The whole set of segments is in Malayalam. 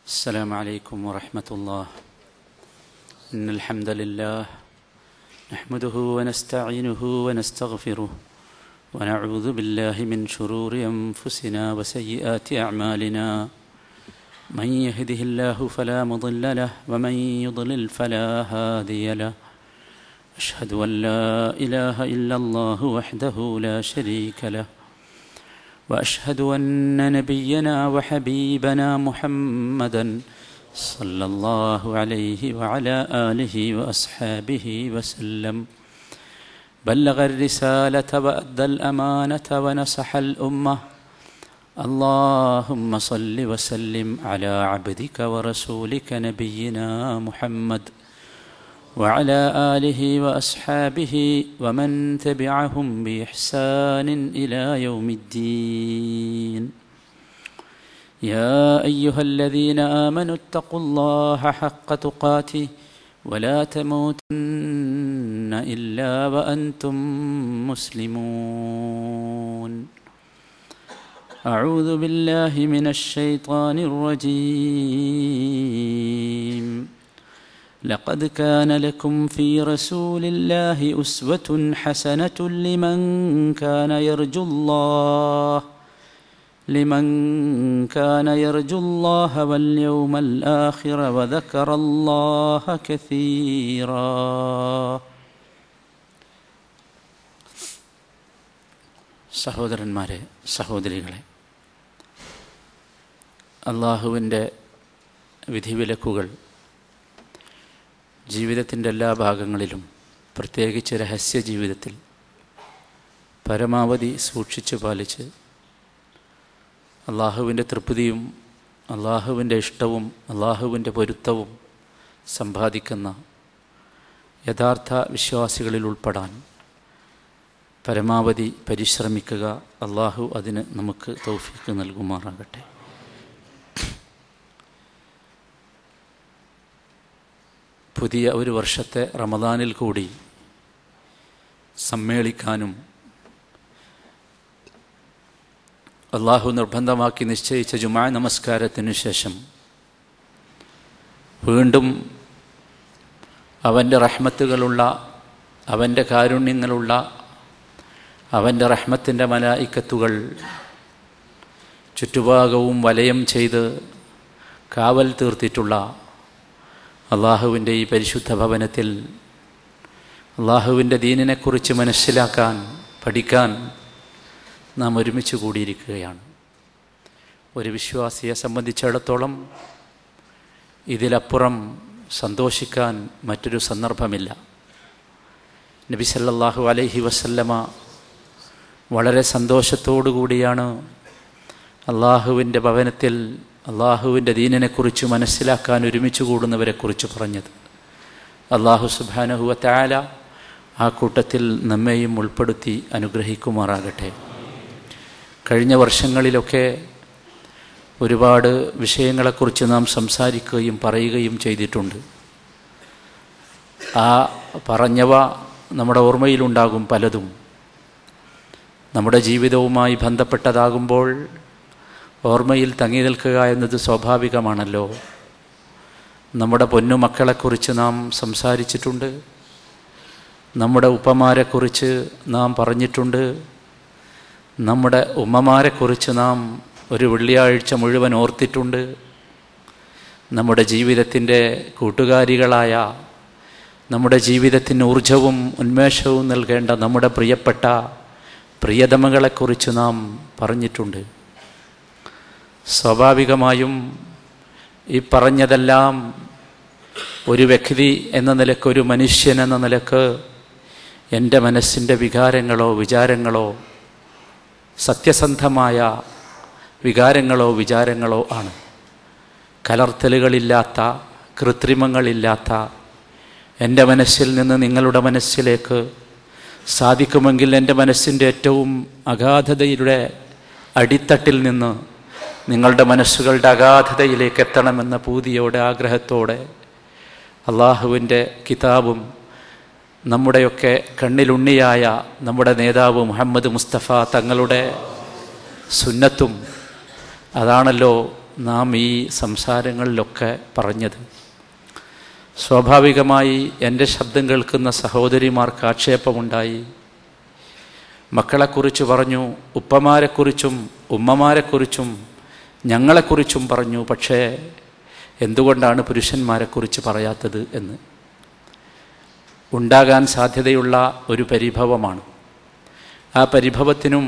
السلام عليكم ورحمة الله إن الحمد لله نحمده ونستعينه ونستغفره ونعوذ بالله من شرور أنفسنا وسيئات أعمالنا من يهده الله فلا مضل له ومن يضلل فلا هادي له أشهد أن لا إله إلا الله وحده لا شريك له واشهد ان نبينا وحبيبنا محمدا صلى الله عليه وعلى اله واصحابه وسلم بلغ الرساله وادى الامانه ونصح الامه اللهم صل وسلم على عبدك ورسولك نبينا محمد وعلى اله واصحابه ومن تبعهم باحسان الى يوم الدين يا ايها الذين امنوا اتقوا الله حق تقاته ولا تموتن الا وانتم مسلمون اعوذ بالله من الشيطان الرجيم لقد كان لكم في رسول الله أسوة حسنة لمن كان يرجو الله لمن كان يرجو الله واليوم الآخر وذكر الله كثيرا സഹോദരന്മാരെ സഹോദരികളെ അള്ളാഹുവിൻ്റെ വിധിവിലക്കുകൾ ജീവിതത്തിൻ്റെ എല്ലാ ഭാഗങ്ങളിലും പ്രത്യേകിച്ച് രഹസ്യ ജീവിതത്തിൽ പരമാവധി സൂക്ഷിച്ചു പാലിച്ച് അള്ളാഹുവിൻ്റെ തൃപ്തിയും അള്ളാഹുവിൻ്റെ ഇഷ്ടവും അള്ളാഹുവിൻ്റെ പൊരുത്തവും സമ്പാദിക്കുന്ന യഥാർത്ഥ വിശ്വാസികളിൽ ഉൾപ്പെടാൻ പരമാവധി പരിശ്രമിക്കുക അള്ളാഹു അതിന് നമുക്ക് തൗഫീക്ക് നൽകുമാറാകട്ടെ പുതിയ ഒരു വർഷത്തെ റമദാനിൽ കൂടി സമ്മേളിക്കാനും അള്ളാഹു നിർബന്ധമാക്കി നിശ്ചയിച്ച ജുമാ നമസ്കാരത്തിനു ശേഷം വീണ്ടും അവൻ്റെ റഹ്മത്തുകളുള്ള അവൻ്റെ കാരുണ്യങ്ങളുള്ള അവൻ്റെ റഹ്മത്തിൻ്റെ മലായിക്കത്തുകൾ ചുറ്റുഭാഗവും വലയം ചെയ്ത് കാവൽ തീർത്തിട്ടുള്ള അള്ളാഹുവിൻ്റെ ഈ പരിശുദ്ധ ഭവനത്തിൽ അള്ളാഹുവിൻ്റെ ദീനിനെക്കുറിച്ച് മനസ്സിലാക്കാൻ പഠിക്കാൻ നാം ഒരുമിച്ച് കൂടിയിരിക്കുകയാണ് ഒരു വിശ്വാസിയെ സംബന്ധിച്ചിടത്തോളം ഇതിലപ്പുറം സന്തോഷിക്കാൻ മറ്റൊരു സന്ദർഭമില്ല നബി സല്ലല്ലാഹു അലൈഹി വസല്ലമ വളരെ സന്തോഷത്തോടു കൂടിയാണ് അള്ളാഹുവിൻ്റെ ഭവനത്തിൽ അള്ളാഹുവിൻ്റെ ദീനിനെക്കുറിച്ച് മനസ്സിലാക്കാൻ ഒരുമിച്ച് കൂടുന്നവരെക്കുറിച്ച് പറഞ്ഞത് അള്ളാഹു സുബാനഹുവ താല ആ കൂട്ടത്തിൽ നമ്മെയും ഉൾപ്പെടുത്തി അനുഗ്രഹിക്കുമാറാകട്ടെ കഴിഞ്ഞ വർഷങ്ങളിലൊക്കെ ഒരുപാട് വിഷയങ്ങളെക്കുറിച്ച് നാം സംസാരിക്കുകയും പറയുകയും ചെയ്തിട്ടുണ്ട് ആ പറഞ്ഞവ നമ്മുടെ ഓർമ്മയിലുണ്ടാകും പലതും നമ്മുടെ ജീവിതവുമായി ബന്ധപ്പെട്ടതാകുമ്പോൾ ഓർമ്മയിൽ തങ്ങി നിൽക്കുക എന്നത് സ്വാഭാവികമാണല്ലോ നമ്മുടെ പൊന്നുമക്കളെക്കുറിച്ച് നാം സംസാരിച്ചിട്ടുണ്ട് നമ്മുടെ ഉപ്പമാരെക്കുറിച്ച് നാം പറഞ്ഞിട്ടുണ്ട് നമ്മുടെ ഉമ്മമാരെക്കുറിച്ച് നാം ഒരു വെള്ളിയാഴ്ച മുഴുവൻ ഓർത്തിട്ടുണ്ട് നമ്മുടെ ജീവിതത്തിൻ്റെ കൂട്ടുകാരികളായ നമ്മുടെ ജീവിതത്തിന് ഊർജവും ഉന്മേഷവും നൽകേണ്ട നമ്മുടെ പ്രിയപ്പെട്ട പ്രിയതമകളെക്കുറിച്ച് നാം പറഞ്ഞിട്ടുണ്ട് സ്വാഭാവികമായും ഈ പറഞ്ഞതെല്ലാം ഒരു വ്യക്തി എന്ന നിലക്ക് ഒരു മനുഷ്യൻ എന്ന നിലക്ക് എൻ്റെ മനസ്സിൻ്റെ വികാരങ്ങളോ വിചാരങ്ങളോ സത്യസന്ധമായ വികാരങ്ങളോ വിചാരങ്ങളോ ആണ് കലർത്തലുകളില്ലാത്ത കൃത്രിമങ്ങളില്ലാത്ത എൻ്റെ മനസ്സിൽ നിന്ന് നിങ്ങളുടെ മനസ്സിലേക്ക് സാധിക്കുമെങ്കിൽ എൻ്റെ മനസ്സിൻ്റെ ഏറ്റവും അഗാധതയുടെ അടിത്തട്ടിൽ നിന്ന് നിങ്ങളുടെ മനസ്സുകളുടെ അഗാധതയിലേക്ക് എത്തണമെന്ന പൂതിയോടെ ആഗ്രഹത്തോടെ അള്ളാഹുവിൻ്റെ കിതാബും നമ്മുടെയൊക്കെ കണ്ണിലുണ്ണിയായ നമ്മുടെ നേതാവ് മുഹമ്മദ് മുസ്തഫ തങ്ങളുടെ സുന്നത്തും അതാണല്ലോ നാം ഈ സംസാരങ്ങളിലൊക്കെ പറഞ്ഞത് സ്വാഭാവികമായി എൻ്റെ ശബ്ദം കേൾക്കുന്ന സഹോദരിമാർക്ക് ആക്ഷേപമുണ്ടായി മക്കളെക്കുറിച്ച് പറഞ്ഞു ഉപ്പമാരെക്കുറിച്ചും ഉമ്മമാരെക്കുറിച്ചും ഞങ്ങളെക്കുറിച്ചും പറഞ്ഞു പക്ഷേ എന്തുകൊണ്ടാണ് പുരുഷന്മാരെക്കുറിച്ച് പറയാത്തത് എന്ന് ഉണ്ടാകാൻ സാധ്യതയുള്ള ഒരു പരിഭവമാണ് ആ പരിഭവത്തിനും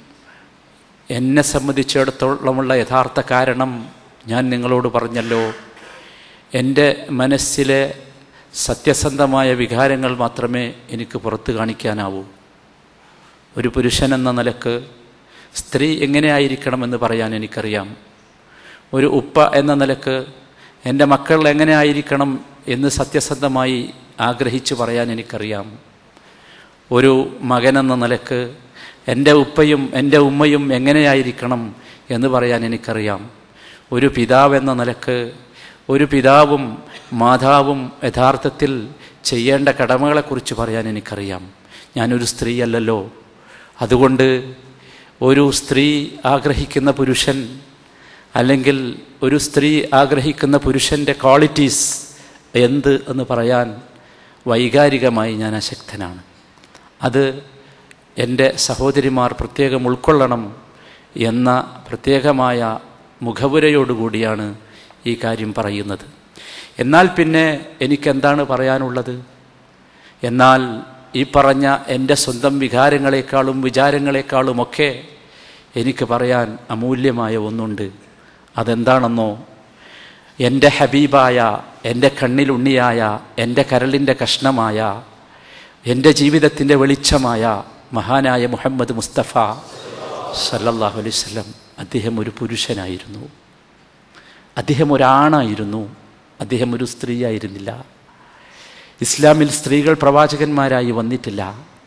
എന്നെ സംബന്ധിച്ചിടത്തോളമുള്ള യഥാർത്ഥ കാരണം ഞാൻ നിങ്ങളോട് പറഞ്ഞല്ലോ എൻ്റെ മനസ്സിലെ സത്യസന്ധമായ വികാരങ്ങൾ മാത്രമേ എനിക്ക് പുറത്ത് കാണിക്കാനാവൂ ഒരു പുരുഷൻ എന്ന നിലക്ക് സ്ത്രീ എങ്ങനെയായിരിക്കണമെന്ന് പറയാൻ എനിക്കറിയാം ഒരു ഉപ്പ എന്ന നിലക്ക് എൻ്റെ മക്കൾ എങ്ങനെ ആയിരിക്കണം എന്ന് സത്യസന്ധമായി ആഗ്രഹിച്ചു പറയാൻ എനിക്കറിയാം ഒരു മകനെന്ന നിലക്ക് എൻ്റെ ഉപ്പയും എൻ്റെ ഉമ്മയും എങ്ങനെയായിരിക്കണം എന്ന് പറയാൻ എനിക്കറിയാം ഒരു പിതാവ് എന്ന നിലക്ക് ഒരു പിതാവും മാതാവും യഥാർത്ഥത്തിൽ ചെയ്യേണ്ട കടമകളെക്കുറിച്ച് പറയാൻ എനിക്കറിയാം ഞാനൊരു സ്ത്രീയല്ലല്ലോ അതുകൊണ്ട് ഒരു സ്ത്രീ ആഗ്രഹിക്കുന്ന പുരുഷൻ അല്ലെങ്കിൽ ഒരു സ്ത്രീ ആഗ്രഹിക്കുന്ന പുരുഷൻ്റെ ക്വാളിറ്റീസ് എന്ത് എന്ന് പറയാൻ വൈകാരികമായി ഞാൻ അശക്തനാണ് അത് എൻ്റെ സഹോദരിമാർ പ്രത്യേകം ഉൾക്കൊള്ളണം എന്ന പ്രത്യേകമായ മുഖവുരയോടുകൂടിയാണ് ഈ കാര്യം പറയുന്നത് എന്നാൽ പിന്നെ എനിക്കെന്താണ് പറയാനുള്ളത് എന്നാൽ ഈ പറഞ്ഞ എൻ്റെ സ്വന്തം വികാരങ്ങളെക്കാളും വിചാരങ്ങളെക്കാളുമൊക്കെ എനിക്ക് പറയാൻ അമൂല്യമായ ഒന്നുണ്ട് അതെന്താണെന്നോ എൻ്റെ ഹബീബായ എൻ്റെ കണ്ണിലുണ്ണിയായ എൻ്റെ കരളിൻ്റെ കഷ്ണമായ എൻ്റെ ജീവിതത്തിൻ്റെ വെളിച്ചമായ മഹാനായ മുഹമ്മദ് മുസ്തഫ സല്ലല്ലാഹു അലൈഹി വസല്ലം അദ്ദേഹം ഒരു പുരുഷനായിരുന്നു അദ്ദേഹം ഒരാണായിരുന്നു അദ്ദേഹം ഒരു സ്ത്രീയായിരുന്നില്ല ഇസ്ലാമിൽ സ്ത്രീകൾ പ്രവാചകന്മാരായി വന്നിട്ടില്ല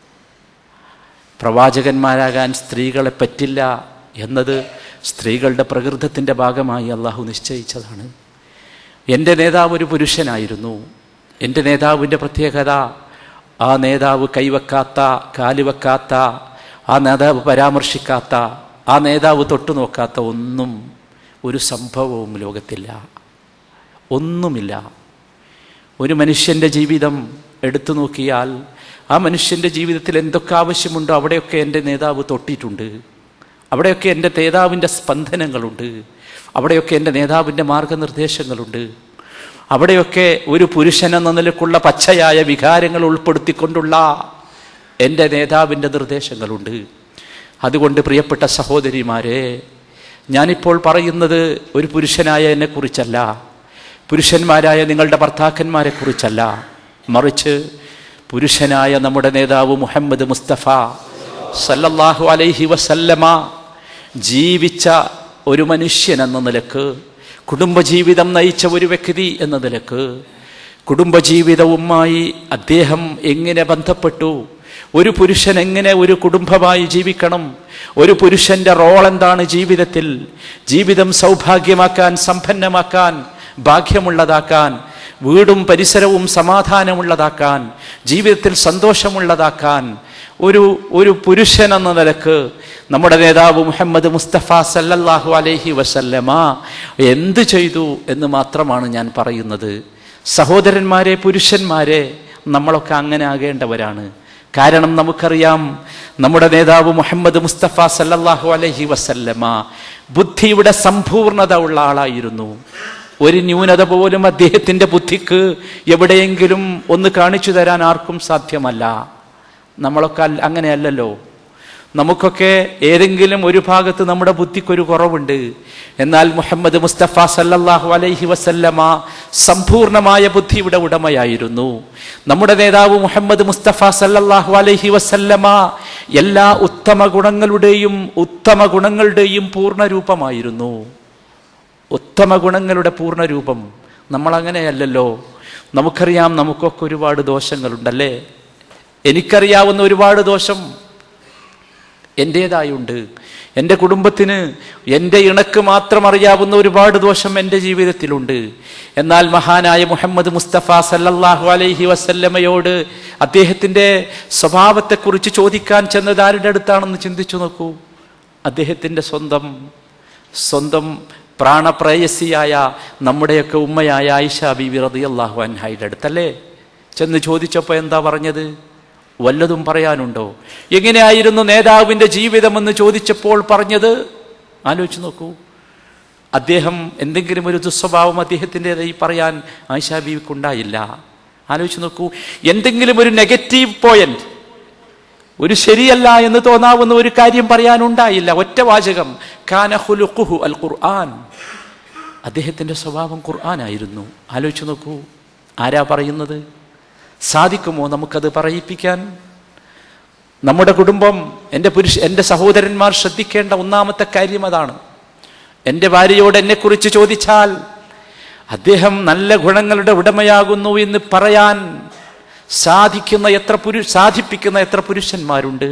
പ്രവാചകന്മാരാകാൻ സ്ത്രീകളെ പറ്റില്ല എന്നത് സ്ത്രീകളുടെ പ്രകൃതത്തിൻ്റെ ഭാഗമായി അള്ളാഹു നിശ്ചയിച്ചതാണ് എൻ്റെ നേതാവ് ഒരു പുരുഷനായിരുന്നു എൻ്റെ നേതാവിൻ്റെ പ്രത്യേകത ആ നേതാവ് കൈവെക്കാത്ത കാലുവെക്കാത്ത ആ നേതാവ് പരാമർശിക്കാത്ത ആ നേതാവ് തൊട്ടു നോക്കാത്ത ഒന്നും ഒരു സംഭവവും ലോകത്തില്ല ഒന്നുമില്ല ഒരു മനുഷ്യൻ്റെ ജീവിതം എടുത്തു നോക്കിയാൽ ആ മനുഷ്യൻ്റെ ജീവിതത്തിൽ എന്തൊക്കെ ആവശ്യമുണ്ടോ അവിടെയൊക്കെ എൻ്റെ നേതാവ് തൊട്ടിട്ടുണ്ട് അവിടെയൊക്കെ എൻ്റെ നേതാവിൻ്റെ സ്പന്ദനങ്ങളുണ്ട് അവിടെയൊക്കെ എൻ്റെ നേതാവിൻ്റെ മാർഗനിർദ്ദേശങ്ങളുണ്ട് അവിടെയൊക്കെ ഒരു പുരുഷൻ എന്ന നിലക്കുള്ള പച്ചയായ വികാരങ്ങൾ ഉൾപ്പെടുത്തിക്കൊണ്ടുള്ള എൻ്റെ നേതാവിൻ്റെ നിർദ്ദേശങ്ങളുണ്ട് അതുകൊണ്ട് പ്രിയപ്പെട്ട സഹോദരിമാരെ ഞാനിപ്പോൾ പറയുന്നത് ഒരു പുരുഷനായ എന്നെക്കുറിച്ചല്ല പുരുഷന്മാരായ നിങ്ങളുടെ ഭർത്താക്കന്മാരെക്കുറിച്ചല്ല മറിച്ച് പുരുഷനായ നമ്മുടെ നേതാവ് മുഹമ്മദ് മുസ്തഫ സല്ലല്ലാഹു അലൈഹി വസല്ലമ ജീവിച്ച ഒരു മനുഷ്യൻ എന്ന നിലക്ക് കുടുംബജീവിതം നയിച്ച ഒരു വ്യക്തി എന്ന നിലക്ക് കുടുംബജീവിതവുമായി അദ്ദേഹം എങ്ങനെ ബന്ധപ്പെട്ടു ഒരു പുരുഷൻ എങ്ങനെ ഒരു കുടുംബമായി ജീവിക്കണം ഒരു പുരുഷന്റെ റോൾ എന്താണ് ജീവിതത്തിൽ ജീവിതം സൗഭാഗ്യമാക്കാൻ സമ്പന്നമാക്കാൻ ഭാഗ്യമുള്ളതാക്കാൻ വീടും പരിസരവും സമാധാനമുള്ളതാക്കാൻ ജീവിതത്തിൽ സന്തോഷമുള്ളതാക്കാൻ ഒരു ഒരു പുരുഷൻ എന്ന നിലക്ക് നമ്മുടെ നേതാവ് മുഹമ്മദ് മുസ്തഫ സല്ലല്ലാഹു അലൈഹി വസല്ലമ എന്ത് ചെയ്തു എന്ന് മാത്രമാണ് ഞാൻ പറയുന്നത് സഹോദരന്മാരെ പുരുഷന്മാരെ നമ്മളൊക്കെ അങ്ങനെ ആകേണ്ടവരാണ് കാരണം നമുക്കറിയാം നമ്മുടെ നേതാവ് മുഹമ്മദ് മുസ്തഫ സല്ലല്ലാഹു അലൈഹി വസല്ലമ ബുദ്ധിയുടെ സമ്പൂർണത ഉള്ള ആളായിരുന്നു ഒരു ന്യൂനത പോലും അദ്ദേഹത്തിന്റെ ബുദ്ധിക്ക് എവിടെയെങ്കിലും ഒന്ന് കാണിച്ചു തരാൻ ആർക്കും സാധ്യമല്ല നമ്മളൊക്കെ അല്ല- അങ്ങനെയല്ലല്ലോ നമുക്കൊക്കെ ഏതെങ്കിലും ഒരു ഭാഗത്ത് നമ്മുടെ ബുദ്ധിക്കൊരു കുറവുണ്ട് എന്നാൽ മുഹമ്മദ് മുസ്തഫ സല്ലല്ലാഹു അലൈഹി വസല്ലമ സമ്പൂർണമായ ബുദ്ധിയുടെ ഉടമയായിരുന്നു നമ്മുടെ നേതാവ് മുഹമ്മദ് മുസ്തഫ സല്ലല്ലാഹു അലൈഹി വസല്ലമ എല്ലാ ഉത്തമ ഗുണങ്ങളുടെയും ഉത്തമ ഗുണങ്ങളുടെയും പൂർണ്ണ രൂപമായിരുന്നു ഉത്തമ ഗുണങ്ങളുടെ പൂർണ്ണ രൂപം നമ്മൾ അങ്ങനെയല്ലല്ലോ നമുക്കറിയാം നമുക്കൊക്കെ ഒരുപാട് ദോഷങ്ങളുണ്ടല്ലേ എനിക്കറിയാവുന്ന ഒരുപാട് ദോഷം എൻ്റേതായുണ്ട് എൻ്റെ കുടുംബത്തിന് എൻ്റെ ഇണക്ക് മാത്രം അറിയാവുന്ന ഒരുപാട് ദോഷം എൻ്റെ ജീവിതത്തിലുണ്ട് എന്നാൽ മഹാനായ മുഹമ്മദ് മുസ്തഫ സല്ലല്ലാഹു അലൈഹി വസല്ലമയോട് അദ്ദേഹത്തിൻ്റെ സ്വഭാവത്തെക്കുറിച്ച് ചോദിക്കാൻ ചെന്നത് ആരുടെ അടുത്താണെന്ന് ചിന്തിച്ചു നോക്കൂ അദ്ദേഹത്തിൻ്റെ സ്വന്തം സ്വന്തം പ്രാണപ്രേയസിയായ നമ്മുടെയൊക്കെ ഉമ്മയായ ആയിഷ ബീവി റളിയല്ലാഹു അൻഹയുടെ അടുത്തല്ലേ ചെന്ന് ചോദിച്ചപ്പോൾ എന്താ പറഞ്ഞത് വല്ലതും പറയാനുണ്ടോ എങ്ങനെയായിരുന്നു നേതാവിൻ്റെ ജീവിതമെന്ന് ചോദിച്ചപ്പോൾ പറഞ്ഞത് ആലോചിച്ച് നോക്കൂ അദ്ദേഹം എന്തെങ്കിലും ഒരു ദുസ്വഭാവം അദ്ദേഹത്തിൻ്റെതായി പറയാൻ ആയിഷ ബീവിക്കുണ്ടായില്ല ആലോചിച്ച് നോക്കൂ എന്തെങ്കിലും ഒരു നെഗറ്റീവ് പോയിന്റ് ഒരു ശരിയല്ല എന്ന് തോന്നാവുന്ന ഒരു കാര്യം പറയാനുണ്ടായില്ല ഒറ്റ വാചകം കാന ഖുലുഖുഹു അൽ ഖുർആൻ അദ്ദേഹത്തിന്റെ സ്വഭാവം ഖുർആനായിരുന്നു ആലോചിച്ച് നോക്കൂ ആരാ പറയുന്നത് സാധിക്കുമോ നമുക്കത് പറയിപ്പിക്കാൻ നമ്മുടെ കുടുംബം എൻ്റെ പുരുഷ എൻ്റെ സഹോദരന്മാർ ശ്രദ്ധിക്കേണ്ട ഒന്നാമത്തെ കാര്യം അതാണ് എൻ്റെ ഭാര്യയോട് എന്നെക്കുറിച്ച് ചോദിച്ചാൽ അദ്ദേഹം നല്ല ഗുണങ്ങളുടെ ഉടമയാകുന്നു എന്ന് പറയാൻ സാധിക്കുന്ന എത്ര പുരു സാധിപ്പിക്കുന്ന എത്ര പുരുഷന്മാരുണ്ട്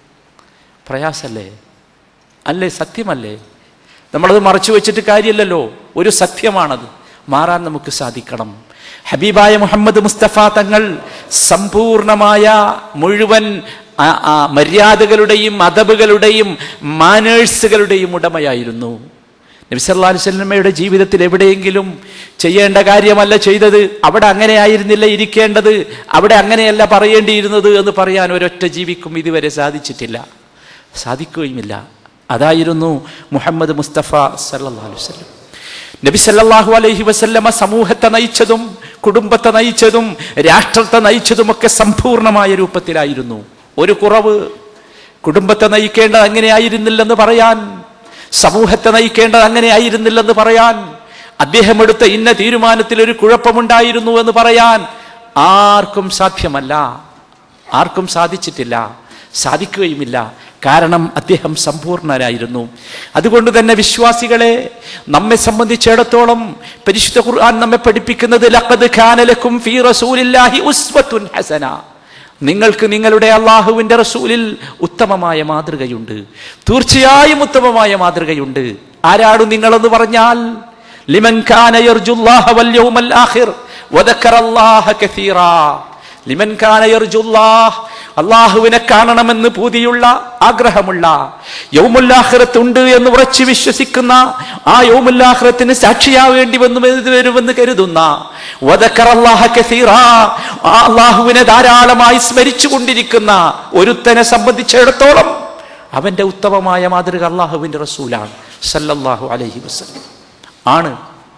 പ്രയാസല്ലേ അല്ലേ സത്യമല്ലേ നമ്മളത് മറച്ചു വെച്ചിട്ട് കാര്യമില്ലല്ലോ ഒരു സത്യമാണത് മാറാൻ നമുക്ക് സാധിക്കണം ഹബീബായ മുഹമ്മദ് മുസ്തഫ തങ്ങൾ സമ്പൂർണമായ മുഴുവൻ ആ, ആ, മര്യാദകളുടെയും അതബുകളുടെയും മാനേഴ്സുകളുടെയും ഉടമയായിരുന്നു നബി സല്ലല്ലാഹു അലൈഹി വസല്ലമയുടെ ജീവിതത്തിൽ എവിടെയെങ്കിലും ചെയ്യേണ്ട കാര്യമല്ല ചെയ്തത് അവിടെ അങ്ങനെ ആയിരുന്നില്ല ഇരിക്കേണ്ടത് അവിടെ അങ്ങനെയല്ല പറയേണ്ടിയിരുന്നത് എന്ന് പറയാൻ ഒരൊറ്റ ജീവിക്കും ഇതുവരെ സാധിച്ചിട്ടില്ല സാധിക്കുകയുമില്ല അതായിരുന്നു മുഹമ്മദ് മുസ്തഫ സല്ലല്ലാഹു അലൈഹി വസല്ലം നബി സല്ലല്ലാഹു അലൈഹി വസല്ലമ സമൂഹത്തെ നയിച്ചതും കുടുംബത്തെ നയിച്ചതും രാഷ്ട്രത്തെ നയിച്ചതുമൊക്കെ സമ്പൂർണമായ രൂപത്തിലായിരുന്നു ഒരു കുറവ് കുടുംബത്തെ നയിക്കേണ്ടത് അങ്ങനെയായിരുന്നില്ലെന്ന് പറയാൻ സമൂഹത്തെ നയിക്കേണ്ടത് അങ്ങനെയായിരുന്നില്ലെന്ന് പറയാൻ അദ്ദേഹം എടുത്ത ഇന്ന തീരുമാനത്തിൽ ഒരു കുഴപ്പമുണ്ടായിരുന്നു എന്ന് പറയാൻ ആർക്കും സാധ്യമല്ല ആർക്കും സാധിച്ചിട്ടില്ല സാധിക്കുകയുമില്ല കാരണം അദ്ദേഹം സമ്പൂർണരായിരുന്നു അതുകൊണ്ട് തന്നെ വിശ്വാസികളെ നമ്മെ സംബന്ധിച്ചിടത്തോളം പരിശുദ്ധ ഖുർആൻ നമ്മെ പഠിപ്പിക്കുന്നത് ലഖദ് കാന ലക്കും ഫീ റസൂലില്ലാഹി ഉസ്വത്തുൻ ഹസന നിങ്ങൾക്ക് നിങ്ങളുടെ അള്ളാഹുവിന്റെ റസൂലിൽ ഉത്തമമായ മാതൃകയുണ്ട് തീർച്ചയായും ഉത്തമമായ മാതൃകയുണ്ട് ആരാണ് നിങ്ങളെന്ന് പറഞ്ഞാൽ ലിമൻ കാന യർജുല്ലാഹ വൽ യൗമൽ ആഖിർ വദക്കറല്ലാഹ കസീറാ ലിമൻ കാന യർജുല്ലാഹ് അള്ളാഹുവിനെ കാണണമെന്ന് പൂതിയുള്ള ആഗ്രഹമുള്ള യൗമുല്ലാഹ്റത്ത് ഉണ്ട് എന്ന് ഉറച്ചു വിശ്വസിക്കുന്ന ആ യൗമുല്ലാഹ്റത്തിന് സാക്ഷിയാവേണ്ടി വന്നു വരുമെന്ന് കരുതുന്ന വദക്കറല്ലാഹ കസീറാ ആ അള്ളാഹുവിനെ ധാരാളമായി സ്മരിച്ചു കൊണ്ടിരിക്കുന്ന ഒരുത്തനെ സംബന്ധിച്ചിടത്തോളം അവന്റെ ഉത്തമമായ മാതൃക അള്ളാഹുവിന്റെ റസൂലാണ് സല്ലല്ലാഹു അലൈഹി വസല്ലം ആണ്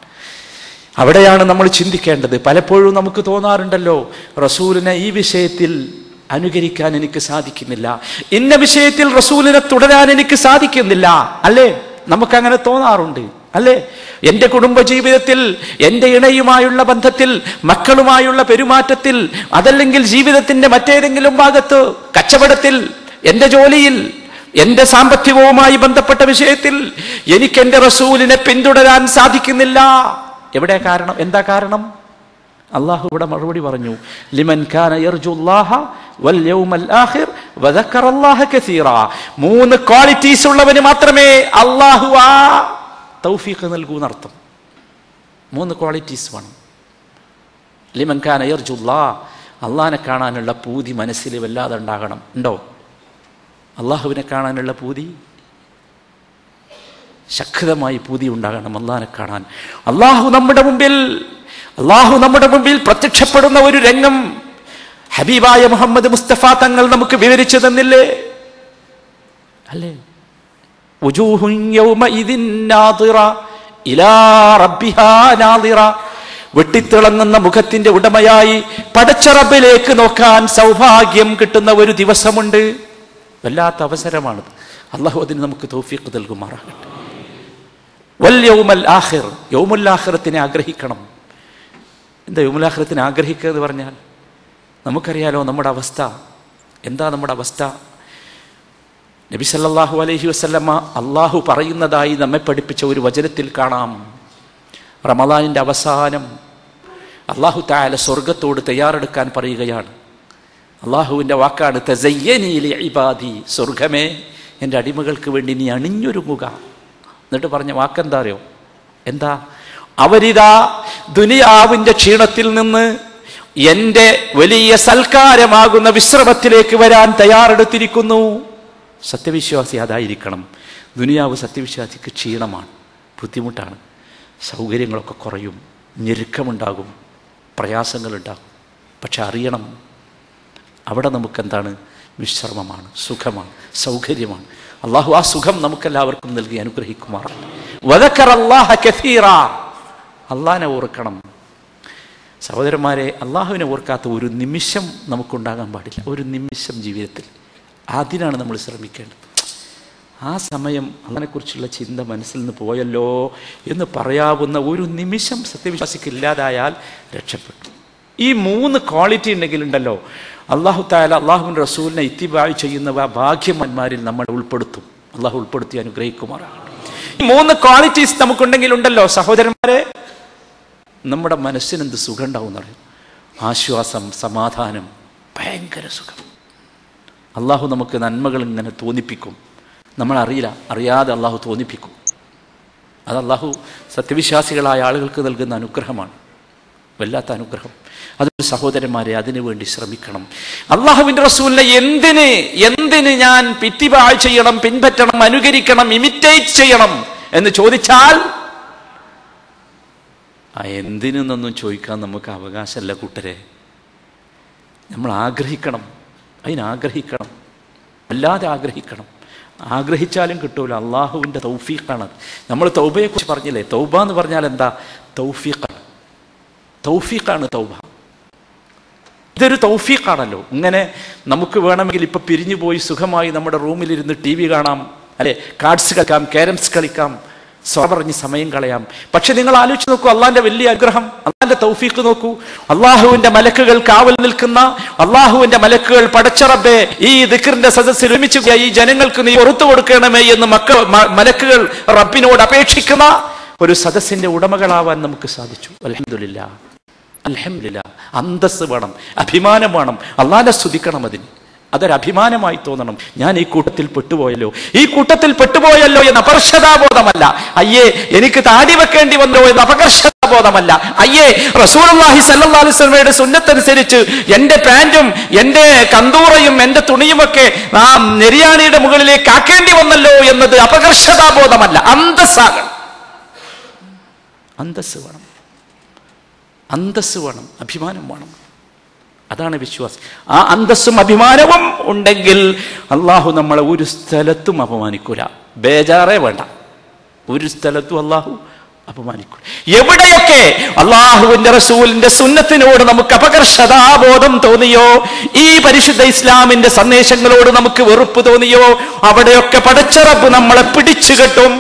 അവിടെയാണ് നമ്മൾ ചിന്തിക്കേണ്ടത് പലപ്പോഴും നമുക്ക് തോന്നാറുണ്ടല്ലോ റസൂലിനെ ഈ വിഷയത്തിൽ അനുകരിക്കാൻ എനിക്ക് സാധിക്കുന്നില്ല ഇന്ന വിഷയത്തിൽ റസൂലിനെ തുടരാൻ എനിക്ക് സാധിക്കുന്നില്ല അല്ലേ നമുക്കങ്ങനെ തോന്നാറുണ്ട് അല്ലേ എൻ്റെ കുടുംബജീവിതത്തിൽ എൻ്റെ ഇണയുമായുള്ള ബന്ധത്തിൽ മക്കളുമായുള്ള പെരുമാറ്റത്തിൽ അതല്ലെങ്കിൽ ജീവിതത്തിന്റെ മറ്റേതെങ്കിലും ഭാഗത്ത് കച്ചവടത്തിൽ എൻ്റെ ജോലിയിൽ എന്റെ സാമ്പത്തികവുമായി ബന്ധപ്പെട്ട വിഷയത്തിൽ എനിക്ക് എന്റെ റസൂലിനെ പിന്തുടരാൻ സാധിക്കുന്നില്ല എവിടെ കാരണം എന്താ കാരണം അള്ളാഹു ഇവിടെ മറുപടി പറഞ്ഞു ലിമൻ കാന യർജുല്ലാഹ വൽ യൗമൽ ആഖിർ വദക്കറല്ലാഹ കസീറ മൂന്ന് ക്വാളിറ്റീസ് ഉള്ളവന് മാത്രമേ അള്ളാഹു ആ തൗഫീഖ് നൽകൂന്നർത്ഥം മൂന്ന് ക്വാളിറ്റീസ് വേണം ലിമൻ കാന യർജുല്ലാ അള്ളാഹിനെ കാണാനുള്ള പൂതി മനസ്സിൽ വല്ലാതെ ഉണ്ടാകണം ഉണ്ടോ അള്ളാഹുവിനെ കാണാനുള്ള പൂതി ശക്തമായി പൂതി ഉണ്ടാകണം അള്ളാഹിനെ കാണാൻ അള്ളാഹു നമ്മുടെ മുമ്പിൽ അള്ളാഹു നമ്മുടെ മുമ്പിൽ പ്രത്യക്ഷപ്പെടുന്ന ഒരു രംഗം ഹബീബായ മുഹമ്മദ് മുസ്തഫ തങ്ങൾ നമുക്ക് വിവരിച്ചു തന്നില്ലേ അല്ലേ وجوه يومئذ ناظرة إلى ربها ناظرة വെട്ടിത്തിളങ്ങുന്ന മുഖത്തിന്റെ ഉടമയായി പടച്ച റബ്ബിലേക്ക് നോക്കാൻ സൗഭാഗ്യം കിട്ടുന്ന ഒരു ദിവസമുണ്ട് വല്ലാത്ത അവസരമാണത് അള്ളാഹു അതിന് നമുക്ക് തൗഫീഖ് നൽകുമാറാകട്ടെ വൽ യൗമൽ ആഖിർ യൗമുൽ ആഖിറത്തിനെ ആഗ്രഹിക്കണം എന്താ യൗമുൽ ആഖിറത്തിനെ ആഗ്രഹിക്കുക എന്ന് പറഞ്ഞാൽ നമുക്കറിയാലോ നമ്മുടെ അവസ്ഥ എന്താ നമ്മുടെ അവസ്ഥ നബി സല്ലല്ലാഹു അലൈഹി വസല്ലമ അള്ളാഹു പറയുന്നതായി നമ്മെ പഠിപ്പിച്ച ഒരു വചനത്തിൽ കാണാം റമദാനിൻ്റെ അവസാനം അള്ളാഹു തായാല സ്വർഗത്തോട് തയ്യാറെടുക്കാൻ പറയുകയാണ് അള്ളാഹുവിൻ്റെ വാക്കാണ് തസയ്യനീലി ഇബാദി സ്വർഗമേ എൻ്റെ അടിമകൾക്ക് വേണ്ടി നീ അണിഞ്ഞൊരുങ്ങുക എന്നിട്ട് പറഞ്ഞ വാക്കെന്താ അറിയോ എന്താ അവരിതാ ദുനിയാവിൻ്റെ ക്ഷീണത്തിൽ നിന്ന് എൻ്റെ വലിയ സൽക്കാരമാകുന്ന വിശ്രമത്തിലേക്ക് വരാൻ തയ്യാറെടുത്തിരിക്കുന്നു സത്യവിശ്വാസി അതായിരിക്കണം ദുനിയാവ് സത്യവിശ്വാസിക്ക് ക്ഷീണമാണ് ബുദ്ധിമുട്ടാണ് സൗകര്യങ്ങളൊക്കെ കുറയും ഞെരുക്കമുണ്ടാകും പ്രയാസങ്ങളുണ്ടാകും പക്ഷെ അറിയണം അവിടെ നമുക്കെന്താണ് വിശ്രമമാണ് സുഖമാണ് സൗകര്യമാണ് അള്ളാഹു ആ സുഖം നമുക്കെല്ലാവർക്കും നൽകി അനുഗ്രഹിക്കുമാറാണ് വദക്കർ അല്ലാഹ കഥീറ അള്ളാഹിനെ ഓർക്കണം സഹോദരന്മാരെ അള്ളാഹുവിനെ ഓർക്കാത്ത ഒരു നിമിഷം നമുക്കുണ്ടാകാൻ പാടില്ല ഒരു നിമിഷം ജീവിതത്തിൽ അതിനാണ് നമ്മൾ ശ്രമിക്കേണ്ടത് ആ സമയം അതിനെക്കുറിച്ചുള്ള ചിന്ത മനസ്സിൽ നിന്ന് പോയല്ലോ എന്ന് പറയാവുന്ന ഒരു നിമിഷം സത്യവിശ്വാസിക്ക് ഇല്ലാതായാൽ രക്ഷപ്പെട്ടു ഈ മൂന്ന് ക്വാളിറ്റി ഉണ്ടെങ്കിലുണ്ടല്ലോ അള്ളാഹു താല അള്ളാഹുവിൻ്റെ റസൂലിനെ ഇത്തിബായി ചെയ്യുന്ന ആ ഭാഗ്യമന്മാരിൽ നമ്മൾ ഉൾപ്പെടുത്തും അള്ളാഹു ഉൾപ്പെടുത്തി അനുഗ്രഹിക്കുമാറാണ് ഈ മൂന്ന് ക്വാളിറ്റീസ് നമുക്കുണ്ടെങ്കിലുണ്ടല്ലോ സഹോദരന്മാരെ നമ്മുടെ മനസ്സിന് എന്ത് സുഖം ഉണ്ടാവും എന്നറിയും ആശ്വാസം സമാധാനം ഭയങ്കര സുഖം അള്ളാഹു നമുക്ക് നന്മകൾ ഇങ്ങനെ തോന്നിപ്പിക്കും നമ്മൾ അറിയില്ല അറിയാതെ അള്ളാഹു തോന്നിപ്പിക്കും അത് അള്ളാഹു സത്യവിശ്വാസികളായ ആളുകൾക്ക് നൽകുന്ന അനുഗ്രഹമാണ് വല്ലാത്ത അനുഗ്രഹം അത് സഹോദരന്മാരെ അതിനു വേണ്ടി ശ്രമിക്കണം അള്ളാഹുവിന്റെ റസൂലിനെ എന്തിന് എന്തിന് ഞാൻ പിറ്റിബാഴ് ചെയ്യണം പിൻപറ്റണം അനുകരിക്കണം ഇമിറ്റേറ്റ് ചെയ്യണം എന്ന് ചോദിച്ചാൽ ആ എന്തിനെന്നൊന്നും ചോദിക്കാൻ നമുക്ക് അവകാശമല്ല കൂട്ടരെ നമ്മൾ ആഗ്രഹിക്കണം അതിനാഗ്രഹിക്കണം അല്ലാതെ ആഗ്രഹിക്കണം ആഗ്രഹിച്ചാലും കിട്ടൂല അള്ളാഹുവിൻ്റെ തൗഫീഖാണത് നമ്മൾ തൗബയെക്കുറിച്ച് പറഞ്ഞില്ലേ തൗബ എന്ന് പറഞ്ഞാൽ എന്താ തൗഫീഖാണ് തൗഫീഖാണ് തൗബ ഇതൊരു തൗഫീഖാണല്ലോ ഇങ്ങനെ നമുക്ക് വേണമെങ്കിൽ ഇപ്പൊ പിരിഞ്ഞു പോയി സുഖമായി നമ്മുടെ റൂമിലിരുന്ന് ടി വി കാണാം അല്ലെ കാർഡ്സ് കളിക്കാം ക്യാരംസ് കളിക്കാം സ്വ പറഞ്ഞ് സമയം കളയാം പക്ഷെ നിങ്ങൾ ആലോചിച്ച് നോക്കൂ അള്ളാന്റെ വലിയ അനുഗ്രഹം അള്ളാന്റെ തൗഫീഖ് നോക്കൂ അള്ളാഹുവിന്റെ മലക്കുകൾ കാവൽ നിൽക്കുന്ന അള്ളാഹുവിന്റെ മലക്കുകൾ പടച്ചറബെ ഈ ദിക്കറിന്റെ സദസ്സിൽ ഒരുമിച്ച് ഈ ജനങ്ങൾക്ക് നീ പുറത്തു കൊടുക്കണമേ എന്ന് മക്കൾ മ- മലക്കുകൾ റബ്ബിനോട് അപേക്ഷിക്കുന്ന ഒരു സദസ്സിന്റെ ഉടമകളാവാൻ നമുക്ക് സാധിച്ചു അലഹമില്ല അലഹമില്ല അന്തസ് വേണം അഭിമാനം വേണം അള്ളാനെ സ്തുതിക്കണം അതിന് അതൊരു അഭിമാനമായി തോന്നണം ഞാൻ ഈ കൂട്ടത്തിൽ പെട്ടുപോയല്ലോ ഈ കൂട്ടത്തിൽ പെട്ടുപോയല്ലോ എന്ന അപർഷതാബോധമല്ല അയ്യേ എനിക്ക് താടി വെക്കേണ്ടി വന്നോ എന്ന അപകർഷതാബോധമല്ല അയ്യേ റസൂലുള്ളാഹി സല്ലല്ലാഹു അലൈഹി വസല്ലമയുടെ സുന്നത്തനുസരിച്ച് എന്റെ പാന്റും എന്റെ കന്തൂറയും എന്റെ തുണിയുമൊക്കെ ആ നെരിയാണിയുടെ മുകളിലേക്ക് ആക്കേണ്ടി വന്നല്ലോ എന്നത് അപകർഷതാബോധമല്ല അന്തസ്സാകണം അന്തസ് വേണം അന്തസ് വേണം അഭിമാനം വേണം അതാണ് വിശ്വാസം ആ അന്തസ്സും അഭിമാനവും ഉണ്ടെങ്കിൽ അള്ളാഹു നമ്മളെ ഒരു സ്ഥലത്തും അപമാനിക്കൂല ബേജാറേ വേണ്ട ഒരു സ്ഥലത്തും അള്ളാഹു അപമാനിക്കൂല എവിടെയൊക്കെ അള്ളാഹുവിന്റെ റസൂലിന്റെ സുന്നത്തിനോട് നമുക്ക് അപകർഷതാബോധം തോന്നിയോ ഈ പരിശുദ്ധ ഇസ്ലാമിന്റെ സന്ദേശങ്ങളോട് നമുക്ക് വെറുപ്പ് തോന്നിയോ അവിടെയൊക്കെ പടച്ചറപ്പ് നമ്മളെ പിടിച്ചു കെട്ടും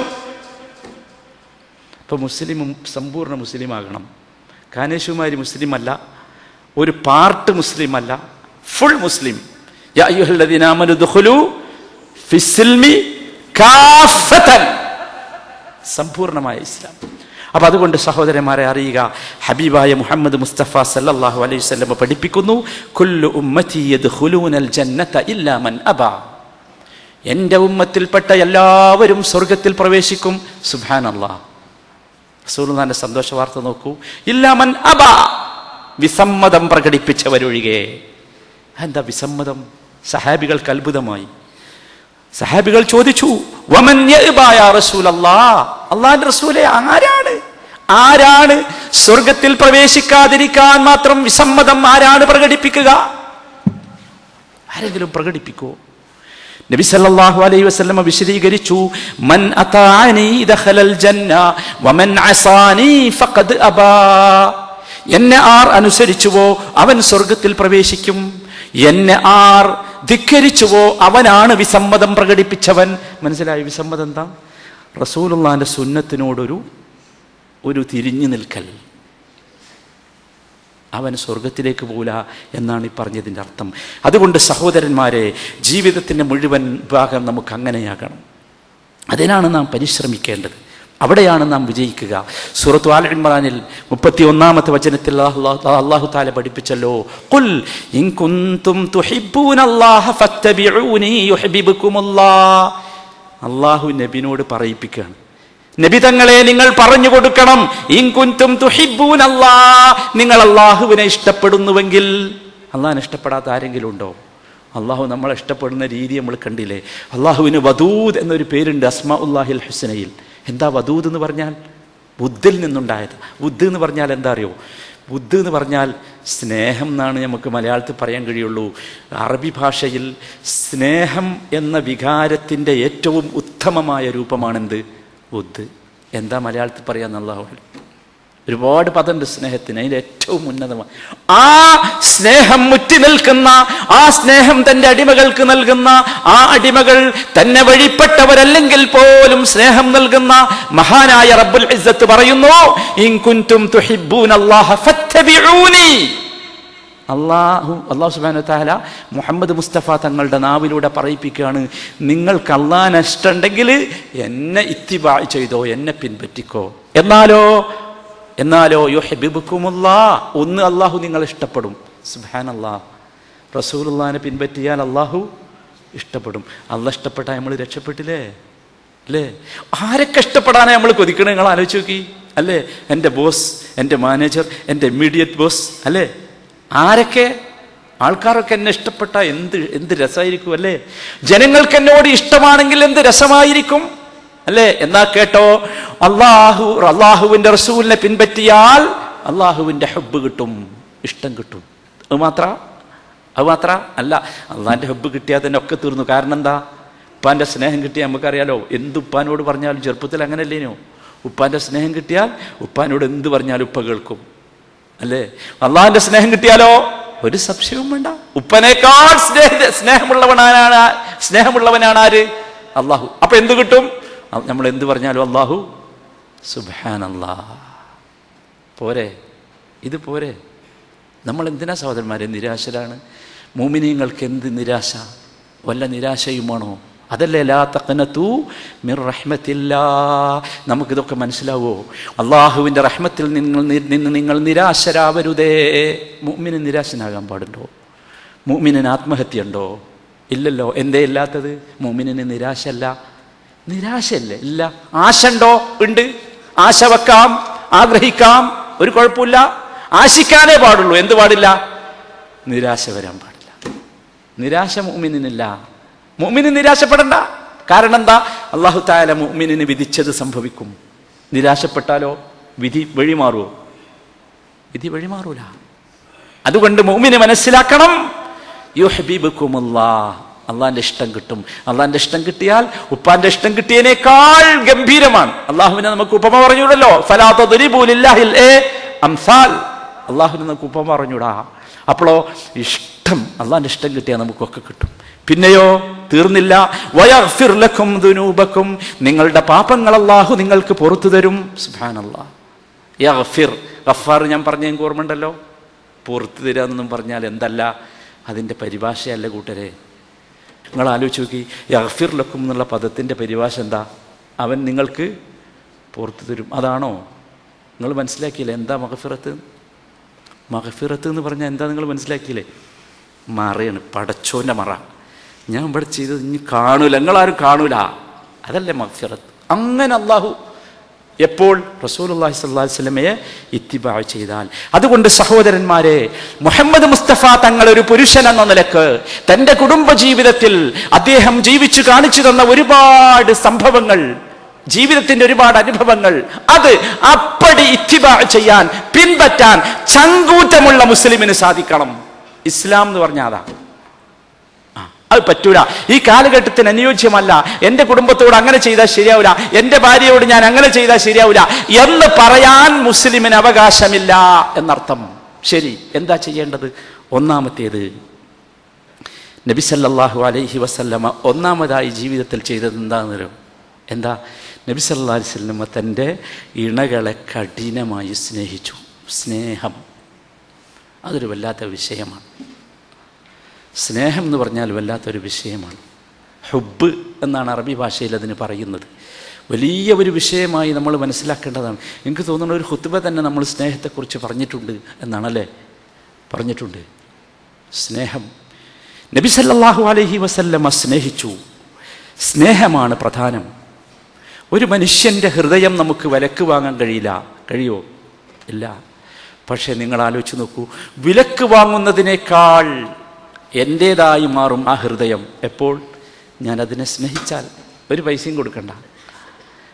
ഇപ്പൊ മുസ്ലിമും സമ്പൂർണ്ണ മുസ്ലിം ആകണം കാനേശുമാരി മുസ്ലിം അല്ല ഒരു പാർട്ട് മുസ്ലിം അല്ല ഫുൾ മുസ്ലിം യാ അയ്യുഹല്ലദീന ആമനു ദുഖുലു ഫിസ്സിൽമി കാഫത്തൻ സമ്പൂർണമായ ഇസ്ലാം അപ്പൊ അതുകൊണ്ട് സഹോദരന്മാരെ അറിയുക ഹബീബായ മുഹമ്മദ് മുസ്തഫ സല്ലല്ലാഹു അലൈഹി വസല്ലം പഠിപ്പിക്കുന്നു കുല്ലു ഉമ്മത്തി യദ്ഖുലൂനൽ ജന്നത ഇല്ലാ മൻ അബാ എൻ്റെ ഉമ്മത്തിൽപ്പെട്ട എല്ലാവരും സ്വർഗത്തിൽ പ്രവേശിക്കും സുബ്ഹാനല്ലാഹ് റസൂലുള്ളാന്റെ സന്തോഷ വാർത്ത നോക്കൂ ഇല്ലാമൻ അബ വിസമ്മതം പ്രകടിപ്പിച്ചവരൊഴികെ എന്താ വിസമ്മതം സഹാബികൾക്ക് അത്ഭുതമായി സഹാബികൾ ചോദിച്ചു വമൻ യഅ്ബാ യാ റസൂലല്ലാ അള്ളാന്റെ റസൂലെ ആരാണ് ആരാണ് സ്വർഗത്തിൽ പ്രവേശിക്കാതിരിക്കാൻ മാത്രം വിസമ്മതം ആരാണ് പ്രകടിപ്പിക്കുക ആരെങ്കിലും പ്രകടിപ്പിക്കോ നബി സല്ലല്ലാഹു അലൈഹി വസല്ലമ വിശദീകരിച്ചു മൻ അതാനി ദഖലൽ ജന്ന വമൻ അസാനി ഫഖദ് അബാ എന്നെ ആർ അനുസരിച്ചുവോ അവൻ സ്വർഗത്തിൽ പ്രവേശിക്കും എന്നെ ആർ ധിക്കരിച്ചുവോ അവനാണ് വിസമ്മതം പ്രകടിപ്പിച്ചവൻ മനസ്സിലായി വിസമ്മതം എന്താ റസൂലുള്ളാന്റെ സുന്നത്തിനോടൊരു ഒരു തിരിഞ്ഞു നിൽക്കൽ അവൻ സ്വർഗത്തിലേക്ക് പോല എന്നാണ് ഈ പറഞ്ഞതിൻ്റെ അർത്ഥം അതുകൊണ്ട് സഹോദരന്മാരെ ജീവിതത്തിൻ്റെ മുഴുവൻ ഭാഗം നമുക്ക് അങ്ങനെയാകണം അതിനാണ് നാം പരിശ്രമിക്കേണ്ടത് അവിടെയാണ് നാം വിജയിക്കുക സൂറത്ത് ആൽ ഇമ്രാനിൽ മുപ്പത്തി ഒന്നാമത്തെ വചനത്തിൽ അല്ലാഹു അള്ളാഹു താല പഠിപ്പിച്ചല്ലോ ഖുൽ ഇൻ കുന്തും തുഹിബ്ബൂനല്ലാഹ ഫത്തബിഊനി യുഹിബ്ബുകുമുല്ലാഹ് അള്ളാഹു നബിനോട് പറയിപ്പിക്കുകയാണ് നബി തങ്ങളെ നിങ്ങൾ പറഞ്ഞു കൊടുക്കണം ഇൻകുന്തും തുഹിബ്ബൂൻ അല്ലാ നിങ്ങൾ അള്ളാഹുവിനെ ഇഷ്ടപ്പെടുന്നുവെങ്കിൽ അള്ളാഹിനെ ഇഷ്ടപ്പെടാത്ത ആരെങ്കിലും ഉണ്ടോ അള്ളാഹു നമ്മളെ ഇഷ്ടപ്പെടുന്ന രീതി നമ്മൾ കണ്ടില്ലേ അള്ളാഹുവിന് വദൂദ് എന്നൊരു പേരുണ്ട് അസ്മാ ഉല്ലാഹിൽ ഹുസനയിൽ എന്താ വധൂത് എന്ന് പറഞ്ഞാൽ ബുദ്ധിൽ നിന്നുണ്ടായത് ബുദ്ധ് എന്ന് പറഞ്ഞാൽ എന്താ അറിയോ ബുദ്ധ് എന്ന് പറഞ്ഞാൽ സ്നേഹം എന്നാണ് നമുക്ക് മലയാളത്തിൽ പറയാൻ കഴിയുള്ളൂ അറബി ഭാഷയിൽ സ്നേഹം എന്ന വികാരത്തിൻ്റെ ഏറ്റവും ഉത്തമമായ രൂപമാണെന്ത് ബുദ്ധ് എന്താ മലയാളത്തിൽ പറയാന്നുള്ള ഒരുപാട് പദമുണ്ട് സ്നേഹത്തിന് അതിൻ്റെ ഏറ്റവും ഉന്നതമാണ് ആ സ്നേഹം മുറ്റി നിൽക്കുന്ന ആ സ്നേഹം തന്റെ അടിമകൾക്ക് നൽകുന്ന ആ അടിമകൾ തന്നെ വഴിപ്പെട്ടവരല്ലെങ്കിൽ പോലും സ്നേഹം നൽകുന്ന മഹാനായ റബ്ബുൽ ഇസ്സത്ത് പറയുന്നു ഇൻ കുൻതും തുഹിബ്ബൂനല്ലാഹ ഫത്തബിഊനി അള്ളാഹു അള്ളാഹു സുബാനു താല മുഹമ്മദ് മുസ്തഫ തങ്ങളുടെ നാവിലൂടെ പറയിപ്പിക്കുകയാണ് നിങ്ങൾക്ക് അള്ളാൻ ഇഷ്ടമുണ്ടെങ്കിൽ എന്നെ ഇത്തിബാ ചെയ്തോ എന്നെ പിൻപറ്റിക്കോ എന്നാലോ എന്നാലോ യുഹബിബുക്കുമുല്ലാ ഒന്ന് അള്ളാഹു നിങ്ങൾ ഇഷ്ടപ്പെടും സുബാൻ അള്ളാഹ് റസൂലുള്ളാനെ പിൻപറ്റിയാൽ അള്ളാഹു ഇഷ്ടപ്പെടും അള്ളാഹ് ഇഷ്ടപ്പെട്ടാൽ നമ്മൾ രക്ഷപ്പെട്ടില്ലേ അല്ലേ ആരൊക്കെ ഇഷ്ടപ്പെടാനാണ് നമ്മൾ കൊതിക്കണേ നിങ്ങൾ ആലോചിച്ച് നോക്കി അല്ലേ എൻ്റെ ബോസ് എൻ്റെ മാനേജർ എൻ്റെ ഇമ്മീഡിയറ്റ് ബോസ് അല്ലേ ആരൊക്കെ ആൾക്കാരൊക്കെ എന്നെ ഇഷ്ടപ്പെട്ട എന്ത് എന്ത് രസമായിരിക്കും അല്ലേ ജനങ്ങൾക്ക് എന്നോട് ഇഷ്ടമാണെങ്കിൽ എന്ത് രസമായിരിക്കും അല്ലേ എന്നാ കേട്ടോ അള്ളാഹു അള്ളാഹുവിന്റെ റസൂലിനെ പിൻപറ്റിയാൽ അള്ളാഹുവിന്റെ ഹബ്ബ് കിട്ടും ഇഷ്ടം കിട്ടും അത് മാത്ര അത് മാത്ര അല്ല അള്ളാഹിന്റെ ഹബ്ബ് കിട്ടിയാൽ തന്നെ ഒക്കെ തീർന്നു കാരണം എന്താ ഉപ്പാന്റെ സ്നേഹം കിട്ടിയാൽ നമുക്കറിയാലോ എന്ത് ഉപ്പാനോട് പറഞ്ഞാലും ചെറുപ്പത്തിൽ അങ്ങനല്ലേനോ ഉപ്പാന്റെ സ്നേഹം കിട്ടിയാൽ ഉപ്പാനോട് എന്ത് പറഞ്ഞാലും ഉപ്പ കേൾക്കും അല്ലേ അള്ളാഹിന്റെ സ്നേഹം കിട്ടിയാലോ ഒരു സംശയവും വേണ്ട ഉപ്പനേക്കാൾ സ്നേഹ സ്നേഹമുള്ളവനാണ് സ്നേഹമുള്ളവനാണ് ആര് അള്ളാഹു അപ്പൊ എന്ത് കിട്ടും നമ്മൾ എന്ത് പറഞ്ഞാലും അള്ളാഹു സുബാൻ പോരെ ഇത് പോരെ നമ്മൾ എന്തിനാ സഹോദരന്മാരെ നിരാശരാണ് മൂമിനീങ്ങൾക്ക് എന്ത് നിരാശ വല്ല നിരാശയുമാണോ അതല്ലേ ലാ തക്കനത്തു മിർ റഹ്മത്തില്ലാ നമുക്കിതൊക്കെ മനസ്സിലാവോ അള്ളാഹുവിൻ്റെ റഹ്മത്തിൽ നിങ്ങൾ നിന്ന് നിങ്ങൾ നിരാശരാവരുതേ മുഅ്മിന് നിരാശനാകാൻ പാടുണ്ടോ മുഅ്മിനിന് ആത്മഹത്യ ഉണ്ടോ ഇല്ലല്ലോ എന്തേ ഇല്ലാത്തത് മുഅ്മിനിന് നിരാശല്ല നിരാശയല്ലേ ഇല്ല ആശ ഉണ്ടോ ഉണ്ട് ആശ വെക്കാം ആഗ്രഹിക്കാം ഒരു കുഴപ്പമില്ല ആശിക്കാനേ പാടുള്ളൂ എന്ത് പാടില്ല നിരാശ വരാൻ പാടില്ല നിരാശ മുഅ്മിനിനില്ല മുഅ്മിന് നിരാശപ്പെടണ്ട കാരണം എന്താ അള്ളാഹു താല മുഅ്മിനിന് വിധിച്ചത് സംഭവിക്കും നിരാശപ്പെട്ടാലോ വിധി വഴിമാറുമോ വിധി വഴിമാറൂല അതുകൊണ്ട് മുഅ്മിന് മനസ്സിലാക്കണം യുഹബീബുക്കുമുല്ലാ അള്ളാന്റെ ഇഷ്ടം കിട്ടും അള്ളാന്റെ ഇഷ്ടം കിട്ടിയാൽ ഉപ്പാന്റെ ഇഷ്ടം കിട്ടിയതിനേക്കാൾ ഗംഭീരമാണ് അള്ളാഹുവിനെ നമുക്ക് ഉപമ പറഞ്ഞൂടല്ലോ ഫലാത്തരിബൂലില്ലാഹിൽ ഏ അംസാൽ അള്ളാഹുവിനെ നമുക്ക് ഉപമ പറഞ്ഞൂടാ അപ്പോഴോ ഇഷ്ടം അള്ളാന്റെ ഇഷ്ടം കിട്ടിയാൽ നമുക്കൊക്കെ കിട്ടും പിന്നെയോ തീർന്നില്ല വയഫിർ ലക്കും ദുനൂബക്കും നിങ്ങളുടെ പാപങ്ങൾ അള്ളാഹു നിങ്ങൾക്ക് പുറത്തു തരും സുബാനല്ലാ യഫിർ ഗഫാർ ഞാൻ പറഞ്ഞ എനിക്ക് ഓർമ്മയുണ്ടല്ലോ പുറത്തു തരിക എന്നൊന്നും പറഞ്ഞാൽ എന്തല്ല അതിൻ്റെ പരിഭാഷയല്ല കൂട്ടരെ നിങ്ങൾ ആലോചിച്ച് നോക്കി യഫിർ ലക്കും എന്നുള്ള പദത്തിൻ്റെ പരിഭാഷ എന്താ അവൻ നിങ്ങൾക്ക് പുറത്തു തരും അതാണോ നിങ്ങൾ മനസ്സിലാക്കിയില്ലേ എന്താ മഹഫിറത്ത് മഹഫിറത്ത് എന്ന് പറഞ്ഞാൽ എന്താ നിങ്ങൾ മനസ്സിലാക്കിയില്ലേ മറയാണ് പടച്ചോൻ്റെ മറ ഞാൻ ഇവിടെ ചെയ്തത് ഇനി കാണൂല നിങ്ങളാരും കാണൂല അതല്ലേ മഹഫിറത്ത് അങ്ങനെ അള്ളാഹു എപ്പോൾ റസൂലുള്ളാഹി സ്വല്ലല്ലാഹി അലൈഹി വസല്ലമയെ ഇത്തിബാ ചെയ്താൽ അതുകൊണ്ട് സഹോദരന്മാരെ മുഹമ്മദ് മുസ്തഫ തങ്ങൾ ഒരു പുരുഷൻ എന്ന നിലക്ക് തന്റെ കുടുംബ ജീവിതത്തിൽ അദ്ദേഹം ജീവിച്ചു കാണിച്ചു തന്ന ഒരുപാട് സംഭവങ്ങൾ ജീവിതത്തിന്റെ ഒരുപാട് അനുഭവങ്ങൾ അത് അപ്പടി ഇത്തിബാ ചെയ്യാൻ പിൻപറ്റാൻ ചങ്കൂറ്റമുള്ള മുസ്ലിമിന് സാധിക്കണം ഇസ്ലാം എന്ന് പറഞ്ഞാൽ അതാ ആ, അത് പറ്റൂല ഈ കാലഘട്ടത്തിന് അനുയോജ്യമല്ല എന്റെ കുടുംബത്തോട് അങ്ങനെ ചെയ്താൽ ശരിയാവില്ല എന്റെ ഭാര്യയോട് ഞാൻ അങ്ങനെ ചെയ്താൽ ശരിയാവില്ല എന്ന് പറയാൻ മുസ്ലിമിന് അവകാശമില്ല എന്നർത്ഥം ശരി എന്താ ചെയ്യേണ്ടത് ഒന്നാമത്തേത് നബി സല്ലല്ലാഹു അലൈഹി വസല്ലമ ഒന്നാമതായി ജീവിതത്തിൽ ചെയ്തത് എന്താണെന്നറിയോ എന്താ നബി സല്ലല്ലാഹു അലൈഹി വസല്ലമ തൻ്റെ ഇണകളെ കഠിനമായി സ്നേഹിച്ചു സ്നേഹം അതൊരു വല്ലാത്ത വിഷയമാണ് സ്നേഹം എന്ന് പറഞ്ഞാൽ വല്ലാത്തൊരു വിഷയമാണ് ഹുബ് എന്നാണ് അറബി ഭാഷയിൽ അതിന് പറയുന്നത് വലിയ ഒരു വിഷയമായി നമ്മൾ മനസ്സിലാക്കേണ്ടതാണ് എനിക്ക് തോന്നുന്ന ഒരു ഹുത്തുബ തന്നെ നമ്മൾ സ്നേഹത്തെക്കുറിച്ച് പറഞ്ഞിട്ടുണ്ട് എന്നാണല്ലേ പറഞ്ഞിട്ടുണ്ട് സ്നേഹം നബി സല്ലല്ലാഹു അലൈഹി വസല്ലമ സ്നേഹിച്ചു സ്നേഹമാണ് പ്രധാനം ഒരു മനുഷ്യൻ്റെ ഹൃദയം നമുക്ക് വിലക്ക് വാങ്ങാൻ കഴിയില്ല കഴിയോ ഇല്ല പക്ഷേ നിങ്ങൾ ആലോചിച്ച് നോക്കൂ വിലക്ക് വാങ്ങുന്നതിനേക്കാൾ എൻ്റേതായി മാറും ആ ഹൃദയം എപ്പോൾ ഞാൻ അതിനെ സ്നേഹിച്ചാൽ ഒരു പൈസയും കൊടുക്കണ്ട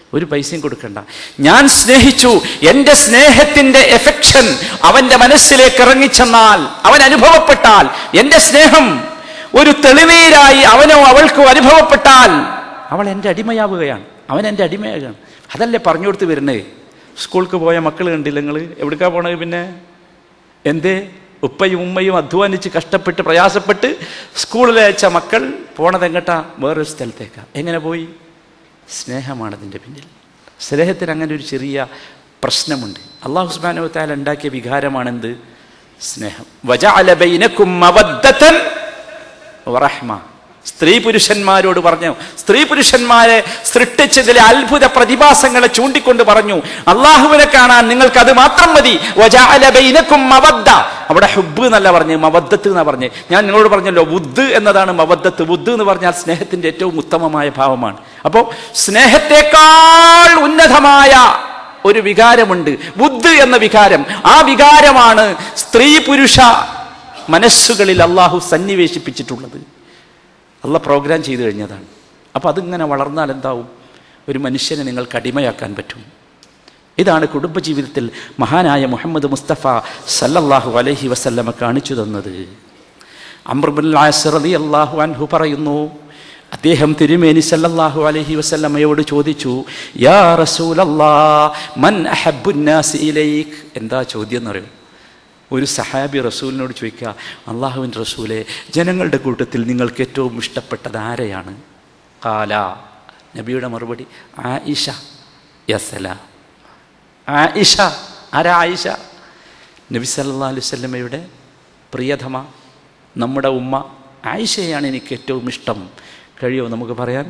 ഒരു പൈസയും കൊടുക്കണ്ട ഞാൻ സ്നേഹിച്ചു എൻ്റെ സ്നേഹത്തിന്റെ എഫക്ഷൻ അവന്റെ മനസ്സിലേക്ക് ഇറങ്ങിച്ചെന്നാൽ അവൻ അനുഭവപ്പെട്ടാൽ എൻ്റെ സ്നേഹം ഒരു തെളിനീരായി അവനോ അവൾക്കോ അനുഭവപ്പെട്ടാൽ അവൾ എൻ്റെ അടിമയാവുകയാണ് അവൻ എൻ്റെ അടിമയാകുകയാണ് അതല്ലേ പറഞ്ഞു കൊടുത്ത് വരുന്നേ സ്കൂൾക്ക് പോയ മക്കൾ കണ്ടില്ല നിങ്ങൾ എവിടേക്കാ പോണത് പിന്നെ എന്തേ ഉപ്പയും ഉമ്മയും അധ്വാനിച്ച് കഷ്ടപ്പെട്ട് പ്രയാസപ്പെട്ട് സ്കൂളിൽ അയച്ച മക്കൾ പോണത് എങ്ങട്ടാ വേറൊരു സ്ഥലത്തേക്കാ എങ്ങനെ പോയി സ്നേഹമാണ് അതിൻ്റെ പിന്നിൽ സ്നേഹത്തിന് അങ്ങനെ ഒരു ചെറിയ പ്രശ്നമുണ്ട് അള്ളാഹു സുബ്ഹാനഹു വതആല ഉണ്ടാക്കിയ വികാരമാണെന്ത് സ്നേഹം വജഅല ബൈനക്കും മവദ്ദതൻ വറഹ്മ സ്ത്രീ പുരുഷന്മാരോട് പറഞ്ഞു സ്ത്രീ പുരുഷന്മാരെ സൃഷ്ടിച്ചതിലെ അത്ഭുത പ്രതിഭാസങ്ങളെ ചൂണ്ടിക്കൊണ്ട് പറഞ്ഞു അള്ളാഹുവിനെ കാണാൻ നിങ്ങൾക്ക് അത് മാത്രം മതി വജഅല ബൈനക്കും മവദ്ദ അവിടെ ഹുബ് എന്നല്ല പറഞ്ഞ് മവദ്ദത്ത് എന്നാ പറഞ്ഞ് ഞാൻ നിങ്ങളോട് പറഞ്ഞല്ലോ ബുദ്ധ് എന്നതാണ് മവദ്ദത്ത് ബുദ്ധ് എന്ന് പറഞ്ഞാൽ സ്നേഹത്തിന്റെ ഏറ്റവും ഉത്തമമായ ഭാവമാണ് അപ്പോൾ സ്നേഹത്തെക്കാൾ ഉന്നതമായ ഒരു വികാരമുണ്ട് ബുദ്ധ് എന്ന വികാരം ആ വികാരമാണ് സ്ത്രീ പുരുഷ മനസ്സുകളിൽ അള്ളാഹു സന്നിവേശിപ്പിച്ചിട്ടുള്ളത് അള്ള പ്രോഗ്രാം ചെയ്തു കഴിഞ്ഞതാണ് അപ്പോൾ അതിങ്ങനെ വളർന്നാൽ എന്താവും ഒരു മനുഷ്യനെ നിങ്ങൾക്ക് അടിമയാക്കാൻ പറ്റും ഇതാണ് കുടുംബജീവിതത്തിൽ മഹാനായ മുഹമ്മദ് മുസ്തഫ സല്ലല്ലാഹു അലൈഹി വസല്ലമ കാണിച്ചു തന്നത് അമ്രബുൽ അലി അള്ളാഹു അൻഹു പറയുന്നു അദ്ദേഹം തിരുമേനി സല്ലല്ലാഹു അലൈഹി വസല്ലമയോട് ചോദിച്ചു യാ റസൂലല്ലാ മൻ അഹബ്ബുന്നാസി ഇലൈക് എന്താ ചോദ്യം എന്നറിയോ ഒരു സഹാബി റസൂലിനോട് ചോദിക്കുക അള്ളാഹുവിൻ റസൂലെ ജനങ്ങളുടെ കൂട്ടത്തിൽ നിങ്ങൾക്ക് ഏറ്റവും ഇഷ്ടപ്പെട്ടത് ആരെയാണ് കാല നബിയുടെ മറുപടി ആയിഷ യസല ആയിഷ ആരാ ആയിഷ നബി സല്ലാ അലൈഹി സ്വല്ലമയുടെ പ്രിയതമ നമ്മുടെ ഉമ്മ ആയിഷയാണ് എനിക്ക് ഏറ്റവും ഇഷ്ടം കഴിയുമോ നമുക്ക് പറയാൻ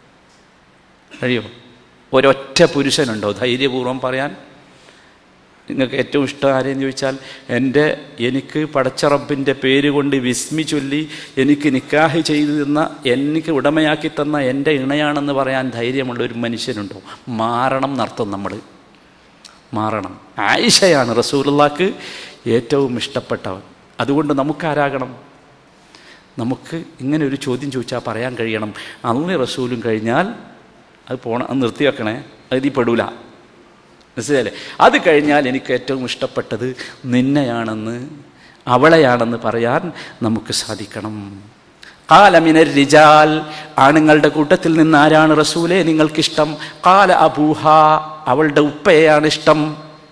കഴിയുമോ ഒരൊറ്റ പുരുഷനുണ്ടോ ധൈര്യപൂർവ്വം പറയാൻ നിങ്ങൾക്ക് ഏറ്റവും ഇഷ്ടം ആരെന്ന് ചോദിച്ചാൽ എൻ്റെ എനിക്ക് പടച്ചറബിൻ്റെ പേര് കൊണ്ട് വിസ്മി ചൊല്ലി എനിക്ക് നിക്കാഹ് ചെയ്തു തന്ന എനിക്ക് ഉടമയാക്കി തന്ന എൻ്റെ ഇണയാണെന്ന് പറയാൻ ധൈര്യമുള്ള ഒരു മനുഷ്യനുണ്ടോ മാറണം നടത്തും നമ്മൾ മാറണം ആയിഷയാണ് റസൂലുള്ളാക്ക് ഏറ്റവും ഇഷ്ടപ്പെട്ടവൻ അതുകൊണ്ട് നമുക്കാരാകണം നമുക്ക് ഇങ്ങനെ ഒരു ചോദ്യം ചോദിച്ചാൽ പറയാൻ കഴിയണം അള്ളി റസൂലും കഴിഞ്ഞാൽ അത് പോണ അത് നിർത്തി വെക്കണേ അത് ഇതിൽ പെടൂല മനസ്സിലല്ലേ അത് കഴിഞ്ഞാൽ എനിക്ക് ഏറ്റവും ഇഷ്ടപ്പെട്ടത് നിന്നെയാണെന്ന് അവളെയാണെന്ന് പറയാൻ നമുക്ക് സാധിക്കണം കാലമിനർ റിജാൽ ആണുങ്ങളുടെ കൂട്ടത്തിൽ നിന്ന് ആരാണ് റസൂലെ നിങ്ങൾക്കിഷ്ടം കാല അബൂഹ അവളുടെ ഉപ്പയെയാണ് ഇഷ്ടം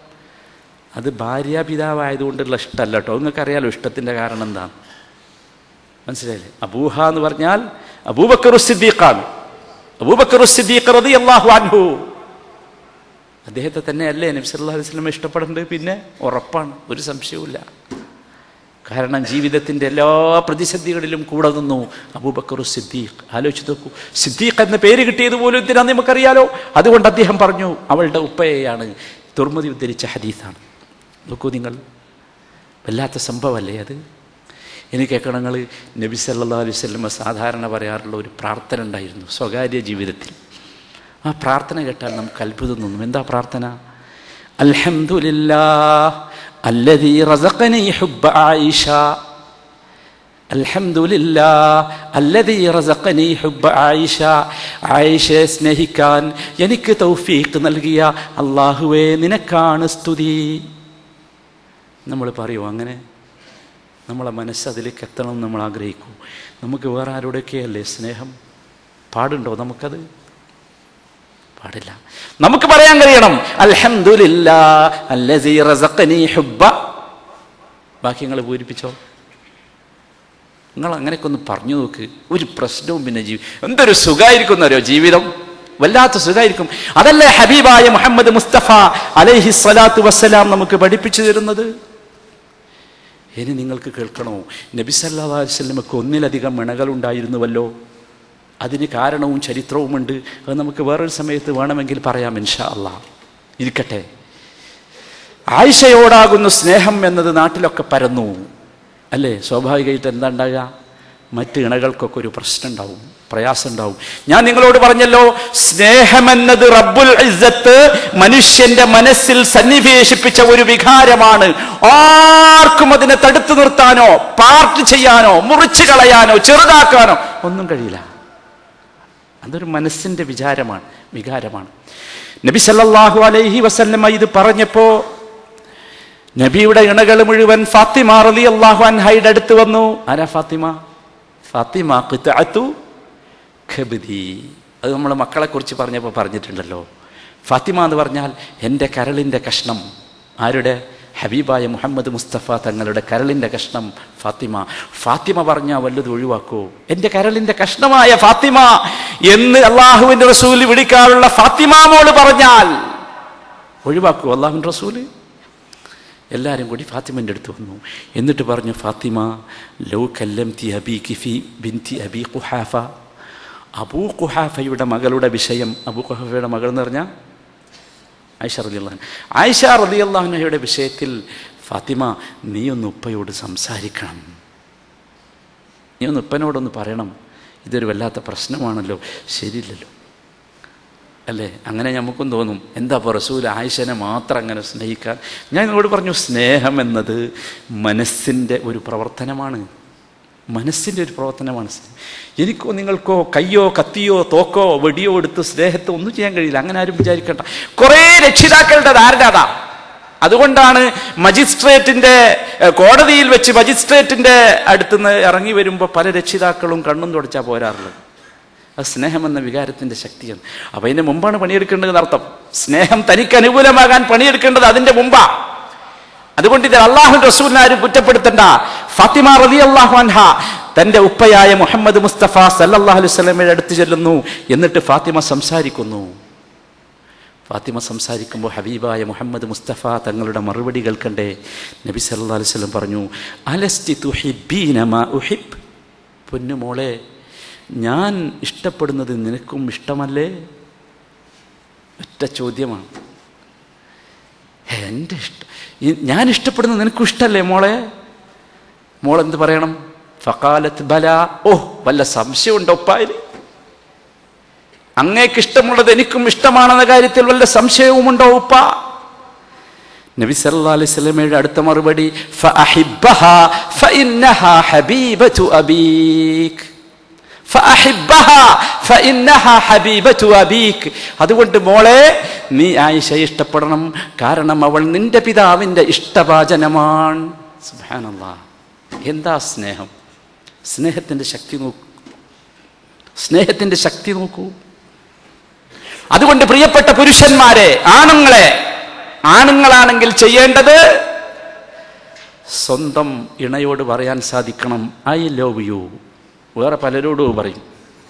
അത് ഭാര്യാപിതാവായതുകൊണ്ടുള്ള ഇഷ്ടമല്ല കേട്ടോ നിങ്ങൾക്കറിയാലോ ഇഷ്ടത്തിൻ്റെ കാരണം എന്താണ് മനസ്സിലായില്ലേ അബൂഹ എന്ന് പറഞ്ഞാൽ അബൂബക്കർ സിദ്ദീഖാണ് അബൂബക്കർ സിദ്ദീഖ് റളിയല്ലാഹു അൻഹു അദ്ദേഹത്തെ തന്നെയല്ലേ നബി സല്ലല്ലാഹു അലൈഹി വസല്ലം ഇഷ്ടപ്പെടുന്നത് പിന്നെ ഉറപ്പാണ് ഒരു സംശയവുമില്ല കാരണം ജീവിതത്തിൻ്റെ എല്ലാ പ്രതിസന്ധികളിലും കൂടെ നിന്നു അബൂബക്കർ സിദ്ദീഖ് ആലോചിച്ച് നോക്കൂ സിദ്ദീഖ് എന്ന പേര് കിട്ടിയത് പോലും എന്തിനാന്ന് നമുക്കറിയാലോ അതുകൊണ്ട് അദ്ദേഹം പറഞ്ഞു അവളുടെ ഉപ്പയെയാണ് തുർമതി ഉദ്ധരിച്ച ഹദീസാണ് നോക്കൂ നിങ്ങൾ വല്ലാത്ത സംഭവമല്ലേ അത് ഇനി കേൾക്കണങ്ങൾ നബി സല്ലാ അലൈഹി സ്വല്ലമ സാധാരണ പറയാറുള്ള ഒരു പ്രാർത്ഥന ഉണ്ടായിരുന്നു സ്വകാര്യ ജീവിതത്തിൽ ആ പ്രാർത്ഥന കേട്ടാൽ നമുക്ക് അത്ഭുതം തോന്നും എന്താ പ്രാർത്ഥന അൽഹംദുലില്ലാ അല്ലദീ റസഖനി ഹുബ്ബ ആയിഷ അൽഹംദുലില്ലാ അല്ലദീ റസഖനി ഹുബ്ബ ആയിഷ ആയിഷയെ സ്നേഹിക്കാൻ എനിക്ക് തൗഫീഖ് നൽകിയ അള്ളാഹുവേ നിനക്കാണ് സ്തുതി നമ്മൾ പറയുമോ അങ്ങനെ നമ്മളെ മനസ്സ് അതിലേക്ക് എത്തണം എന്ന് നമ്മൾ ആഗ്രഹിക്കൂ നമുക്ക് വേറെ ആരോടൊക്കെയല്ലേ സ്നേഹം പാടുണ്ടോ നമുക്കത് പാടില്ല നമുക്ക് പറയാൻ കഴിയണം അൽഹംദുലില്ലാ അല്ലസീ റസഖനി ഹുബ്ബ ബാക്കി നിങ്ങൾ പൂരിപ്പിച്ചോ നിങ്ങൾ അങ്ങനെയൊക്കെ ഒന്ന് പറഞ്ഞു നോക്ക് ഒരു പ്രശ്നവും പിന്നെ ജീവി എന്തൊരു സുഖമായിരിക്കും അറിയോ ജീവിതം വല്ലാത്ത സുഖമായിരിക്കും അതല്ലേ ഹബീബായ മുഹമ്മദ് മുസ്തഫ അലൈഹി സ്വലാത്തു വസ്സലാം നമുക്ക് പഠിപ്പിച്ചു തരുന്നത് ഇനി നിങ്ങൾക്ക് കേൾക്കണോ നബി സല്ലാ വല്ലമക്ക് ഒന്നിലധികം ഇണകളുണ്ടായിരുന്നുവല്ലോ അതിന് കാരണവും ചരിത്രവുമുണ്ട് അത് നമുക്ക് വേറൊരു സമയത്ത് വേണമെങ്കിൽ പറയാം ഇൻഷാ അള്ളാ ഇരിക്കട്ടെ ആയിഷയോടാകുന്ന സ്നേഹം എന്നത് നാട്ടിലൊക്കെ പരന്നു അല്ലേ സ്വാഭാവികമായിട്ട് എന്താ ഉണ്ടാകുക മറ്റ് ഇണകൾക്കൊക്കെ ഒരു പ്രശ്നം ഉണ്ടാവും പ്രയാസം ഉണ്ടാവും ഞാൻ നിങ്ങളോട് പറഞ്ഞല്ലോ സ്നേഹമെന്നത് റബ്ബുൽ ഇസ്സത്ത് മനുഷ്യന്റെ മനസ്സിൽ സന്നിവേശിപ്പിച്ച ഒരു വികാരമാണ് ആർക്കും അതിനെ തടുത്തു നിർത്താനോ പാർട്ട് ചെയ്യാനോ മുറിച്ചു കളയാനോ ചെറുതാക്കാനോ ഒന്നും കഴിയില്ല അതൊരു മനസ്സിൻ്റെ വിചാരമാണ് വികാരമാണ് നബി സല്ലല്ലാഹു അലൈഹി വസല്ലമ ഇത് പറഞ്ഞപ്പോൾ നബിയുടെ ഇണകൾ മുഴുവൻ ഫാത്തിമ റലി അള്ളാഹു അൻഹയുടെ അടുത്ത് വന്നു ആരാ ഫാത്തിമ ഫാത്തിമ ഖിത്അത്തു ഖബ്ദി അത് നമ്മൾ മക്കളെ കുറിച്ച് പറഞ്ഞപ്പോൾ പറഞ്ഞിട്ടുണ്ടല്ലോ ഫാത്തിമ എന്ന് പറഞ്ഞാൽ എൻ്റെ കരളിൻ്റെ കഷ്ണം ആരുടെ ഹബീബായ മുഹമ്മദ് മുസ്തഫ തങ്ങളുടെ കരളിൻ്റെ കഷ്ണം ഫാത്തിമ ഫാത്തിമ പറഞ്ഞാൽ വല്ലത് ഒഴിവാക്കൂ എൻ്റെ കരളിൻ്റെ കഷ്ണമായ ഫാത്തിമ എന്ന് അള്ളാഹുവിൻ്റെ റസൂല് വിളിക്കാറുള്ള ഫാത്തിമ മോള് പറഞ്ഞാൽ ഒഴിവാക്കൂ അള്ളാഹുവിൻ്റെ റസൂല് എല്ലാവരും കൂടി ഫാത്തിമൻ്റെ അടുത്ത് വന്നു എന്നിട്ട് പറഞ്ഞു ഫാത്തിമ ലൗ കല്ലം തി അബി കിഫി ബിൻതി അബി കുഹാഫ അബൂ കുഹാഫയുടെ മകളുടെ വിഷയം അബൂ കുഹാഫയുടെ മകൾ എന്ന് പറഞ്ഞാൽ ആയിഷ റതി അള്ളഹാൻ ആയിഷ റതി അള്ളാഹുനയുടെ വിഷയത്തിൽ ഫാത്തിമ നീ ഒന്ന് ഉപ്പയോട് സംസാരിക്കണം നീ ഒന്ന് ഉപ്പനോടൊന്ന് പറയണം ഇതൊരു വല്ലാത്ത പ്രശ്നമാണല്ലോ ശരിയില്ലല്ലോ അല്ലേ അങ്ങനെ നമുക്കും തോന്നും എന്താ ഇപ്പോൾ റസൂൽ ആയിഷനെ മാത്രം അങ്ങനെ സ്നേഹിക്കാൻ ഞാൻ നിങ്ങളോട് പറഞ്ഞു സ്നേഹം എന്നത് മനസ്സിൻ്റെ ഒരു പ്രവർത്തനമാണ് മനസ്സിൻ്റെ ഒരു പ്രവർത്തനമാണ് എനിക്കോ നിങ്ങൾക്കോ കയ്യോ കത്തിയോ തോക്കോ വെടിയോ എടുത്ത് സ്നേഹത്തെ ഒന്നും ചെയ്യാൻ കഴിയില്ല അങ്ങനെ ആരും വിചാരിക്കണ്ട കുറേ രക്ഷിതാക്കളുടെ ധാരണ അതാ അതുകൊണ്ടാണ് മജിസ്ട്രേറ്റിന്റെ ഏഹ്, കോടതിയിൽ വെച്ച് മജിസ്ട്രേറ്റിന്റെ അടുത്തുനിന്ന് ഇറങ്ങി വരുമ്പോൾ പല രക്ഷിതാക്കളും കണ്ണും തുടച്ചാൽ പോരാറുള്ളത് അത് സ്നേഹം എന്ന വികാരത്തിന്റെ ശക്തിയാണ് അപ്പൊ അതിന്റെ മുമ്പാണ് പണിയെടുക്കേണ്ടത് അർത്ഥം സ്നേഹം തനിക്ക് അനുകൂലമാകാൻ പണിയെടുക്കേണ്ടത് അതിന്റെ മുമ്പാ അതുകൊണ്ട് ഇത് അള്ളാഹു റസൂലിനെ ആരും കുറ്റപ്പെടുത്തണ്ട ഫാത്തിമ റലി അള്ളാഹു അൻഹ തന്റെ ഉപ്പയായ മുഹമ്മദ് മുസ്തഫ സല്ലല്ലാഹു അലൈഹി വസല്ലമയുടെ അടുത്ത് ചെല്ലുന്നു എന്നിട്ട് ഫാത്തിമ സംസാരിക്കുന്നു ഫാത്തിമ സംസാരിക്കുമ്പോൾ ഹബീബായ മുഹമ്മദ് മുസ്തഫ തങ്ങളുടെ മറുപടി കേൾക്കണ്ടേ നബി സല്ലല്ലാഹു അലൈഹി വസല്ലം പറഞ്ഞു അലസ്തി തുഹിബ്ബീന മാ ഉഹിബ് പൊന്നുമോളെ ഞാൻ ഇഷ്ടപ്പെടുന്നത് നിനക്കും ഇഷ്ടമല്ലേ ഒറ്റ ചോദ്യമാണ് എൻ്റെ ഇഷ്ടം ഈ- ഞാൻ ഇഷ്ടപ്പെടുന്നത് നിനക്കും ഇഷ്ടമല്ലേ മോളെ മോൾ എന്ത് പറയണം ഫക്കാലത്ത് ബല ഓ വല്ല സംശയമുണ്ടോ ഉപ്പായിൽ അങ്ങേക്ക് ഇഷ്ടമുള്ളത് എനിക്കും ഇഷ്ടമാണെന്ന കാര്യത്തിൽ വല്ല സംശയവുമുണ്ടോ ഉപ്പ നബി സല്ലല്ലാഹു അലൈഹി വസല്ലമയുടെ അടുത്ത മറുപടി ഫഅഹിബ്ബഹാ ഫഇന്നഹാ ഹബീബതു അബീക് ഫഅഹിബ്ബഹാ ഫഇന്നഹാ ഹബീബതു അബീക് അതുകൊണ്ട് മോളെ നീ ആയിഷ ഇഷ്ടപ്പെടണം കാരണം അവൾ നിന്റെ പിതാവിന്റെ ഇഷ്ടഭാജനമാണ് സുബ്ഹാനല്ലാഹ് എന്താ സ്നേഹം സ്നേഹത്തിന്റെ ശക്തി നോക്കൂ സ്നേഹത്തിന്റെ ശക്തി നോക്കൂ അതുകൊണ്ട് പ്രിയപ്പെട്ട പുരുഷന്മാരെ ആണുങ്ങളെ ആണുങ്ങളാണെങ്കിൽ ചെയ്യേണ്ടത് സ്വന്തം ഇണയോട് പറയാൻ സാധിക്കണം ഐ ലവ് യു വേറെ പലരോടും പറയും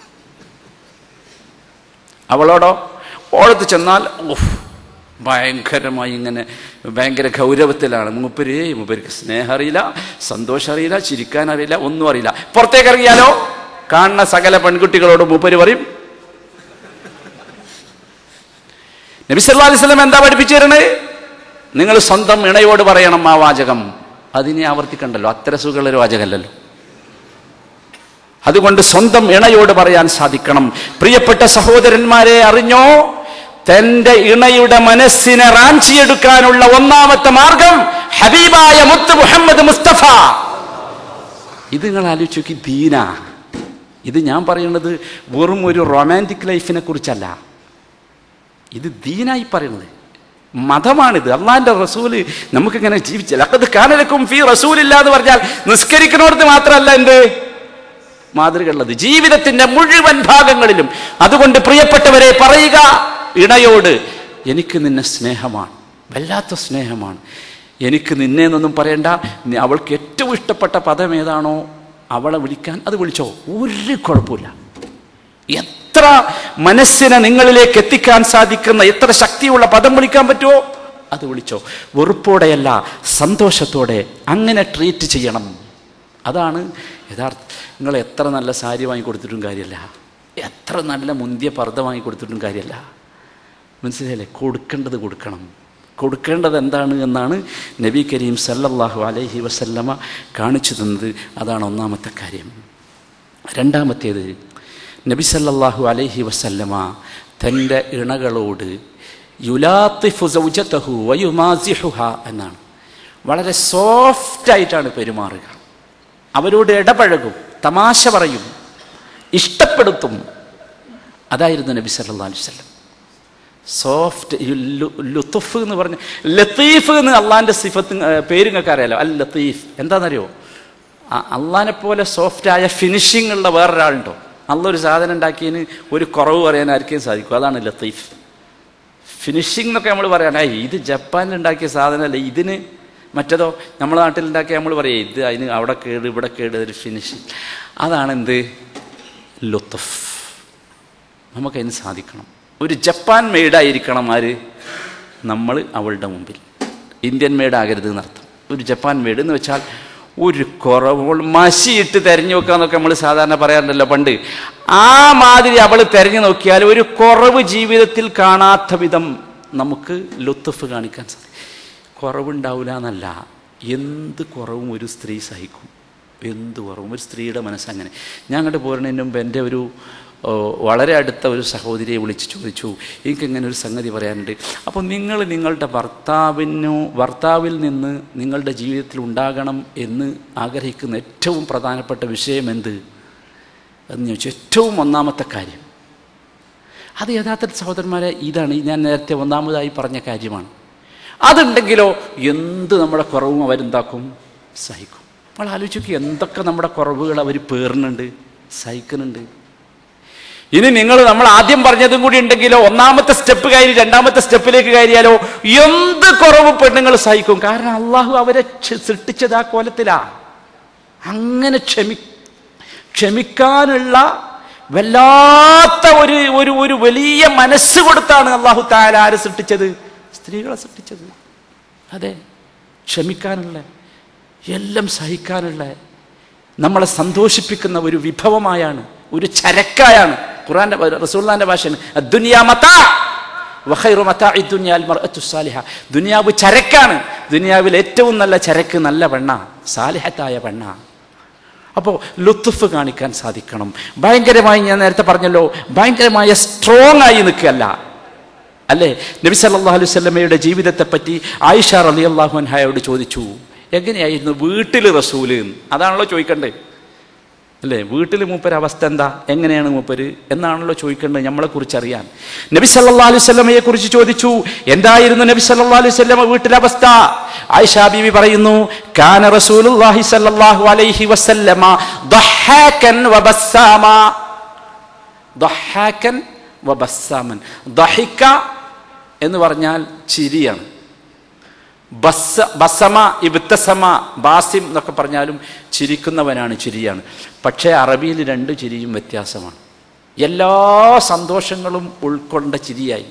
അവളോടോ ഓളത്ത് ചെന്നാൽ ഉഫ്, ഭയങ്കരമായി ഇങ്ങനെ ഭയങ്കര ഗൗരവത്തിലാണ് മൂപ്പര് മൂപ്പർക്ക് സ്നേഹം അറിയില്ല സന്തോഷം അറിയില്ല ചിരിക്കാൻ അറിയില്ല ഒന്നും അറിയില്ല പുറത്തേക്ക് ഇറങ്ങിയാലോ കാണുന്ന സകല പെൺകുട്ടികളോട് മൂപ്പര് പറയും നബി സല്ലല്ലാഹു അലൈഹി വസല്ലം എന്താ പഠിപ്പിച്ചു തരണേ നിങ്ങൾ സ്വന്തം ഇണയോട് പറയണം ആ വാചകം അതിനെ ആവർത്തിക്കണ്ടല്ലോ അത്ര സുഖമുള്ള ഒരു വാചകമല്ലല്ലോ അതുകൊണ്ട് സ്വന്തം ഇണയോട് പറയാൻ സാധിക്കണം പ്രിയപ്പെട്ട സഹോദരന്മാരെ അറിഞ്ഞോ തന്റെ ഇണയുടെ മനസ്സിനെ റാഞ്ചിയെടുക്കാനുള്ള ഒന്നാമത്തെ മാർഗം ഹബീബായ മുത്ത് മുഹമ്മദ് മുസ്തഫ ഇത് നിങ്ങൾ ആലോചിച്ച് നോക്കി ദീന ഇത് ഞാൻ പറയുന്നത് വെറും ഒരു റൊമാൻറ്റിക് ലൈഫിനെ കുറിച്ചല്ല ഇത് ദീനായി പറയുന്നത് മതമാണിത് അള്ളാന്റെ റസൂല് നമുക്കിങ്ങനെ ജീവിച്ച ലക്കത് കാനലക്കും ഫീ റസൂലില്ല എന്ന് പറഞ്ഞാൽ നിസ്കരിക്കണോടത്ത് മാത്രമല്ല എന്ത് മാതൃകയുള്ളത് ജീവിതത്തിന്റെ മുഴുവൻ ഭാഗങ്ങളിലും അതുകൊണ്ട് പ്രിയപ്പെട്ടവരെ പറയുക ഇണയോട് എനിക്ക് നിന്നെ സ്നേഹമാണ് വല്ലാത്ത സ്നേഹമാണ് എനിക്ക് നിന്നെ എന്നൊന്നും പറയണ്ട നീ- അവൾക്ക് ഏറ്റവും ഇഷ്ടപ്പെട്ട പദം ഏതാണോ അവളെ വിളിക്കാൻ അത് വിളിച്ചോ ഒരു കുഴപ്പമില്ല എത്ര മനസ്സിനെ നിങ്ങളിലേക്ക് എത്തിക്കാൻ സാധിക്കുന്ന എത്ര ശക്തിയുള്ള പദം വിളിക്കാൻ പറ്റുമോ അത് വിളിച്ചോ വെറുപ്പോടെയല്ല സന്തോഷത്തോടെ അങ്ങനെ ട്രീറ്റ് ചെയ്യണം അതാണ് യഥാർത്ഥ നിങ്ങൾ എത്ര നല്ല സാരി വാങ്ങി കൊടുത്തിട്ടും കാര്യമല്ല എത്ര നല്ല മുന്തിയ പർദ്ദ വാങ്ങി കൊടുത്തിട്ടും കാര്യമല്ല മനസ്സിലായില്ലേ കൊടുക്കേണ്ടത് കൊടുക്കണം കൊടുക്കേണ്ടത് എന്താണ് എന്നാണ് നബി കരീം സല്ലല്ലാഹു അലൈഹി വസല്ലമ കാണിച്ചു തന്നത് അതാണ് ഒന്നാമത്തെ കാര്യം രണ്ടാമത്തേത് നബി സല്ലല്ലാഹു അലൈഹി വസല്ലമ തൻ്റെ ഇണകളോട് യുലാത്തിഫു സൗജതഹു വയുമാസിഹുഹ എന്നാണ് വളരെ സോഫ്റ്റായിട്ടാണ് പെരുമാറുക അവരോട് ഇടപഴകും തമാശ പറയും ഇഷ്ടപ്പെടുത്തും അതായിരുന്നു നബി സല്ലല്ലാഹു അലൈഹി വസല്ലം സോഫ്റ്റ് ലുത്തുഫ് എന്ന് പറഞ്ഞ ലത്തീഫ് എന്ന് അള്ളാന്റെ സിഫത്ത് പേര് നിങ്ങൾക്ക് അറിയാലോ അൽ ലത്തീഫ് എന്താണെന്നറിയോ അള്ളാനെ പോലെ സോഫ്റ്റായ ഫിനിഷിംഗ് ഉള്ള വേറൊരാളുണ്ടോ നല്ലൊരു സാധനം ഉണ്ടാക്കിയതിന് ഒരു കുറവ് പറയാൻ ആർക്കും സാധിക്കും അതാണ് ലത്തീഫ് ഫിനിഷിംഗ് എന്നൊക്കെ നമ്മൾ പറയാൻ ഇത് ജപ്പാനിൽ ഉണ്ടാക്കിയ സാധനമല്ല ഇതിന് മറ്റതോ നമ്മുടെ നാട്ടിൽ ഉണ്ടാക്കിയ നമ്മൾ പറയാം ഇത് അതിന് അവിടെ കേട് ഇവിടെ കേട് ഒരു ഫിനിഷിങ് അതാണ് എന്ത് ലുത്തഫ് നമുക്കതിന് സാധിക്കണം ഒരു ജപ്പാൻ മെയ്ഡായിരിക്കണം ആര് നമ്മൾ അവളുടെ മുമ്പിൽ ഇന്ത്യൻ മെയ്ഡാകരുത് എന്നർത്ഥം ഒരു ജപ്പാൻ മെയ്ഡ് എന്ന് വെച്ചാൽ ഒരു കുറവ് മഷിയിട്ട് തെരഞ്ഞു നോക്കാന്നൊക്കെ നമ്മൾ സാധാരണ പറയാറുണ്ടല്ലോ പണ്ട് ആ മാതിരി അവൾ തെരഞ്ഞു നോക്കിയാൽ ഒരു കുറവ് ജീവിതത്തിൽ കാണാത്ത വിധം നമുക്ക് ലുത്തഫ് കാണിക്കാൻ സാധിക്കും കുറവുണ്ടാവില്ല എന്നല്ല എന്ത് കുറവും ഒരു സ്ത്രീ സഹിക്കും എന്ത് കുറവും ഒരു സ്ത്രീയുടെ മനസ്സങ്ങനെ ഞാൻ അങ്ങോട്ട് പോരുന്നതിന് മുമ്പ് എൻ്റെ ഒരു വളരെ അടുത്ത ഒരു സഹോദരിയെ വിളിച്ച് ചോദിച്ചു എനിക്കിങ്ങനെ ഒരു സംഗതി പറയാനുണ്ട് അപ്പോൾ നിങ്ങൾ നിങ്ങളുടെ ഭർത്താവിനു ഭർത്താവിൽ നിന്ന് നിങ്ങളുടെ ജീവിതത്തിൽ ഉണ്ടാകണം എന്ന് ആഗ്രഹിക്കുന്ന ഏറ്റവും പ്രധാനപ്പെട്ട വിഷയം എന്ത് എന്ന് ചോദിച്ചു ഏറ്റവും ഒന്നാമത്തെ കാര്യം അത് യഥാർത്ഥ സഹോദരന്മാരെ ഇതാണ് ഞാൻ നേരത്തെ ഒന്നാമതായി പറഞ്ഞ കാര്യമാണ് അതുണ്ടെങ്കിലോ എന്ത് നമ്മുടെ കുറവും അവരെന്താക്കും സഹിക്കും നമ്മൾ ആലോചിക്കും എന്തൊക്കെ നമ്മുടെ കുറവുകൾ അവർ പേറുന്നുണ്ട് സഹിക്കുന്നുണ്ട് ഇനി നിങ്ങൾ നമ്മൾ ആദ്യം പറഞ്ഞതും കൂടി ഉണ്ടെങ്കിലോ ഒന്നാമത്തെ സ്റ്റെപ്പ് കയറി രണ്ടാമത്തെ സ്റ്റെപ്പിലേക്ക് കയറിയാലോ എന്ത് കുറവ് പെണ്ണുങ്ങൾ സഹിക്കും കാരണം അള്ളാഹു അവരെ സൃഷ്ടിച്ചത് ആ കോലത്തിലാ അങ്ങനെ ക്ഷമി ക്ഷമിക്കാനുള്ള വല്ലാത്ത ഒരു ഒരു ഒരു വലിയ മനസ്സ് കൊടുത്താണ് അള്ളാഹു താല ആരെ സൃഷ്ടിച്ചത് സ്ത്രീകളെ സൃഷ്ടിച്ചത് അതെ ക്ഷമിക്കാനുള്ള എല്ലാം സഹിക്കാനുള്ള നമ്മളെ സന്തോഷിപ്പിക്കുന്ന ഒരു വിഭവമായാണ് ഒരു ചരക്കായാണ് ഖുറാന്റെ റസൂള്ളാന്റെ ഭാഷയാണ് ദുനിയാവ് ചരക്കാണ് ദുനിയാവിൽ ഏറ്റവും നല്ല ചരക്ക് നല്ല പെണ്ണ സാലിഹത്തായ പെണ്ണ അപ്പോൾ ലുത്തുഫ് കാണിക്കാൻ സാധിക്കണം ഭയങ്കരമായി ഞാൻ നേരത്തെ പറഞ്ഞല്ലോ ഭയങ്കരമായ സ്ട്രോങ് ആയി നിൽക്കുകയല്ല അല്ലേ നബി സല്ലാ അലൈഹി സ്വലമയുടെ ജീവിതത്തെ പറ്റി ആയിഷ അലി അള്ളാഹു അൻഹായോട് ചോദിച്ചു എങ്ങനെയായിരുന്നു വീട്ടിൽ റസൂല് അതാണല്ലോ ചോദിക്കണ്ടേ അല്ലേ വീട്ടിൽ മൂപ്പര് അവസ്ഥ എന്താ എങ്ങനെയാണ് മൂപ്പര് എന്നാണല്ലോ ചോദിക്കേണ്ടത് നമ്മളെ കുറിച്ച് അറിയാൻ നബി സല്ലാ അലൈഹി സ്വലമയെ കുറിച്ച് ചോദിച്ചു എന്തായിരുന്നു നബി സല്ലാ അലൈഹി സ്വലമ വീട്ടിലെ അവസ്ഥ ആയിഷ ബീവി പറയുന്നു കാന റസൂലുള്ളാഹി സല്ലല്ലാഹു അലൈഹി വസല്ലമ ദഹാകൻ വബസ്സാമ ദഹാകൻ വബസ്സാമൻ ദഹിക്ക എന്ന് പറഞ്ഞാൽ ചിരിയാണ് ബസ്സ ബസമ ഇബ്തസമ ബാസിം എന്നൊക്കെ പറഞ്ഞാലും ചിരിക്കുന്നവനാണ് ചിരിയാണ് പക്ഷേ അറബിയിൽ രണ്ട് ചിരിയും വ്യത്യാസമാണ് എല്ലാ സന്തോഷങ്ങളും ഉൾക്കൊണ്ട ചിരിയായി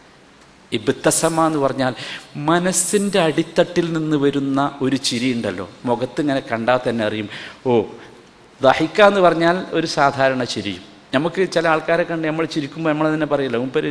ഇബ്തസമ എന്ന് പറഞ്ഞാൽ മനസ്സിൻ്റെ അടിത്തട്ടിൽ നിന്ന് വരുന്ന ഒരു ചിരി ഉണ്ടല്ലോ മുഖത്ത് ഇങ്ങനെ കണ്ടാൽ തന്നെ അറിയും ഓ ദഹിക്ക എന്ന് പറഞ്ഞാൽ ഒരു സാധാരണ ചിരിയും നമുക്ക് ചില ആൾക്കാരെ കണ്ട് നമ്മൾ ചിരിക്കുമ്പോൾ നമ്മൾ തന്നെ പറയല്ലോ മുമ്പര്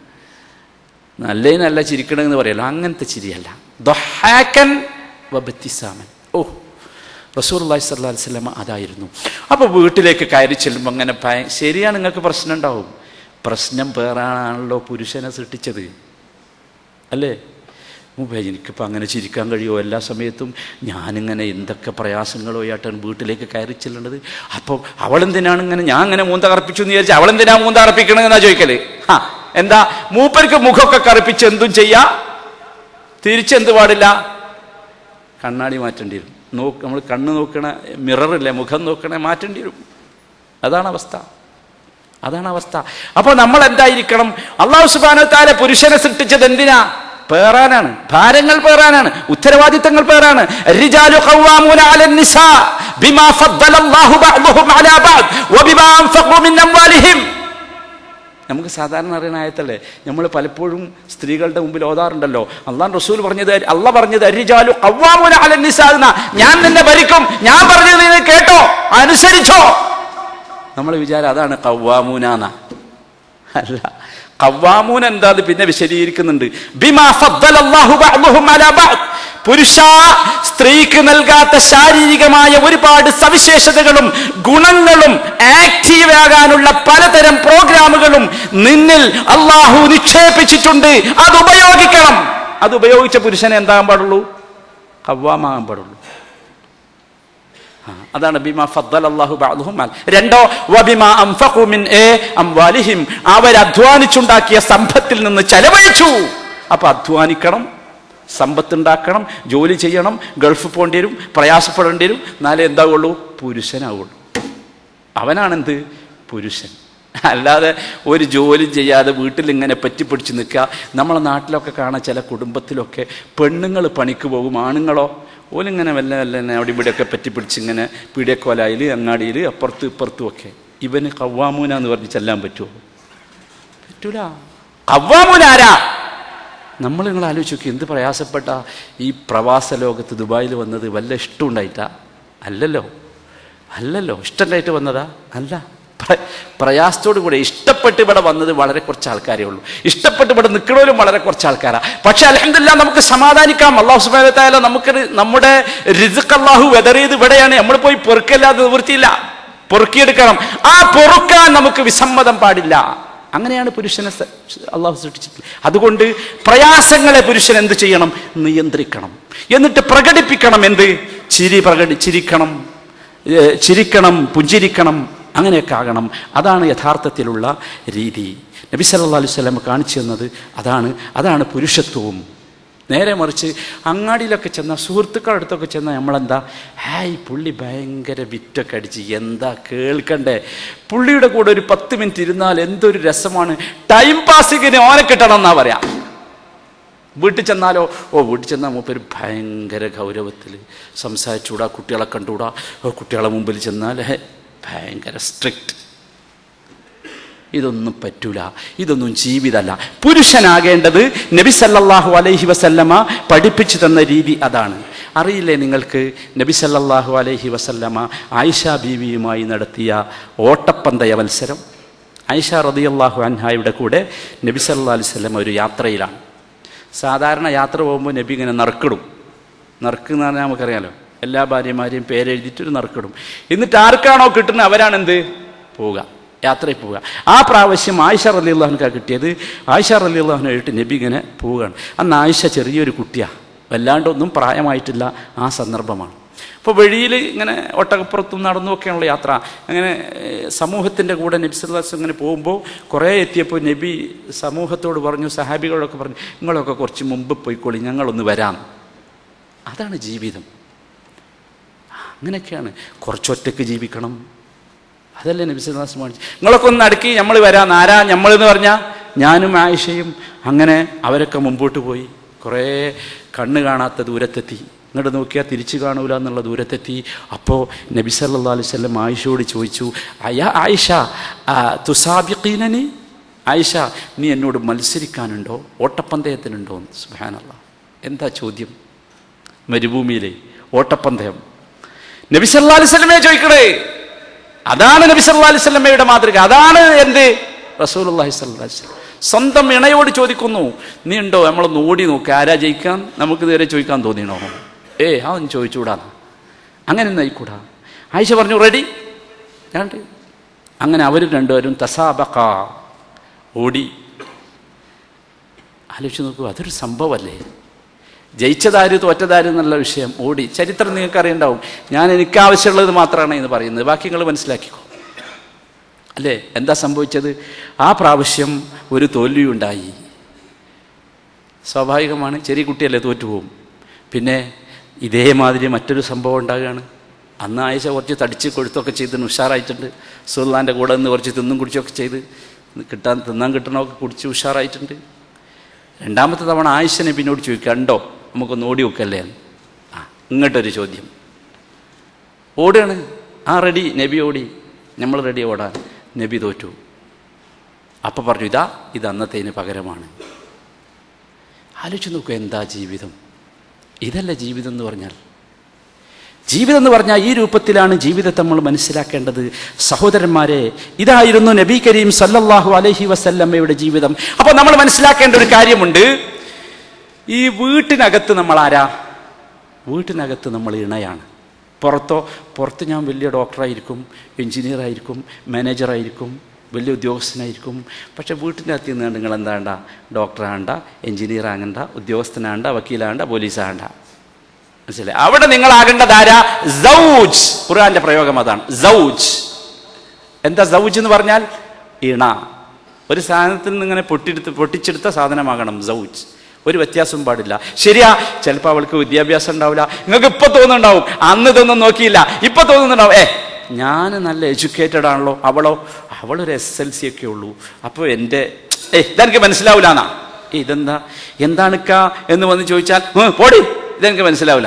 നല്ലേ നല്ല ചിരിക്കണമെന്ന് പറയല്ലോ അങ്ങനത്തെ ചിരിയല്ല ദൊഹാക്കൻ വബത്തിസാമൻ ഓ റസൂർ അള്ളഹി സ്വല്ലാ വല്ലമ അതായിരുന്നു അപ്പോൾ വീട്ടിലേക്ക് കയറി ചെല്ലുമ്പോൾ അങ്ങനെ ഭയ ശരിയാണ് നിങ്ങൾക്ക് പ്രശ്നം ഉണ്ടാവും പ്രശ്നം പേറാണല്ലോ പുരുഷനെ സൃഷ്ടിച്ചത് അല്ലേ മുമ്പേ എനിക്കിപ്പോൾ അങ്ങനെ ചിരിക്കാൻ കഴിയുമോ എല്ലാ സമയത്തും ഞാനിങ്ങനെ എന്തൊക്കെ പ്രയാസങ്ങളോ ആയിട്ടാണ് വീട്ടിലേക്ക് കയറി ചെല്ലേണ്ടത് അപ്പോൾ അവളെന്തിനാണ് ഇങ്ങനെ ഞാൻ അങ്ങനെ മൂന്ത കറപ്പിച്ചു എന്ന് വിചാരിച്ചു അവളെന്തിനാ മൂന്ത കറപ്പിക്കണമെന്നാ ചോദിക്കല് ആ എന്താ മൂപ്പർക്ക് മുഖമൊക്കെ കറുപ്പിച്ച് എന്തും ചെയ്യാ തിരിച്ചെന്ത് പാടില്ല കണ്ണാടി മാറ്റേണ്ടി വരും നോക്ക് നമ്മൾ കണ്ണ് നോക്കണ മിററില്ലേ മുഖം നോക്കണേ മാറ്റേണ്ടി വരും അതാണ് അവസ്ഥ അതാണ് അവസ്ഥ അപ്പോൾ നമ്മൾ എന്തായിരിക്കണം അള്ളാഹു സുബാനത്താലെ പുരുഷനെ സൃഷ്ടിച്ചത് എന്തിനാ പേറാനാണ് ഭാരങ്ങൾ പേറാനാണ് ഉത്തരവാദിത്തങ്ങൾ പേറാണ് الرجال قوامون على النساء بما فضل الله بعضهم على بعض وبما انفقوا من اموالهم നമുക്ക് സാധാരണ അറിയുന്ന ആയത്തല്ലേ നമ്മൾ പലപ്പോഴും സ്ത്രീകളുടെ മുമ്പിൽ ഓതാറുണ്ടല്ലോ അള്ളാൻ റസൂൽ പറഞ്ഞത് അല്ല പറഞ്ഞത് അരിജാലു അവ്വാമുന അലന്നിസാകുന്ന ഞാൻ നിന്നെ ഭരിക്കും ഞാൻ പറഞ്ഞത് നീ കേട്ടോ അനുസരിച്ചോ നമ്മൾ വിചാരം അതാണ് കവ്വാമൂന അല്ല കവ്വാമൂൻ എന്താ പിന്നെ വിശദീകരിക്കുന്നുണ്ട് ബിമാ ഫദ്ദലല്ലാഹു ബഅ്ദുഹും അലാ ബഅദ് പുരുഷ സ്ത്രീക്ക് നൽകാത്ത ശാരീരികമായ ഒരുപാട് സവിശേഷതകളും ഗുണങ്ങളും ആക്റ്റീവ് ആകാനുള്ള പലതരം പ്രോഗ്രാമുകളും നിന്നിൽ അള്ളാഹു നിക്ഷേപിച്ചിട്ടുണ്ട് അത് ഉപയോഗിക്കണം അത് ഉപയോഗിച്ച പുരുഷനെ എന്താകാൻ പാടുള്ളൂ കവ്വാമാകാൻ പാടുള്ളൂ ആ, അതാണ് ബിമാ ഫദ്ദൽ അല്ലാഹു ബഅദുഹും അല. രണ്ടോ വബിമാ അൻഫഖു മിൻ ഏ അംവാലിഹിം അവർ അധ്വാനിച്ചുണ്ടാക്കിയ സമ്പത്തിൽ നിന്ന് ചെലവഴിച്ചു അപ്പൊ അധ്വാനിക്കണം സമ്പത്തുണ്ടാക്കണം ജോലി ചെയ്യണം ഗൾഫ് പോകേണ്ടി വരും പ്രയാസപ്പെടേണ്ടി വരും എന്നാലേ എന്താവുള്ളൂ പുരുഷനാവുള്ളൂ അവനാണെന്ത് പുരുഷൻ അല്ലാതെ ഒരു ജോലി ചെയ്യാതെ വീട്ടിൽ ഇങ്ങനെ പറ്റിപ്പിടിച്ച് നിൽക്കുക നമ്മളെ നാട്ടിലൊക്കെ കാണാൻ ചില കുടുംബത്തിലൊക്കെ പെണ്ണുങ്ങൾ പണിക്ക് പോകും ആണുങ്ങളോ ഓലിങ്ങനെ വല്ല വല്ല ഇങ്ങനെ അവിടെ ഇവിടെയൊക്കെ പറ്റിപ്പിടിച്ച് ഇങ്ങനെ പീടിയക്കോലായിൽ അങ്ങാടിയിൽ അപ്പുറത്തും ഇപ്പുറത്തും ഒക്കെ ഇവന് കവ്വാമൂന എന്ന് പറഞ്ഞ് ചെല്ലാൻ പറ്റുമോ പറ്റൂല കവ്വാമൂന ആരാ നമ്മൾ നിങ്ങൾ ആലോചിച്ച് നോക്കി എന്ത് പ്രയാസപ്പെട്ട ഈ പ്രവാസ ലോകത്ത് ദുബായിൽ വന്നത് വല്ല ഇഷ്ടമുണ്ടായിട്ടാ അല്ലല്ലോ അല്ലല്ലോ ഇഷ്ടമുണ്ടായിട്ട് വന്നതാ അല്ല പ്ര- പ്രയാസത്തോടു കൂടെ ഇഷ്ടപ്പെട്ട് ഇവിടെ വന്നത് വളരെ കുറച്ച് ആൾക്കാരേ ഉള്ളൂ ഇഷ്ടപ്പെട്ട് ഇവിടെ നിൽക്കണവരും വളരെ കുറച്ച് ആൾക്കാരാ പക്ഷെ അലഹമില്ല നമുക്ക് സമാധാനിക്കാം അള്ളാഹു സുബാനത്തായാല നമുക്ക് നമ്മുടെ റിസുക്ക് അള്ളാഹു വെതറിയത് ഇവിടെയാണ് നമ്മൾ പോയി പൊറുക്കല്ലാതെ നിവൃത്തിയില്ല പൊറുക്കിയെടുക്കണം ആ പൊറുക്കാൻ നമുക്ക് വിസമ്മതം പാടില്ല അങ്ങനെയാണ് പുരുഷനെ സ- അള്ളാഹു സൃഷ്ടിച്ചിട്ടുള്ളത് അതുകൊണ്ട് പ്രയാസങ്ങളെ പുരുഷൻ എന്ത് ചെയ്യണം നിയന്ത്രിക്കണം എന്നിട്ട് പ്രകടിപ്പിക്കണം എന്ത് ചിരി പ്രകടി ചിരിക്കണം ഏ, ചിരിക്കണം പുഞ്ചിരിക്കണം അങ്ങനെയൊക്കെ ആകണം അതാണ് യഥാർത്ഥത്തിലുള്ള രീതി നബി സല്ലല്ലാഹു അലൈഹി വസല്ലം കാണിച്ചു തന്നത് അതാണ് അതാണ് പുരുഷത്വവും നേരെ മറിച്ച് അങ്ങാടിയിലൊക്കെ ചെന്ന സുഹൃത്തുക്കളുടെ അടുത്തൊക്കെ ചെന്നാൽ നമ്മളെന്താ ഹായ് പുള്ളി ഭയങ്കര വിറ്റൊക്കെ അടിച്ച് എന്താ കേൾക്കണ്ടേ പുള്ളിയുടെ കൂടെ ഒരു പത്ത് മിനിറ്റ് ഇരുന്നാൽ എന്തൊരു രസമാണ് ടൈം പാസിങ്ങിന് ഓനെ കിട്ടണം എന്നാ പറയാം വീട്ടിൽ ചെന്നാലോ ഓ വീട്ടിൽ ചെന്നാൽ മൂപ്പര് ഭയങ്കര ഗൗരവത്തിൽ സംസാരിച്ചുകൂടാ കുട്ടികളെ കണ്ടുകൂടാ ഓ കുട്ടികളെ മുമ്പിൽ ചെന്നാൽ ഹേ, ഭയങ്കര സ്ട്രിക്റ്റ് ഇതൊന്നും പറ്റൂല ഇതൊന്നും ജീവിതമല്ല പുരുഷനാകേണ്ടത് നബി സല്ലല്ലാഹു അലൈഹി വസല്ലമ പഠിപ്പിച്ചു തന്ന രീതി അതാണ് അറിയില്ലേ നിങ്ങൾക്ക് നബി സല്ലല്ലാഹു അലൈഹി വസല്ലമ ആയിഷ ബീവിയുമായി നടത്തിയ ഓട്ടപ്പന്തയ മത്സരം ആയിഷ റളിയല്ലാഹു അൻഹായുടെ കൂടെ നബി സല്ലല്ലാഹു അലൈഹി വസല്ലമ ഒരു യാത്രയിലാണ് സാധാരണ യാത്ര പോകുമ്പോൾ നബി ഇങ്ങനെ നറുക്കിടും നറുക്ക് എന്ന് പറഞ്ഞാൽ നമുക്കറിയാലോ എല്ലാ ഭാര്യമാരെയും പേരെഴുതിയിട്ട് ഒരു നറുക്കിടും എന്നിട്ട് ആർക്കാണോ കിട്ടുന്നത് അവരാണെന്ത് പോവുക യാത്രയിൽ പോവുക ആ പ്രാവശ്യം ആയിഷ റലി അള്ളാഹുനക്കാ കിട്ടിയത് ആയിഷ റലി അള്ളാഹുനായിട്ട് നബി ഇങ്ങനെ പോവുകയാണ് അന്ന് ആയിഷ ചെറിയൊരു കുട്ടിയാണ് വല്ലാണ്ടൊന്നും പ്രായമായിട്ടില്ല ആ സന്ദർഭമാണ് അപ്പോൾ വഴിയിൽ ഇങ്ങനെ ഒട്ടകപ്പുറത്തും നടന്നുമൊക്കെയുള്ള യാത്ര അങ്ങനെ സമൂഹത്തിൻ്റെ കൂടെ നബി സല്ലാസ് ഇങ്ങനെ പോകുമ്പോൾ കുറേ എത്തിയപ്പോൾ നബി സമൂഹത്തോട് പറഞ്ഞു സഹാബികളൊക്കെ പറഞ്ഞു നിങ്ങളൊക്കെ കുറച്ച് മുമ്പ് പോയിക്കോളി ഞങ്ങളൊന്ന് വരാം അതാണ് ജീവിതം അങ്ങനെയൊക്കെയാണ് കുറച്ചൊറ്റക്ക് ജീവിക്കണം അതല്ലേ നബി സല്ലാസ് കാണിച്ചു നിങ്ങളൊക്കെ ഒന്ന് അടുക്കി നമ്മൾ വരാം ആരാ നമ്മളെന്ന് പറഞ്ഞാൽ ഞാനും ആയിഷയും അങ്ങനെ അവരൊക്കെ മുമ്പോട്ട് പോയി കുറേ കണ്ണ് കാണാത്ത ദൂരത്തെത്തി ഇങ്ങോട്ട് നോക്കിയാൽ തിരിച്ചു കാണൂല എന്നുള്ള ദൂരത്തെത്തി അപ്പോൾ നബി സല്ലാ അലൈഹി സ്വല്ലം ആയിഷയോട് ചോദിച്ചു അയാ ആയിഷ ആ, തുസാബിഖീനനി ആയിഷ നീ എന്നോട് മത്സരിക്കാനുണ്ടോ ഓട്ടപ്പന്തയത്തിനുണ്ടോ സുബാനല്ല എന്താ ചോദ്യം മരുഭൂമിയിലെ ഓട്ടപ്പന്തയം നബി സല്ലാ അലൈഹി സ്വലമയെ ചോദിക്കണേ അതാണ് നബി സല്ലാ അലൈഹി സ്വലമയുടെ മാതൃക അതാണ് എന്ത് റസൂൽ അള്ളാഹി സ്വല്ലാ വസ്ലം സ്വന്തം ഇണയോട് ചോദിക്കുന്നു നീ ഉണ്ടോ നമ്മളൊന്ന് ഓടി നോക്ക് ആരാ ജയിക്കാൻ നമുക്ക് നേരെ ചോദിക്കാൻ തോന്നിയണോ ഏ അവൻ ചോദിച്ചുകൂടാ അങ്ങനെ നയിക്കൂടാ ആയിഷ പറഞ്ഞു റെഡി രണ്ട് അങ്ങനെ അവർ രണ്ടുപേരും തസാബക്ക ഓടി ആലോചിച്ച് നോക്കൂ അതൊരു സംഭവമല്ലേ ജയിച്ചതാര് തോറ്റതാര് എന്നുള്ള വിഷയം ഓടി ചരിത്രം നിങ്ങൾക്ക് അറിയണ്ടാവും ഞാൻ എനിക്ക് ആവശ്യമുള്ളത് മാത്രമാണ് എന്ന് പറയുന്നത് ബാക്കി നിങ്ങൾ മനസ്സിലാക്കിക്കോ അല്ലേ എന്താ സംഭവിച്ചത് ആ പ്രാവശ്യം ഒരു തോൽവിയുണ്ടായി സ്വാഭാവികമാണ് ചെറിയ കുട്ടിയല്ലേ തോറ്റുപോകും പിന്നെ ഇതേമാതിരി മറ്റൊരു സംഭവം ഉണ്ടാകുകയാണ് അന്ന് ആയിഷ കുറച്ച് തടിച്ച് കൊഴുത്തൊക്കെ ചെയ്ത് ഉഷാറായിട്ടുണ്ട് സുൽത്താൻ്റെ കൂടെ നിന്ന് കുറച്ച് തിന്നും കുടിച്ചൊക്കെ ചെയ്ത് കിട്ടാൻ തിന്നാൻ കിട്ടണമൊക്കെ കുടിച്ച് ഉഷാറായിട്ടുണ്ട് രണ്ടാമത്തെ തവണ ആയിഷ നബിനോട് ചോദിക്കുക കണ്ടോ നമുക്കൊന്ന് ഓടി വെക്കല്ലേ എന്ന്. ആ ഇങ്ങോട്ടൊരു ചോദ്യം ഓടുകയാണ് ആ റെഡി നബി ഓടി നമ്മൾ റെഡി ഓടാൻ നബി തോറ്റു അപ്പം പറഞ്ഞു ഇതാ ഇത് അന്നത്തേന് പകരമാണ് ആലോചിച്ച് നോക്കുക എന്താ ജീവിതം ഇതല്ല ജീവിതം എന്ന് പറഞ്ഞാൽ ജീവിതം എന്ന് പറഞ്ഞാൽ ഈ രൂപത്തിലാണ് ജീവിതത്തെ നമ്മൾ മനസ്സിലാക്കേണ്ടത് സഹോദരന്മാരെ ഇതായിരുന്നു നബി കരീം സല്ലല്ലാഹു അലൈഹി വസല്ലമ്മയുടെ ജീവിതം അപ്പോൾ നമ്മൾ മനസ്സിലാക്കേണ്ട ഒരു കാര്യമുണ്ട് ഈ വീട്ടിനകത്ത് നമ്മൾ ആരാ വീട്ടിനകത്ത് നമ്മൾ ഇണയാണ് പുറത്തോ പുറത്ത് ഞാൻ വലിയ ഡോക്ടറായിരിക്കും എഞ്ചിനീയർ ആയിരിക്കും മാനേജറായിരിക്കും വലിയ ഉദ്യോഗസ്ഥനായിരിക്കും പക്ഷേ വീട്ടിൻ്റെ അകത്ത് നിന്ന് നിങ്ങൾ എന്താണ്ട ഡോക്ടറാകണ്ട എഞ്ചിനീയർ ആകണ്ട ഉദ്യോഗസ്ഥനാകണ്ട വക്കീലാകണ്ട പോലീസാകണ്ട മനസ്സിലായി അവിടെ നിങ്ങൾ ആകേണ്ടത് ആരാ സൗജ് ഖുർആന്റെ പ്രയോഗം അതാണ് സൗജ് എന്താ സൗജ് എന്ന് പറഞ്ഞാൽ ഇണ ഒരു സാധനത്തിൽ നിന്ന് ഇങ്ങനെ പൊട്ടിയെടുത്ത് പൊട്ടിച്ചെടുത്ത സാധനമാകണം സൗജ് ഒരു വ്യത്യാസവും പാടില്ല ശരിയാ ചിലപ്പോൾ അവൾക്ക് വിദ്യാഭ്യാസം ഉണ്ടാവില്ല നിങ്ങൾക്ക് ഇപ്പൊ തോന്നുന്നുണ്ടാവും അന്ന് ഇതൊന്നും നോക്കിയില്ല ഇപ്പൊ തോന്നുന്നുണ്ടാവും ഏ ഞാൻ നല്ല എഡ്യൂക്കേറ്റഡ് ആണല്ലോ അവളോ അവളൊരു എസ് എൽ സി ഒക്കെ ഉള്ളൂ അപ്പോൾ എൻ്റെ ഏ ഇതെനിക്ക് മനസ്സിലാവില്ല എന്നാ ഇതെന്താ എന്താണ് ക എന്ന് വന്ന് ചോദിച്ചാൽ "ഉം, പോടി ഇതെനിക്ക് മനസ്സിലാവില്ല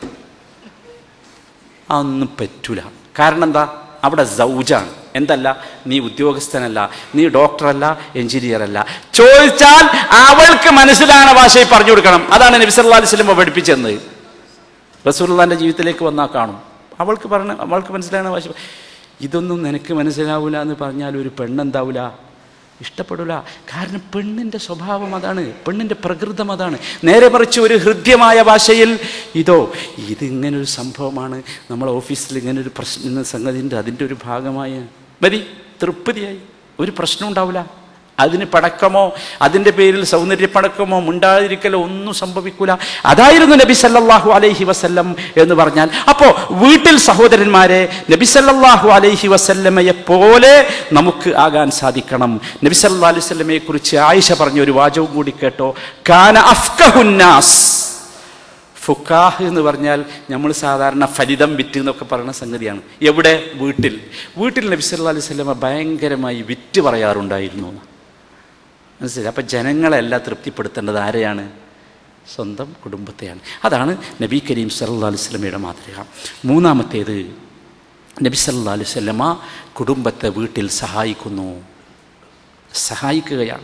അതൊന്നും പറ്റൂല കാരണം എന്താ അവിടെ സൗജാണ് എന്തല്ല നീ ഉദ്യോഗസ്ഥനല്ല നീ ഡോക്ടറല്ല എഞ്ചിനീയർ അല്ല ചോദിച്ചാൽ അവൾക്ക് മനസ്സിലാകുന്ന ഭാഷയിൽ പറഞ്ഞു കൊടുക്കണം അതാണ് നബി സല്ലല്ലാഹു അലൈഹി വസല്ലം പഠിപ്പിച്ചെന്ന് റസൂലുള്ളാന്റെ ജീവിതത്തിലേക്ക് വന്നാൽ കാണും അവൾക്ക് പറഞ്ഞ അവൾക്ക് മനസ്സിലാകുന്ന ഭാഷ ഇതൊന്നും നിനക്ക് മനസ്സിലാവൂല എന്ന് പറഞ്ഞാൽ ഒരു പെണ്ണെന്താവൂല ഇഷ്ടപ്പെടില്ല കാരണം പെണ്ണിൻ്റെ സ്വഭാവം അതാണ് പെണ്ണിൻ്റെ പ്രകൃതം അതാണ് നേരെ മറിച്ച് ഒരു ഹൃദ്യമായ ഭാഷയിൽ ഇതോ ഇത് ഇങ്ങനൊരു സംഭവമാണ് നമ്മളെ ഓഫീസിൽ ഇങ്ങനൊരു പ്രശ്ന സംഗതി ഉണ്ട് അതിൻ്റെ ഒരു ഭാഗമായ മതി തൃപ്തിയായി ഒരു പ്രശ്നം ഉണ്ടാവില്ല അതിന് പടക്കമോ അതിൻ്റെ പേരിൽ സൗന്ദര്യപ്പടക്കമോ മുണ്ടാതിരിക്കലോ ഒന്നും സംഭവിക്കൂല അതായിരുന്നു നബി സല്ലല്ലാഹു അലൈഹി വസല്ലം എന്ന് പറഞ്ഞാൽ അപ്പോ വീട്ടിൽ സഹോദരന്മാരെ നബി സല്ലല്ലാഹു അലൈഹി വസല്ലമയെ പോലെ നമുക്ക് ആകാൻ സാധിക്കണം നബി സല്ലല്ലാഹു അലൈഹി വസല്ലമയെ കുറിച്ച് ആയിഷ പറഞ്ഞ ഒരു വാചകവും കൂടി കേട്ടോ കാന അഫ്കഹുന്നാസ് ഫുക്കാഹ് എന്ന് പറഞ്ഞാൽ നമ്മൾ സാധാരണ ഫലിതം വിറ്റ് എന്നൊക്കെ പറയുന്ന സംഗതിയാണ് എവിടെ വീട്ടിൽ വീട്ടിൽ നബി സല്ലല്ലാഹു അലൈഹി വസല്ലമ ഭയങ്കരമായി വിറ്റ് പറയാറുണ്ടായിരുന്നു എന്ന്. മനസ്സിലായി അപ്പം ജനങ്ങളെല്ലാം തൃപ്തിപ്പെടുത്തേണ്ടത് ആരെയാണ് സ്വന്തം കുടുംബത്തെയാണ് അതാണ് നബി കരീം സല്ലല്ലാഹു അലൈഹി വസല്ലമയുടെ മാതൃക മൂന്നാമത്തേത് നബി സല്ലല്ലാഹു അലൈഹി വസല്ലമ കുടുംബത്തെ വീട്ടിൽ സഹായിക്കുന്നു സഹായിക്കുകയാണ്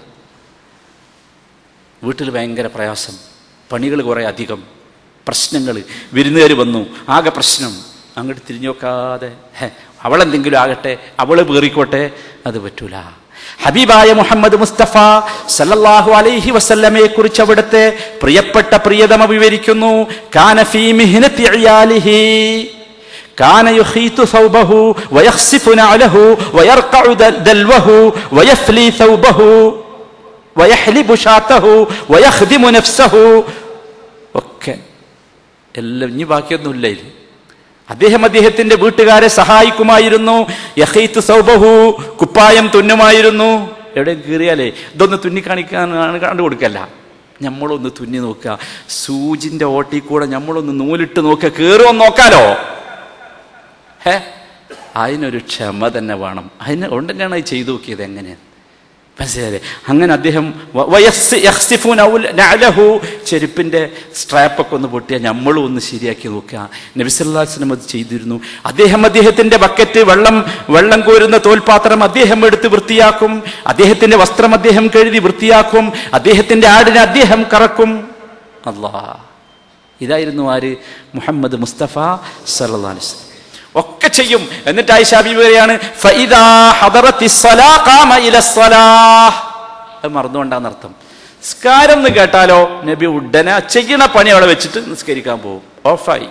വീട്ടിൽ ഭയങ്കര പ്രയാസം പണികൾ കുറേ അധികം പ്രശ്നങ്ങൾ വിരുന്നുകാർ വന്നു ആകെ പ്രശ്നം അങ്ങോട്ട് തിരിഞ്ഞു നോക്കാതെ ഹെ, അവളെന്തെങ്കിലും ആകട്ടെ അവള് പേറിക്കോട്ടെ അത് പറ്റൂല ഹബീബായ മുഹമ്മദ് മുസ്തഫ സല്ലല്ലാഹു അലൈഹി വസല്ലമയെ കുറിച്ച് അവിടുത്തെ പ്രിയപ്പെട്ട പ്രിയതമ വിവരിക്കുന്നു കാന ഫീ മിഹ്നത്തി ഇയാലിഹി كان يخيط ثوبه ويخسف نعله ويرقع دل- دلوه ويفلي ثوبه ويحلب شاته ويخدم نفسه ഒക്കെ എല്ലാം ഇനി ബാക്കിയൊന്നുമില്ല ഇതിൽ അദ്ദേഹം അദ്ദേഹത്തിന്റെ വീട്ടുകാരെ സഹായിക്കുമായിരുന്നു യഹീത്ത് സൗബഹു കുപ്പായം തുന്നുമായിരുന്നു എവിടെ കീറിയാലേ ഇതൊന്ന് തുന്നി കാണിക്കാനാണ് കണ്ടു കൊടുക്കല്ല നമ്മളൊന്ന് തുന്നി നോക്കുക സൂചിന്റെ ഓട്ടി കൂടെ നമ്മളൊന്ന് നൂലിട്ട് നോക്കുക കീറുമെന്ന് നോക്കാലോ ഹേ അതിനൊരു ക്ഷമ തന്നെ വേണം അതിന് കൊണ്ട് തന്നെയാണ് അത് ചെയ്തു നോക്കിയത് എങ്ങനെയാണ് മനസ്സിലായേ അങ്ങനെ അദ്ദേഹം വ- വയസ്സ് യഹ്സിഫൂന ഔൽ- നഅലഹു ചെരുപ്പിന്റെ സ്ട്രാപ്പൊക്കെ ഒന്ന് പൊട്ടിയാൽ നമ്മളും ഒന്ന് ശരിയാക്കി നോക്കുക നബിസല്ലാസ്ലം അത് ചെയ്തിരുന്നു അദ്ദേഹം അദ്ദേഹത്തിന്റെ ബക്കറ്റ് വെള്ളം വെള്ളം കോരുന്ന തോൽപാത്രം അദ്ദേഹം എടുത്ത് വൃത്തിയാക്കും അദ്ദേഹത്തിന്റെ വസ്ത്രം അദ്ദേഹം കഴുകി വൃത്തിയാക്കും അദ്ദേഹത്തിന്റെ ആടിനെ അദ്ദേഹം കറക്കും അല്ലാ ഇതായിരുന്നു ആര് മുഹമ്മദ് മുസ്തഫ സല്ലല്ലാഹു അലൈഹി വസല്ലം ഒക്കെ ചെയ്യും എന്നിട്ട് ആയിഷാബി പറയാണ് ഫഇദാ ഹദറത്തിസ് സ്വലാ ഖാമ ഇലസ്സലാഹ് അത് മറന്നുകൊണ്ടാന്നർത്ഥം നിസ്കാരം എന്ന് കേട്ടാലോ നബി ഉടനെ ചെയ്യണ പണി അവിടെ വെച്ചിട്ട് നിസ്കരിക്കാൻ പോകും ഓഫായി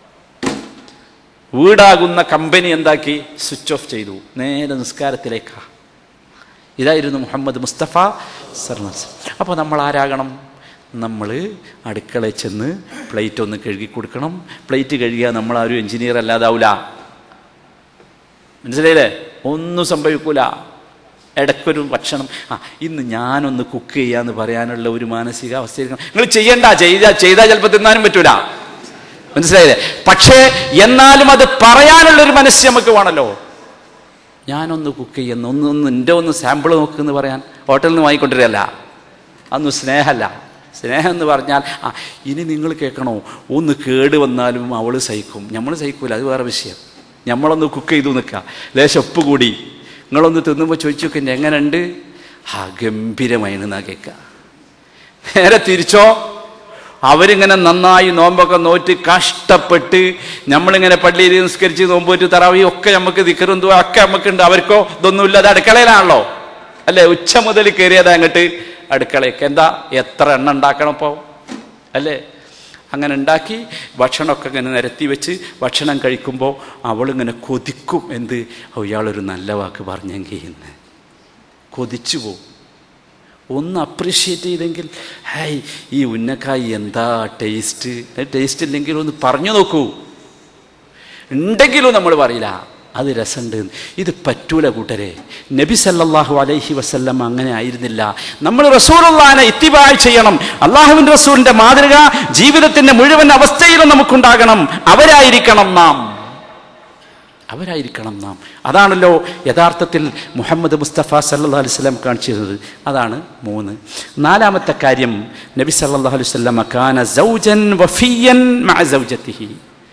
വീടാകുന്ന കമ്പനി എന്താക്കി സ്വിച്ച് ഓഫ് ചെയ്തു നേരെ നിസ്കാരത്തിലേക്കാ ഇതായിരുന്നു മുഹമ്മദ് മുസ്തഫ സർണസ് അപ്പോൾ നമ്മൾ ആരാകണം നമ്മൾ അടുക്കളയിൽ ചെന്ന് പ്ലേറ്റ് ഒന്ന് കഴുകി കൊടുക്കണം പ്ലേറ്റ് കഴുകിയാൽ നമ്മൾ ആരും എഞ്ചിനീയർ അല്ലാതാവൂല മനസ്സിലായില്ലേ ഒന്നും സംഭവിക്കൂല ഇടയ്ക്കൊരു ഭക്ഷണം ആ ഇന്ന് ഞാനൊന്ന് കുക്ക് ചെയ്യാന്ന് പറയാനുള്ള ഒരു മാനസികാവസ്ഥ നിങ്ങൾ ചെയ്യണ്ട ചെയ്താൽ ചെയ്താൽ ചിലപ്പോൾ തിന്നാനും പറ്റൂല മനസ്സിലായില്ലേ പക്ഷേ എന്നാലും അത് പറയാനുള്ള ഒരു മനസ്സ് നമുക്ക് വേണമല്ലോ ഞാനൊന്ന് കുക്ക് ചെയ്യുന്നു ഒന്ന് ഒന്ന് എൻ്റെ ഒന്ന് സാമ്പിൾ നോക്കുന്ന് പറയാൻ ഹോട്ടലിൽ നിന്ന് വാങ്ങിക്കൊണ്ടിരല്ല അതൊന്നും സ്നേഹമല്ല സ്നേഹം എന്ന് പറഞ്ഞാൽ ആ ഇനി നിങ്ങൾ കേൾക്കണോ ഒന്ന് കേട് വന്നാലും അവൾ സഹിക്കും നമ്മൾ സഹിക്കൂല അത് വേറെ വിഷയം നമ്മളൊന്ന് കുക്ക് ചെയ്തു നിൽക്കുക ലേശം ഉപ്പ് കൂടി നിങ്ങളൊന്ന് തിന്നുമ്പോൾ ചോദിച്ചു നോക്കി എങ്ങനെയുണ്ട് ആ ഗംഭീരമായിരുന്നാ കേൾക്കുക നേരെ തിരിച്ചോ അവരിങ്ങനെ നന്നായി നോമ്പൊക്കെ നോറ്റ് കഷ്ടപ്പെട്ട് നമ്മളിങ്ങനെ പള്ളിയിൽ നിസ്കരിച്ച് നോമ്പ് പോയിട്ട് തറാവി ഒക്കെ നമുക്ക് ദിക്കറും ദുആ ഒക്കെ നമുക്കുണ്ട് അവർക്കോ ഇതൊന്നുമില്ല അത് അടുക്കളയിലാണല്ലോ അല്ലേ ഉച്ച മുതൽ കയറിയത് അങ്ങോട്ട് അടുക്കളയ്ക്ക് എന്താ എത്ര എണ്ണ ഉണ്ടാക്കണം ഇപ്പോൾ അല്ലേ അങ്ങനെ ഉണ്ടാക്കി ഭക്ഷണമൊക്കെ ഇങ്ങനെ നിരത്തി വെച്ച് ഭക്ഷണം കഴിക്കുമ്പോൾ അവളിങ്ങനെ കൊതിക്കും എന്ത് ഓ, ഇയാളൊരു നല്ല വാക്ക് പറഞ്ഞെങ്കിൽ എന്ന് കൊതിച്ചു പോവും ഒന്ന് അപ്രീഷിയേറ്റ് ചെയ്തെങ്കിൽ ഹായ് ഈ ഉന്നക്കായി എന്താ ടേസ്റ്റ് ടേസ്റ്റ് ഇല്ലെങ്കിൽ ഒന്ന് പറഞ്ഞു നോക്കൂ ഉണ്ടെങ്കിലും നമ്മൾ പറയില്ല അത് രസമുണ്ട് ഇത് പറ്റൂല കൂട്ടരെ നബി സല്ലല്ലാഹു അലൈഹി വസല്ലം അങ്ങനെ ആയിരുന്നില്ല നമ്മൾ റസൂലുള്ളാനെ ഇത്തിബായ് ചെയ്യണം അള്ളാഹുവിൻ്റെ റസൂലിന്റെ മാതൃക ജീവിതത്തിന്റെ മുഴുവൻ അവസ്ഥയിലും നമുക്കുണ്ടാകണം അവരായിരിക്കണം നാം അവരായിരിക്കണം നാം അതാണല്ലോ യഥാർത്ഥത്തിൽ മുഹമ്മദ് മുസ്തഫ സല്ലാ അലൈഹി സ്വലം കാണിച്ചിരുന്നത് അതാണ് മൂന്ന് നാലാമത്തെ കാര്യം നബി സല്ലല്ലാഹു അലൈഹി വസല്ലം കാന സൗജൻ വഫിയൻ മഅ സൗജത്തിഹി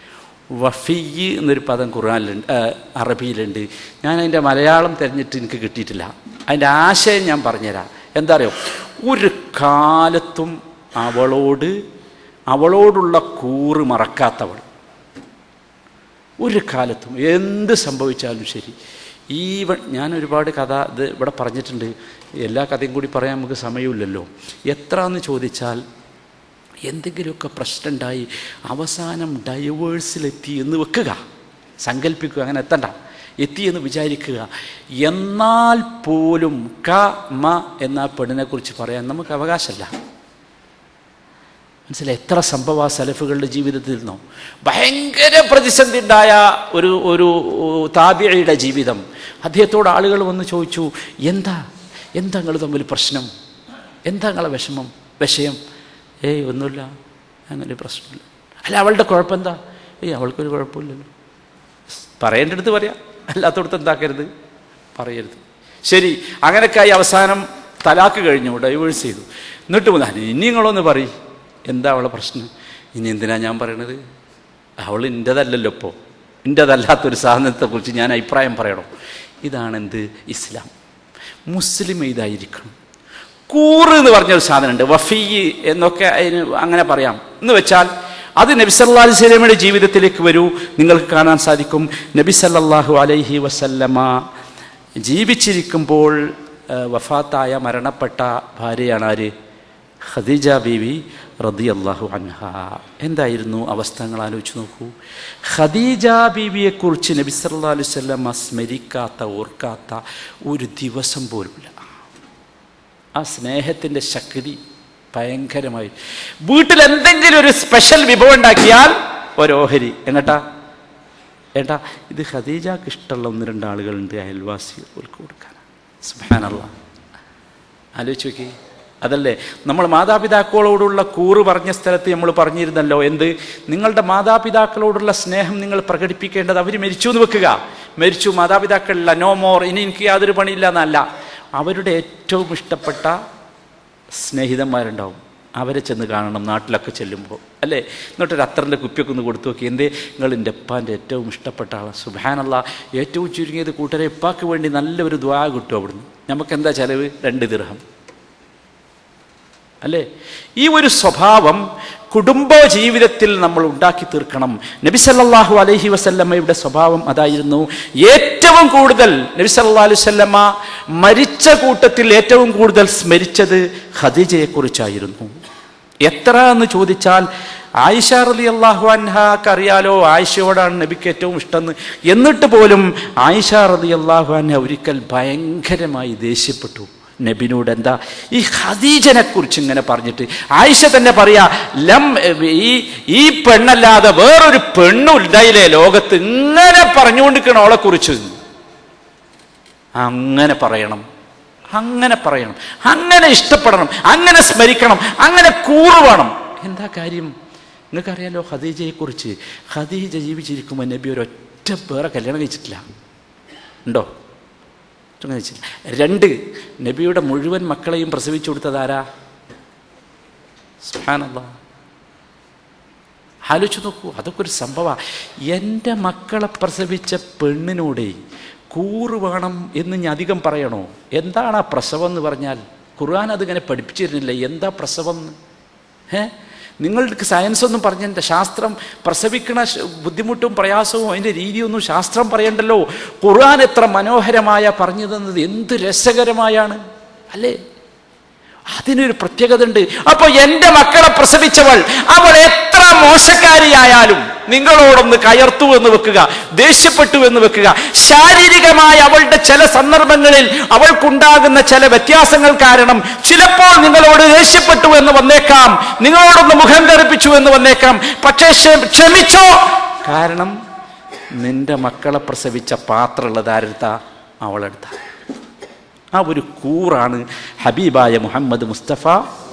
വഫിയ് എന്നൊരു പദം ഖുർആനിലുണ്ട് ആ, അറബിയിലുണ്ട് ഞാൻ അതിൻ്റെ മലയാളം തിരഞ്ഞിട്ട് എനിക്ക് കിട്ടിയിട്ടില്ല അതിൻ്റെ ആശയം ഞാൻ പറഞ്ഞുതരാം എന്താ അറിയോ ഒരു കാലത്തും അവളോട് അവളോടുള്ള കൂറ് മറക്കാത്തവൾ ഒരു കാലത്തും എന്ത് സംഭവിച്ചാലും ശരി ഈ വ- ഞാൻ ഒരുപാട് കഥ ഇത് ഇവിടെ പറഞ്ഞിട്ടുണ്ട് എല്ലാ കഥയും കൂടി പറയാൻ നമുക്ക് സമയമില്ലല്ലോ എത്ര എന്ന് ചോദിച്ചാൽ എന്തെങ്കിലുമൊക്കെ പ്രശ്നമുണ്ടായി അവസാനം ഡൈവേഴ്സിലെത്തി എന്ന് വെക്കുക സങ്കല്പിക്കുക അങ്ങനെ എത്തണ്ട എത്തി എന്ന് വിചാരിക്കുക എന്നാൽ പോലും ക മ എന്ന പെണ്ണിനെക്കുറിച്ച് പറയാൻ നമുക്ക് അവകാശമല്ല മനസ്സിലായി എത്ര സംഭവ സലഫുകളുടെ ജീവിതത്തിൽ നിന്നോ ഭയങ്കര പ്രതിസന്ധി ഉണ്ടായ ഒരു ഒരു താബിഴയുടെ ജീവിതം അദ്ദേഹത്തോട് ആളുകൾ വന്ന് ചോദിച്ചു എന്താ എന്താ നിങ്ങൾ തമ്മിൽ പ്രശ്നം എന്താ നിങ്ങളെ വിഷമം വിഷയം ഏയ് ഒന്നുമില്ല അങ്ങനെ പ്രശ്നമില്ല അല്ല അവളുടെ കുഴപ്പമെന്താ ഏയ് അവൾക്കൊരു കുഴപ്പമില്ലല്ലോ പറയേണ്ടടുത്ത് പറയാം അല്ലാത്തടത്ത് എന്താക്കരുത് പറയരുത് ശരി അങ്ങനെയൊക്കെയായി അവസാനം തലാക്ക് കഴിഞ്ഞു ഡൈവേഴ്സ് ചെയ്തു എന്നിട്ട് മുതൽ ഇനി നിങ്ങളൊന്ന് പറയും എന്താ അവളെ പ്രശ്നം ഇനി എന്തിനാ ഞാൻ പറയണത് അവൾ എൻ്റെതല്ലല്ലോ ഇപ്പോൾ എൻ്റെതല്ലാത്തൊരു സാധനത്തെക്കുറിച്ച് ഞാൻ അഭിപ്രായം പറയണം ഇതാണ് എന്ത് ഇസ്ലാം മുസ്ലിം ഇതായിരിക്കണം കൂറ് എന്ന് പറഞ്ഞൊരു സാധനമുണ്ട് വഫീ എന്നൊക്കെ അതിന് അങ്ങനെ പറയാം എന്ന് വെച്ചാൽ അത് നബി സല്ലല്ലാഹു അലൈഹി വസല്ലമയുടെ ജീവിതത്തിലേക്ക് വരൂ നിങ്ങൾക്ക് കാണാൻ സാധിക്കും നബി സല്ലല്ലാഹു അലൈഹി വസല്ലമ ജീവിച്ചിരിക്കുമ്പോൾ ആ, വഫാത്തായ മരണപ്പെട്ട ഭാര്യയാണ് ആര് ഖദീജ ബീവി റതി അള്ളാഹു അൻഹ എന്തായിരുന്നു അവസ്ഥകൾ ആലോചിച്ച് നോക്കൂ ഖദീജ ബീവിയെക്കുറിച്ച് നബി സല്ലല്ലാഹു അലൈഹി വസല്ലമ സ്മരിക്കാത്ത ഓർക്കാത്ത ഒരു ദിവസം പോലുമില്ല ആ സ്നേഹത്തിൻ്റെ ശക്തി ഭയങ്കരമായി വീട്ടിൽ എന്തെങ്കിലും ഒരു സ്പെഷ്യൽ വിഭവം ഉണ്ടാക്കിയാൽ ഒരോഹരി എങ്ങട്ടാ ഏട്ടാ ഇത് ഖദീജക്ക് ഇഷ്ടമുള്ള ഒന്ന് രണ്ട് ആളുകളുണ്ട് അയൽവാസികൾക്ക് കൊടുക്കാൻ സുബാനല്ല ആലോചിച്ച് നോക്കി അതല്ലേ നമ്മൾ മാതാപിതാക്കളോടുള്ള കൂറ് പറഞ്ഞ സ്ഥലത്ത് നമ്മൾ പറഞ്ഞിരുന്നല്ലോ എന്ത് നിങ്ങളുടെ മാതാപിതാക്കളോടുള്ള സ്നേഹം നിങ്ങൾ പ്രകടിപ്പിക്കേണ്ടത് അവർ മരിച്ചു എന്ന് വെക്കുക മരിച്ചു മാതാപിതാക്കളില്ല നോ മോർ ഇനി എനിക്ക് യാതൊരു പണിയില്ല എന്നല്ല അവരുടെ ഏറ്റവും ഇഷ്ടപ്പെട്ട സ്നേഹിതന്മാരുണ്ടാവും അവരെ ചെന്ന് കാണണം നാട്ടിലൊക്കെ ചെല്ലുമ്പോൾ അല്ലേ എന്നിട്ടൊരു അത്തറിൻ്റെ കുപ്പിയൊക്കെ ഒന്ന് കൊടുത്തു നോക്കി എന്തേ നിങ്ങൾ എൻ്റെ ഉപ്പാൻ്റെ ഏറ്റവും ഇഷ്ടപ്പെട്ട ആളാണ് സുബാനല്ല ഏറ്റവും ചുരുങ്ങിയത് കൂട്ടരെ ഉപ്പാക്ക് വേണ്ടി നല്ലൊരു ദ്വാ കിട്ടും അവിടുന്ന് നമുക്ക് എന്താ ചിലവ് രണ്ട് ദിർഹം അല്ലേ ഈ ഒരു സ്വഭാവം കുടുംബ ജീവിതത്തിൽ നമ്മൾ ഉണ്ടാക്കി തീർക്കണം നബി സല്ലല്ലാഹു അലൈഹി വസല്ലമ്മയുടെ സ്വഭാവം അതായിരുന്നു ഏറ്റവും കൂടുതൽ നബി സല്ലല്ലാഹു അലൈഹി വസല്ലമ്മ മരിച്ച കൂട്ടത്തിൽ ഏറ്റവും കൂടുതൽ സ്മരിച്ചത് ഖദീജയെക്കുറിച്ചായിരുന്നു എത്ര എന്ന് ചോദിച്ചാൽ ആയിഷ റലി അള്ളാഹു അൻഹാക്ക് അറിയാലോ ആയിഷയോടാണ് നബിക്ക് ഏറ്റവും ഇഷ്ടം എന്നിട്ട് പോലും ആയിഷ റലി അള്ളാഹു അൻഹ ഒരിക്കൽ ഭയങ്കരമായി ദേഷ്യപ്പെട്ടു നബിനോട് എന്താ ഈ ഖദീജനെ കുറിച്ച് ഇങ്ങനെ പറഞ്ഞിട്ട് ആയിഷ തന്നെ പറയാ ലം ഈ ഈ പെണ്ണല്ലാതെ വേറൊരു പെണ്ണും ഉണ്ടായില്ലേ ലോകത്ത് ഇങ്ങനെ പറഞ്ഞുകൊണ്ടിരിക്കണം അവളെ കുറിച്ച് അങ്ങനെ പറയണം അങ്ങനെ പറയണം അങ്ങനെ ഇഷ്ടപ്പെടണം അങ്ങനെ സ്മരിക്കണം അങ്ങനെ കൂറ് വേണം എന്താ കാര്യം നിങ്ങൾക്കറിയാലോ ഖദീജയെക്കുറിച്ച് ഖദീജ ജീവിച്ചിരിക്കുമ്പോൾ നബി ഒരൊറ്റ പേരെ കല്യാണം കഴിച്ചിട്ടില്ല ഉണ്ടോ ഒന്നും കഴിച്ചില്ല രണ്ട് നബിയുടെ മുഴുവൻ മക്കളെയും പ്രസവിച്ചു കൊടുത്തത് ആരാ സുബ്ഹാനല്ലാ ആലോചിച്ച് നോക്കൂ അതൊക്കെ ഒരു സംഭവമാണ് എൻ്റെ മക്കളെ പ്രസവിച്ച പെണ്ണിനോടേ കൂറ് വേണം എന്ന് ഞാൻ അധികം പറയണോ എന്താണ് ആ പ്രസവം എന്ന് പറഞ്ഞാൽ ഖുർആൻ അതിങ്ങനെ പഠിപ്പിച്ചിരുന്നില്ല എന്താ പ്രസവം എന്ന് ഏ നിങ്ങൾക്ക് സയൻസ് ഒന്നും പറഞ്ഞില്ല ശാസ്ത്രം പ്രസവിക്കണ ശ- ബുദ്ധിമുട്ടും പ്രയാസവും അതിൻ്റെ രീതിയൊന്നും ശാസ്ത്രം പറയണ്ടല്ലോ ഖുർആൻ എത്ര മനോഹരമായ പറഞ്ഞു തന്നത് എന്ത് രസകരമായാണ് അല്ലേ അതിനൊരു പ്രത്യേകത ഉണ്ട് അപ്പൊ എന്റെ മക്കളെ പ്രസവിച്ചവൾ അവൾ എത്ര മോശക്കാരിയായാലും നിങ്ങളോടൊന്ന് കയർത്തു എന്ന് വെക്കുക ദേഷ്യപ്പെട്ടു എന്ന് വെക്കുക ശാരീരികമായ അവളുടെ ചില സന്ദർഭങ്ങളിൽ അവൾക്കുണ്ടാകുന്ന ചില വ്യത്യാസങ്ങൾ കാരണം ചിലപ്പോൾ നിങ്ങളോട് ദേഷ്യപ്പെട്ടു എന്ന് വന്നേക്കാം നിങ്ങളോടൊന്ന് മുഖം തെറിപ്പിച്ചു എന്ന് വന്നേക്കാം പക്ഷേ ക്ഷ- ക്ഷമിച്ചോ കാരണം നിന്റെ മക്കളെ പ്രസവിച്ച പാത്രമുള്ളത് ആരെടുത്ത അവളെടുത്ത ആ ഒരു കൂറാണ് ഹബീബായ മുഹമ്മദ് മുസ്തഫ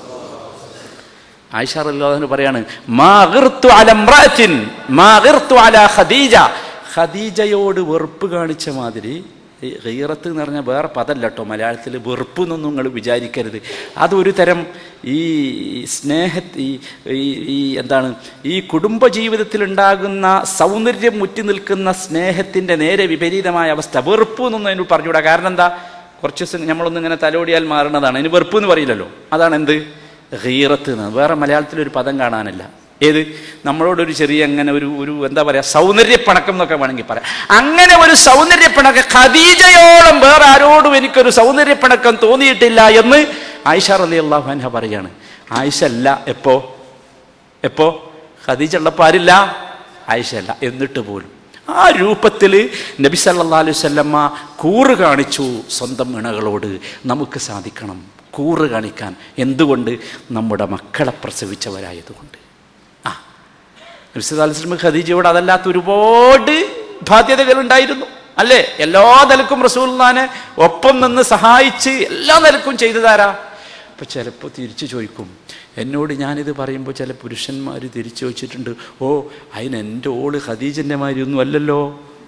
ആയിഷ റളിയല്ലാഹു പറയാണ് മാ ഗിർതു അല ഇംറഅത്തിൻ മാ ഗിർതു അല ഖദീജ ഖദീജയോട് വെറുപ്പ് കാണിച്ച മാതിരി ഈ ഗീറത്ത് എന്ന് പറഞ്ഞാൽ വേറെ പദമല്ല കേട്ടോ മലയാളത്തിൽ വെറുപ്പ് എന്നൊന്നും നിങ്ങൾ വിചാരിക്കരുത് അതൊരു തരം ഈ സ്നേഹ ഈ ഈ- ഈ എന്താണ് ഈ കുടുംബ ജീവിതത്തിൽ ഉണ്ടാകുന്ന സൗന്ദര്യം മുറ്റി നിൽക്കുന്ന സ്നേഹത്തിൻ്റെ നേരെ വിപരീതമായ അവസ്ഥ വെറുപ്പ് എന്നൊന്നും അതിന് പറഞ്ഞുകൂടാ കാരണം എന്താ കുറച്ച് ദിവസം നമ്മളൊന്നും ഇങ്ങനെ തലോടിയാൽ മാറുന്നതാണ് അതിന് വെറുപ്പ് എന്ന് പറയില്ലല്ലോ അതാണ് എന്ത് ഹീറത്ത് എന്ന് വേറെ മലയാളത്തിൽ ഒരു പദം കാണാനില്ല ഏത് നമ്മളോടൊരു ചെറിയ അങ്ങനെ ഒരു ഒരു എന്താ പറയാ സൗന്ദര്യപ്പണക്കം എന്നൊക്കെ വേണമെങ്കിൽ പറയാം അങ്ങനെ ഒരു സൗന്ദര്യപ്പണക്കം ഖദീജയോളം വേറെ ആരോടും എനിക്കൊരു സൗന്ദര്യപ്പണക്കം തോന്നിയിട്ടില്ല എന്ന് ആയിഷ റലി അള്ളാഹു അൻഹ പറയാണ് ആയിഷ അല്ല എപ്പോ എപ്പോ ഖദീജ ഉള്ളപ്പോൾ ആരില്ല ആയിഷ അല്ല എന്നിട്ട് പോലും ആ രൂപത്തിൽ നബി സല്ലല്ലാഹു അലൈഹി വസല്ലമ്മ കൂറ് കാണിച്ചു സ്വന്തം ഇണകളോട് നമുക്ക് സാധിക്കണം കൂറ് കാണിക്കാൻ എന്തുകൊണ്ട് നമ്മുടെ മക്കളെ പ്രസവിച്ചവരായതുകൊണ്ട് ആ നബി സല്ലല്ലാഹു അലൈഹി വസല്ലം ഖദീജയോട് അതല്ലാത്ത ഒരുപാട് ബാധ്യതകൾ ഉണ്ടായിരുന്നു അല്ലേ എല്ലാ നിലക്കും റസൂൽനാനെ ഒപ്പം നിന്ന് സഹായിച്ച് എല്ലാ നിലക്കും ചെയ്തതാരാ അപ്പൊ ചിലപ്പോൾ തിരിച്ചു ചോദിക്കും എന്നോട് ഞാനിത് പറയുമ്പോൾ ചില പുരുഷന്മാർ തിരിച്ചു ചോദിച്ചിട്ടുണ്ട് ഓ അതിന് എൻ്റെ ഓള് ഖദീജൻ്റെ മാതിരി ഒന്നും അല്ലല്ലോ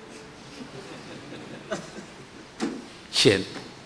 ശരി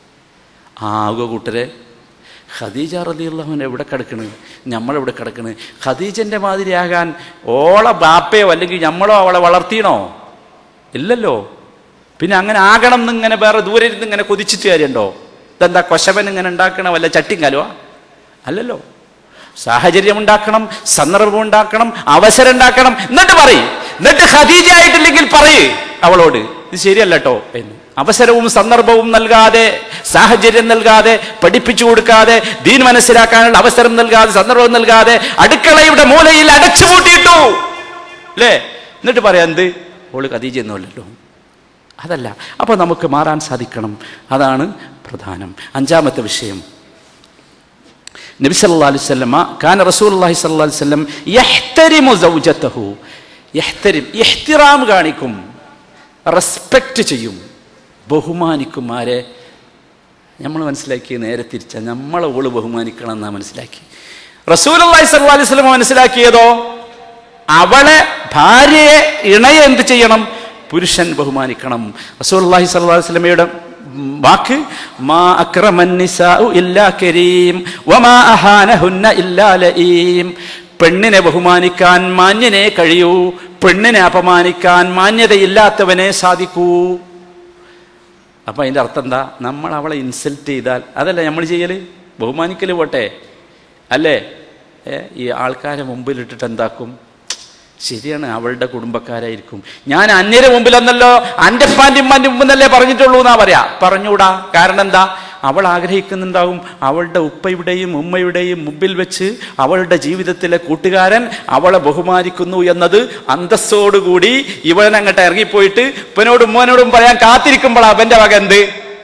ആകുക കൂട്ടരെ ഖദീജ റലിയുള്ളവൻ എവിടെ കിടക്കണ് നമ്മളെവിടെ കിടക്കണ് ഖദീജൻ്റെ മാതിരിയാകാൻ ഓളെ ബാപ്പയോ അല്ലെങ്കിൽ നമ്മളോ അവളെ വളർത്തിയണോ ഇല്ലല്ലോ പിന്നെ അങ്ങനെ ആകണം എന്നിങ്ങനെ വേറെ ദൂരെ ഇരുന്ന് ഇങ്ങനെ കൊതിച്ചിട്ട് കാര്യമുണ്ടോ ഇതെന്താ കൊശവൻ ഇങ്ങനെ ഉണ്ടാക്കണ വല്ല ചട്ടിങ്കലുവാ അല്ലല്ലോ സാഹചര്യം ഉണ്ടാക്കണം സന്ദർഭം ഉണ്ടാക്കണം അവസരം ഉണ്ടാക്കണം എന്നിട്ട് പറയും എന്നിട്ട് ഖദീജ ആയിട്ടില്ലെങ്കിൽ പറയ് അവളോട് ഇത് ശരിയല്ല കേട്ടോ എന്ന് അവസരവും സന്ദർഭവും നൽകാതെ സാഹചര്യം നൽകാതെ പഠിപ്പിച്ചു കൊടുക്കാതെ ദീൻ മനസ്സിലാക്കാനുള്ള അവസരം നൽകാതെ സന്ദർഭം നൽകാതെ അടുക്കളയുടെ മൂലയിൽ അടച്ചുപൂട്ടിയിട്ടു അല്ലേ എന്നിട്ട് പറയാം എന്ത് ഓള് ഖദീജ ഒന്നുമല്ലല്ലോ അതല്ല അപ്പൊ നമുക്ക് മാറാൻ സാധിക്കണം അതാണ് പ്രധാനം അഞ്ചാമത്തെ വിഷയം നബി സല്ലല്ലാഹു അലൈഹി വസല്ലമ കാന റസൂലുള്ളാഹി സ്വല്ലല്ലാഹു അലൈഹി വസല്ലം യഹ്തരിമു സൗജതഹു യഹ്തരിം ഇഹ്തിറാം കാണിക്കും റെസ്പെക്റ്റ് ചെയ്യും ബഹുമാനിക്കും ആരെ നമ്മൾ മനസ്സിലാക്കി നേരെ തിരിച്ച നമ്മളെ ഓള് ബഹുമാനിക്കണം എന്നാ മനസ്സിലാക്കി റസൂലുള്ളാഹി സ്വല്ലല്ലാഹു അലൈഹി വസല്ലം മനസ്സിലാക്കിയതോ അവളെ ഭാര്യയെ ഇണയെ എന്ത് ചെയ്യണം പുരുഷൻ ബഹുമാനിക്കണം റസൂലുള്ളാഹി സ്വല്ലല്ലാഹു അലൈഹി വസല്ലമയുടെ വാക്ക് മാ അക്രമൻ നിസാഉ ഇല്ലാ കരീം വമാ അഹാനഹുന്ന ഇല്ലാ ലഈം പെണ്ണിനെ ബഹുമാനിക്കാൻ മാന്യനെ കഴിയൂ പെണ്ണിനെ അപമാനിക്കാൻ മാന്യതയില്ലാത്തവനെ സാധിക്കൂ അപ്പൊ അതിന്റെ അർത്ഥം എന്താ നമ്മൾ അവളെ ഇൻസൾട്ട് ചെയ്താൽ അതല്ല നമ്മൾ ചെയ്യല് ബഹുമാനിക്കല് പോട്ടെ അല്ലേ ഏ, ഈ ആൾക്കാരെ മുമ്പിലിട്ടിട്ട് എന്താക്കും ശരിയാണ് അവളുടെ കുടുംബക്കാരായിരിക്കും ഞാൻ അന്യരെ മുമ്പിലെന്നല്ലോ അന്റെ ഉപ്പാന്റെ ഉമ്മാന്റെ മുമ്പെന്നല്ലേ പറഞ്ഞിട്ടുള്ളൂ എന്നാ പറയാ പറഞ്ഞൂടാ കാരണം എന്താ അവൾ ആഗ്രഹിക്കുന്നുണ്ടാവും അവളുടെ ഉപ്പയുടെയും ഉമ്മയുടെയും മുമ്പിൽ വെച്ച് അവളുടെ ജീവിതത്തിലെ കൂട്ടുകാരൻ അവളെ ബഹുമാനിക്കുന്നു എന്നത് അന്തസ്സോടുകൂടി ഇവൻ അങ്ങോട്ട് ഇറങ്ങിപ്പോയിട്ട് ഉപ്പനോടും ഉമ്മനോടും പറയാൻ കാത്തിരിക്കുമ്പോൾ അവന്റെ വക എന്ത്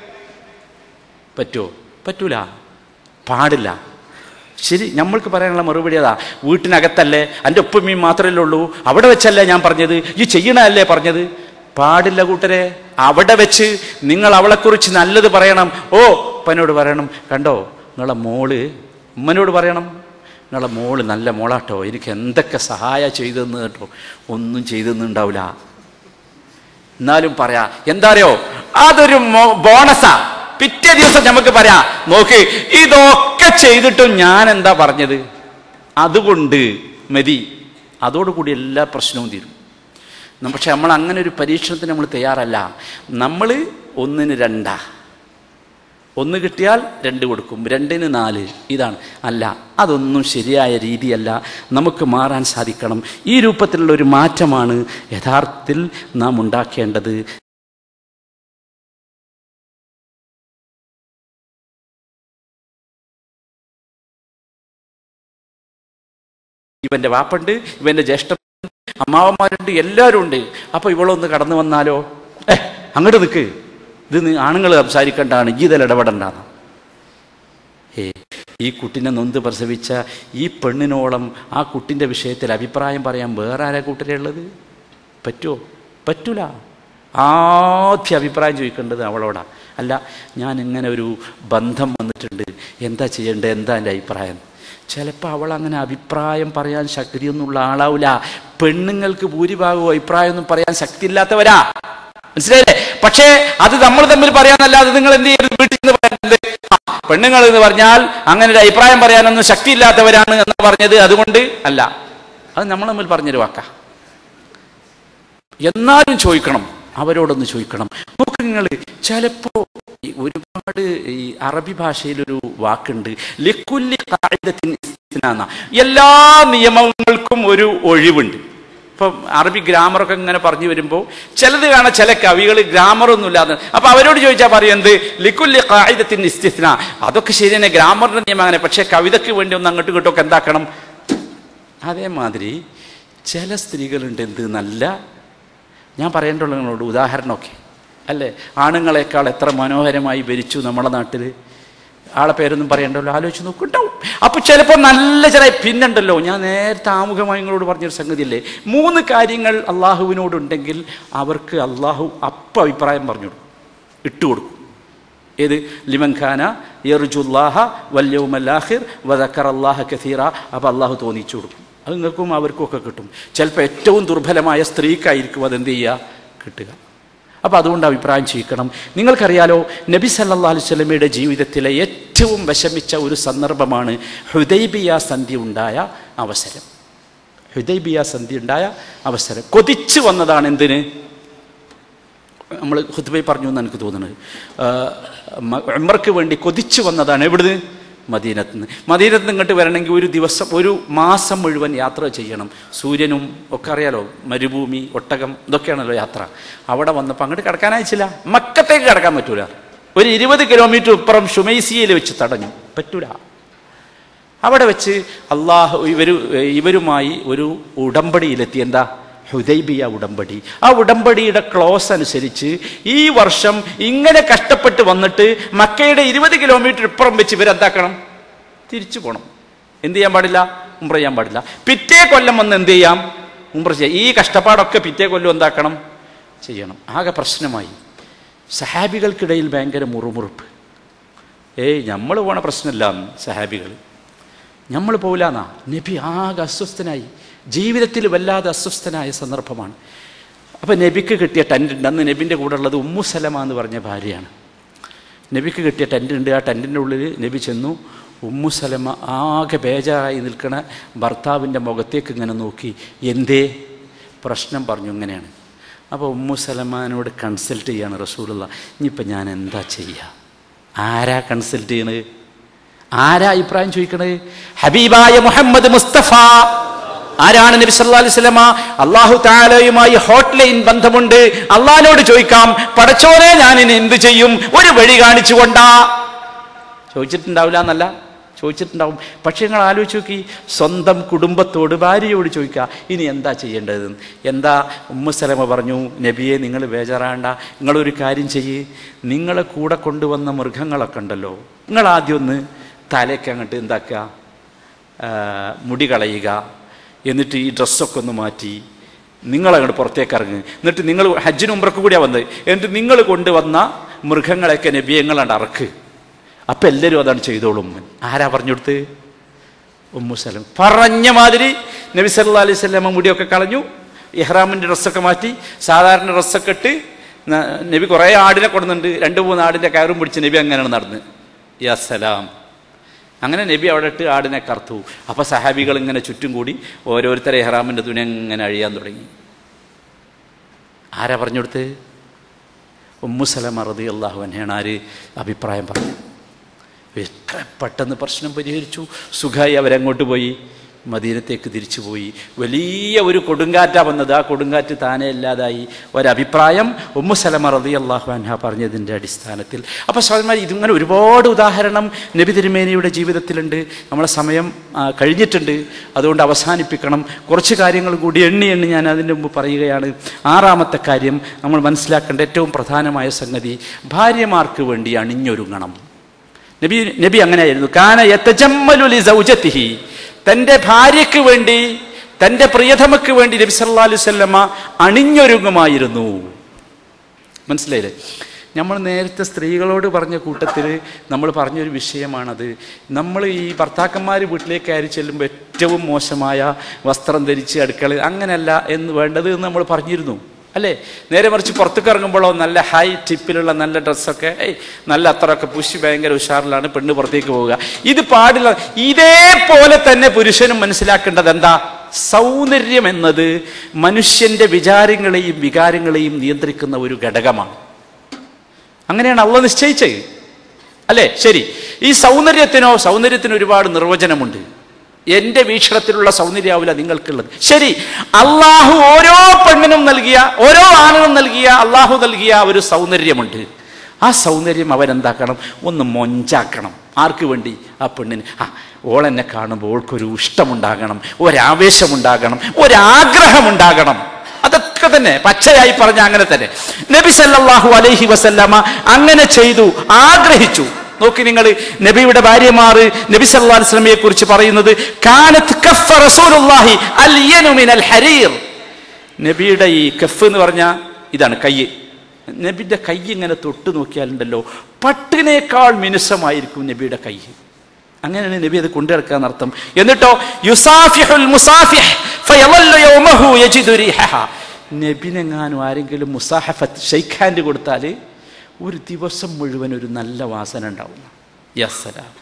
പറ്റുമോ പറ്റൂല പാടില്ല ശരി നമ്മൾക്ക് പറയാനുള്ള മറുപടി അതാ വീട്ടിനകത്തല്ലേ എൻ്റെ ഉപ്പമ്മയും മാത്രമല്ലേ ഉള്ളൂ അവിടെ വെച്ചല്ലേ ഞാൻ പറഞ്ഞത് ഈ ചെയ്യണല്ലേ പറഞ്ഞത് പാടില്ല കൂട്ടരെ അവിടെ വെച്ച് നിങ്ങൾ അവളെക്കുറിച്ച് നല്ലത് പറയണം ഓ ഉപ്പനോട് പറയണം കണ്ടോ നിങ്ങളെ മോള് ഉമ്മനോട് പറയണം നിങ്ങളെ മോള് നല്ല മോളാട്ടോ എനിക്ക് എന്തൊക്കെ സഹായ ചെയ്തെന്ന് കേട്ടോ ഒന്നും ചെയ്തെന്നുണ്ടാവില്ല എന്നാലും പറയാ എന്താ അറിയോ അതൊരു മോ- ബോണസാ പിറ്റേ ദിവസം നമുക്ക് പറയാം നോക്ക് ഇതൊക്കെ ചെയ്തിട്ടും ഞാൻ എന്താ പറഞ്ഞത് അതുകൊണ്ട് മതി അതോടുകൂടി എല്ലാ പ്രശ്നവും തീരും ന- പക്ഷെ നമ്മൾ അങ്ങനെ ഒരു പരീക്ഷണത്തിന് നമ്മൾ തയ്യാറല്ല നമ്മൾ ഒന്നിന് രണ്ടാ ഒന്ന് കിട്ടിയാൽ രണ്ട് കൊടുക്കും രണ്ടിന് നാല് ഇതാണ് അല്ല അതൊന്നും ശരിയായ രീതിയല്ല നമുക്ക് മാറാൻ സാധിക്കണം ഈ രൂപത്തിലുള്ള ഒരു മാറ്റമാണ് യഥാർത്ഥത്തിൽ നാം ഉണ്ടാക്കേണ്ടത് ഇവന്റെ വാപ്പുണ്ട് ഇവന്റെ ജ്യേഷ്ഠ അമ്മാവന്മാരുണ്ട് എല്ലാവരും ഉണ്ട് അപ്പൊ ഇവളൊന്ന് കടന്നു വന്നാലോ ഏ അങ്ങോട്ട് നിൽക്ക് ഇത് ആണുങ്ങൾ സംസാരിക്കേണ്ടതാണ് ഇതിൽ ഇടപെടണ്ടാന്ന് ഏ ഈ കുട്ടിനെ നൊന്ത് പ്രസവിച്ച ഈ പെണ്ണിനോളം ആ കുട്ടിൻ്റെ വിഷയത്തിൽ അഭിപ്രായം പറയാൻ വേറെ ആരാ കൂട്ടരുള്ളത് പറ്റുമോ പറ്റൂല ആദ്യ അഭിപ്രായം ചോദിക്കേണ്ടത് അവളോടാ അല്ല ഞാൻ ഇങ്ങനെ ഒരു ബന്ധം വന്നിട്ടുണ്ട് എന്താ ചെയ്യേണ്ടത് എന്താ എൻ്റെ അഭിപ്രായം ചിലപ്പോൾ അവൾ അങ്ങനെ അഭിപ്രായം പറയാൻ ശക്തിയൊന്നുള്ള ആളാവില്ല പെണ്ണുങ്ങൾക്ക് ഭൂരിഭാഗവും അഭിപ്രായമൊന്നും പറയാൻ ശക്തിയില്ലാത്തവരാ മനസ്സിലായില്ലേ പക്ഷേ അത് നമ്മൾ തമ്മിൽ പറയാനല്ലാതെ നിങ്ങൾ എന്ത് ചെയ്യരുത് വീട്ടിൽ നിന്ന് പറയുന്നത് പെണ്ണുങ്ങൾ എന്ന് പറഞ്ഞാൽ അങ്ങനെ ഒരു അഭിപ്രായം പറയാനൊന്നും ശക്തിയില്ലാത്തവരാണ് എന്ന് പറഞ്ഞത് അതുകൊണ്ട് അല്ല അത് നമ്മൾ തമ്മിൽ പറഞ്ഞൊരു വാക്കാ എന്നാലും ചോദിക്കണം അവരോടൊന്ന് ചോദിക്കണം നോക്ക് നിങ്ങൾ ചിലപ്പോ ഈ ഒരുപാട് ഈ അറബി ഭാഷയിലൊരു വാക്കുണ്ട് ലിക്കുല്ലി ഖാഇദത്തിൻ ഇസ്തിനാന്ന. എല്ലാ നിയമങ്ങൾക്കും ഒരു ഒഴിവുണ്ട് ഇപ്പം അറബി ഗ്രാമറൊക്കെ ഇങ്ങനെ പറഞ്ഞു വരുമ്പോൾ ചിലത് കാണാൻ ചില കവികൾ ഗ്രാമറൊന്നും ഇല്ലാതെ അപ്പൊ അവരോട് ചോദിച്ചാൽ പറയും എന്ത് ലിക്കുല്ലി ഖാഇദത്തിൻ ഇസ്തിസ്ന അതൊക്കെ ശരി തന്നെ ഗ്രാമറിന്റെ നിയമം അങ്ങനെ പക്ഷെ കവിതയ്ക്ക് വേണ്ടി ഒന്ന് അങ്ങോട്ടും ഇങ്ങോട്ടും ഒക്കെ എന്താക്കണം അതേമാതിരി ചില സ്ത്രീകളുണ്ട് എന്ത് നല്ല ഞാൻ പറയേണ്ടുള്ള നിങ്ങളോട് ഉദാഹരണമൊക്കെ അല്ലേ ആണുങ്ങളെക്കാൾ എത്ര മനോഹരമായി ഭരിച്ചു നമ്മുടെ നാട്ടിൽ ആളെ പേരൊന്നും പറയണ്ടല്ലോ ആലോചിച്ച് നോക്കുണ്ടാവും അപ്പൊ ചിലപ്പോൾ നല്ല ചില പിന്നുണ്ടല്ലോ ഞാൻ നേരത്തെ ആമുഖമായി നിങ്ങളോട് പറഞ്ഞൊരു സംഗതിയല്ലേ മൂന്ന് കാര്യങ്ങൾ അള്ളാഹുവിനോടുണ്ടെങ്കിൽ അവർക്ക് അള്ളാഹു അപ്പം അഭിപ്രായം പറഞ്ഞു കൊടുക്കും ഇട്ടുകൊടുക്കും ഏത് ലിമൻ ഖാന യർജുല്ലാഹ വല്യവുമല്ലാഹിർ വദക്കർ അള്ളാഹ കസീറ അപ്പം അള്ളാഹു തോന്നിച്ചു കൊടുക്കും അത് നിങ്ങൾക്കും അവർക്കും ഒക്കെ കിട്ടും ചിലപ്പോൾ ഏറ്റവും ദുർബലമായ സ്ത്രീക്കായിരിക്കും അതെന്ത് ചെയ്യുക കിട്ടുക അപ്പം അതുകൊണ്ട് അഭിപ്രായം ചെയ്യിക്കണം നിങ്ങൾക്കറിയാലോ നബി സല്ലാ അലുസലമയുടെ ജീവിതത്തിലെ ഏറ്റവും വിഷമിച്ച ഒരു സന്ദർഭമാണ് ഹുദൈബിയ സന്ധി ഉണ്ടായ അവസരം ഹുദൈബിയ സന്ധി ഉണ്ടായ അവസരം കൊതിച്ചു വന്നതാണ് എന്തിന് നമ്മൾ ഹുദ്ബൈ പറഞ്ഞു എന്ന് എനിക്ക് തോന്നുന്നത് ഉമ്മർക്ക് വേണ്ടി കൊതിച്ചു വന്നതാണ് എവിടുന്ന് മദീനത്ത് നിന്ന് മദീനത്ത് നിന്ന് ഇങ്ങോട്ട് വരണമെങ്കിൽ ഒരു ദിവസം ഒരു മാസം മുഴുവൻ യാത്ര ചെയ്യണം സൂര്യനും ഒക്കെ അറിയാലോ മരുഭൂമി ഒട്ടകം ഇതൊക്കെയാണല്ലോ യാത്ര അവിടെ വന്നപ്പോൾ അങ്ങോട്ട് കിടക്കാൻ അയച്ചില്ല മക്കത്തേക്ക് കിടക്കാൻ പറ്റൂല ഒരു ഇരുപത് കിലോമീറ്റർ ഇപ്പുറം ഷുമൈസിയയിൽ വെച്ച് തടഞ്ഞു പറ്റൂല അവിടെ വെച്ച് അള്ളാഹു ഇവര് ഇവരുമായി ഒരു ഉടമ്പടിയിലെത്തി എന്താ ഹുദൈബിയ ഉടമ്പടി ആ ഉടമ്പടിയുടെ ക്ലോസ് അനുസരിച്ച് ഈ വർഷം ഇങ്ങനെ കഷ്ടപ്പെട്ട് വന്നിട്ട് മക്കയുടെ ഇരുപത് കിലോമീറ്റർ ഇപ്പുറം വെച്ച് ഇവരെന്താക്കണം തിരിച്ചു പോകണം എന്ത് ചെയ്യാൻ പാടില്ല ഉംറ ചെയ്യാൻ പാടില്ല പിറ്റേ കൊല്ലം വന്ന് എന്ത് ചെയ്യാം ഉംറ ചെയ്യാം ഈ കഷ്ടപ്പാടൊക്കെ പിറ്റേ കൊല്ലം എന്താക്കണം ചെയ്യണം ആകെ പ്രശ്നമായി സഹാബികൾക്കിടയിൽ ഭയങ്കര മുറുമുറുപ്പ് ഏയ് നമ്മൾ പോണ പ്രശ്നമില്ല സഹാബികൾ നമ്മൾ പോലാന്നാ നബി ആകെ അസ്വസ്ഥനായി ജീവിതത്തിൽ വല്ലാതെ അസ്വസ്ഥനായ സന്ദർഭമാണ് അപ്പം നബിക്ക് കിട്ടിയ ടെൻ്റ് ഉണ്ട് അന്ന് നബിൻ്റെ കൂടെ ഉള്ളത് ഉമ്മു സലമ എന്ന് പറഞ്ഞ ഭാര്യയാണ് നബിക്ക് കിട്ടിയ ടെൻ്റ് ഉണ്ട് ആ ടെൻറ്റിൻ്റെ ഉള്ളിൽ നബി ചെന്നു ഉമ്മു സലമ ആകെ ബേജാറായി നിൽക്കണ ഭർത്താവിൻ്റെ മുഖത്തേക്ക് ഇങ്ങനെ നോക്കി എന്തേ പ്രശ്നം പറഞ്ഞു ഇങ്ങനെയാണ് അപ്പോൾ ഉമ്മു സലമാനോട് കൺസൾട്ട് ചെയ്യാണ് റസൂലുള്ള ഇനിയിപ്പോൾ ഞാൻ എന്താ ചെയ്യുക ആരാ കൺസൾട്ട് ചെയ്യണത് ആരാ അഭിപ്രായം ചോദിക്കണത് ഹബീബായ മുഹമ്മദ് മുസ്തഫ ആരാണ് നബി സല്ലല്ലാഹു അലൈഹി വസല്ലമ അള്ളാഹു താലയുമായി ഹോട്ട്ലൈൻ ബന്ധമുണ്ട് അള്ളാഹിനോട് ചോദിക്കാം പടച്ചോനെ ഞാൻ ഇനി എന്ത് ചെയ്യും ഒരു വഴി കാണിച്ചു കൊണ്ടാ ചോദിച്ചിട്ടുണ്ടാവില്ല എന്നല്ല ചോദിച്ചിട്ടുണ്ടാവും പക്ഷെ നിങ്ങൾ ആലോചിച്ച് നോക്കി സ്വന്തം കുടുംബത്തോട് ഭാര്യയോട് ചോദിക്കുക ഇനി എന്താ ചെയ്യേണ്ടത് എന്താ ഉമ്മസലമ പറഞ്ഞു നബിയെ നിങ്ങൾ ബേജാറാണ്ട നിങ്ങളൊരു കാര്യം ചെയ്യ് നിങ്ങളെ കൂടെ കൊണ്ടുവന്ന മൃഗങ്ങളൊക്കെ ഉണ്ടല്ലോ നിങ്ങൾ ആദ്യം ഒന്ന് തലയ്ക്ക് അങ്ങോട്ട് എന്താക്കുക ആ, മുടി കളയുക എന്നിട്ട് ഈ ഡ്രസ്സൊക്കെ ഒന്ന് മാറ്റി നിങ്ങൾ അങ്ങോട്ട് പുറത്തേക്ക് ഇറങ്ങുക എന്നിട്ട് നിങ്ങൾ ഹജ്ജിന് ഉമ്രക്ക് കൂടിയാണ് വന്നത് എന്നിട്ട് നിങ്ങൾ കൊണ്ടുവന്ന മൃഗങ്ങളെയൊക്കെ നബിയങ്ങളാണ്ട് അറക്ക് അപ്പം എല്ലാവരും അതാണ് ചെയ്തോളും ആരാ പറഞ്ഞു കൊടുത്ത് ഉമ്മുസലം പറഞ്ഞ മാതിരി നബി സല്ലാ അലൈഹി സ്വലാമ മുടിയൊക്കെ കളഞ്ഞു ഇഹ്റാമിൻ്റെ ഡ്രസ്സൊക്കെ മാറ്റി സാധാരണ ഡ്രസ്സൊക്കെ ഇട്ട് ന- നബി കുറേ ആടിനെ കൊടുക്കുന്നുണ്ട് രണ്ട് മൂന്ന് ആടിൻ്റെ കയറും പിടിച്ച് നബി അങ്ങനെയാണ് നടന്ന് യാ സലാം അങ്ങനെ നബി അവിടെ ഇട്ട് ആടിനെ കറുത്തു അപ്പോൾ സഹാബികൾ ഇങ്ങനെ ചുറ്റും കൂടി ഓരോരുത്തരെ ഇഹ്റാമിൻ്റെ തുണി അങ്ങനെ അഴിയാൻ തുടങ്ങി ആരാ പറഞ്ഞു കൊടുത്ത് ഉമ്മുസലമ റതി അള്ളാഹു അന്നെയാണ് ആര് അഭിപ്രായം പറഞ്ഞു എത്ര പെട്ടെന്ന് പ്രശ്നം പരിഹരിച്ചു സുഖമായി അവരങ്ങോട്ട് പോയി മദീനത്തേക്ക് തിരിച്ചുപോയി വലിയ ഒരു കൊടുങ്കാറ്റാ വന്നത് ആ കൊടുങ്കാറ്റ് താനെ ഇല്ലാതായി ഒരഭിപ്രായം ഉമ്മു സലമ റതി അള്ളാഹു അൻഹ പറഞ്ഞതിൻ്റെ അടിസ്ഥാനത്തിൽ അപ്പോൾ സ്വാമിമാർ ഇതിങ്ങനെ ഒരുപാട് ഉദാഹരണം നബി തിരുമേനിയുടെ ജീവിതത്തിലുണ്ട് നമ്മളെ സമയം ആ, കഴിഞ്ഞിട്ടുണ്ട് അതുകൊണ്ട് അവസാനിപ്പിക്കണം കുറച്ച് കാര്യങ്ങൾ കൂടി എണ്ണി എണ്ണി ഞാൻ അതിൻ്റെ മുമ്പ് പറയുകയാണ് ആറാമത്തെ കാര്യം നമ്മൾ മനസ്സിലാക്കേണ്ട ഏറ്റവും പ്രധാനമായ സംഗതി ഭാര്യമാർക്ക് വേണ്ടി അണിഞ്ഞൊരുങ്ങണം നബി നബി അങ്ങനെയായിരുന്നു കാന യത്തജമ്മലു ലി സൗജത്തിഹി തൻ്റെ ഭാര്യയ്ക്ക് വേണ്ടി തൻ്റെ പ്രിയതമക്ക് വേണ്ടി നബി സല്ലല്ലാഹു അലൈഹി വസല്ലമ അണിഞ്ഞൊരുങ്ങുമായിരുന്നു മനസ്സിലായില്ലേ നമ്മൾ നേരത്തെ സ്ത്രീകളോട് പറഞ്ഞ കൂട്ടത്തിൽ നമ്മൾ പറഞ്ഞൊരു വിഷയമാണത് നമ്മൾ ഈ ഭർത്താക്കന്മാർ വീട്ടിലേക്ക് കയറി ചെല്ലുമ്പോൾ ഏറ്റവും മോശമായ വസ്ത്രം ധരിച്ച് അടുക്കള അങ്ങനെയല്ല എന്ന് വേണ്ടത് എന്ന് നമ്മൾ പറഞ്ഞിരുന്നു അല്ലേ നേരെ മറിച്ച് പുറത്തേക്ക് ഇറങ്ങുമ്പോഴോ നല്ല ഹൈ ടിപ്പിലുള്ള നല്ല ഡ്രസ്സൊക്കെ ഏയ് നല്ല അത്രയൊക്കെ പുഷി ഭയങ്കര ഉഷാറിലാണ് പെണ്ണ് പുറത്തേക്ക് പോവുക ഇത് പാടില്ല ഇതേപോലെ തന്നെ പുരുഷനും മനസ്സിലാക്കേണ്ടത് എന്താ സൗന്ദര്യം എന്നത് മനുഷ്യന്റെ വിചാരങ്ങളെയും വികാരങ്ങളെയും നിയന്ത്രിക്കുന്ന ഒരു ഘടകമാണ് അങ്ങനെയാണ് അള്ള നിശ്ചയിച്ചത് അല്ലേ ശരി ഈ സൗന്ദര്യത്തിനോ സൗന്ദര്യത്തിന് ഒരുപാട് നിർവചനമുണ്ട് എന്റെ വീക്ഷണത്തിലുള്ള സൗന്ദര്യാവില്ല നിങ്ങൾക്കുള്ളത് ശരി അള്ളാഹു ഓരോ പെണ്ണിനും നൽകിയ ഓരോ ആണിനും നൽകിയ അള്ളാഹു നൽകിയ ഒരു സൗന്ദര്യമുണ്ട് ആ സൗന്ദര്യം അവരെന്താക്കണം ഒന്ന് മൊഞ്ചാക്കണം ആർക്ക് വേണ്ടി ആ പെണ്ണിന് ആ ഓളെന്നെ കാണുമ്പോൾ ഓൾക്കൊരു ഇഷ്ടമുണ്ടാകണം ഒരാവേശമുണ്ടാകണം ഒരാഗ്രഹമുണ്ടാകണം അതൊക്കെ തന്നെ പച്ചയായി പറഞ്ഞ അങ്ങനെ തന്നെ നബി സല്ലല്ലാഹു അലൈഹി വസല്ലമ അങ്ങനെ ചെയ്തു ആഗ്രഹിച്ചു നോക്കി നിങ്ങൾ നബിയുടെ ഭാര്യമാർ നബി സല്ലല്ലാഹു അലൈഹി വസല്ലമയെ കുറിച്ച് പറയുന്നത് കാനത്ത് കഫ റസൂലുള്ളാഹി അൽയനു മിനൽ ഹരീർ നബിയുടെ ഈ കഫ് എന്ന് പറഞ്ഞ ഇതാണ് കൈ നബിന്റെ കൈ ഇങ്ങനെ തൊട്ട് നോക്കിയാലുണ്ടല്ലോ പട്ടിനേക്കാൾ മിനുസമായിരിക്കും നബിയുടെ കൈ അങ്ങനെയാണ് നബി അത് കൊണ്ടുനടക്കാൻ അർത്ഥം എന്നിട്ടോ യുസാഫിഹുൽ മുസാഫിഹ് ഫയളല്ലു യൗമഹു യജിദു റിഹഹ നബിനെങ്ങാനും ആരെങ്കിലും മുസാഹഫത്ത് ഷെയ്ഖ് ഹാൻഡ് കൊടുത്താൽ ഒരു ദിവസം മുഴുവൻ ഒരു നല്ല വാസന ഉണ്ടാവും യസ്സലാം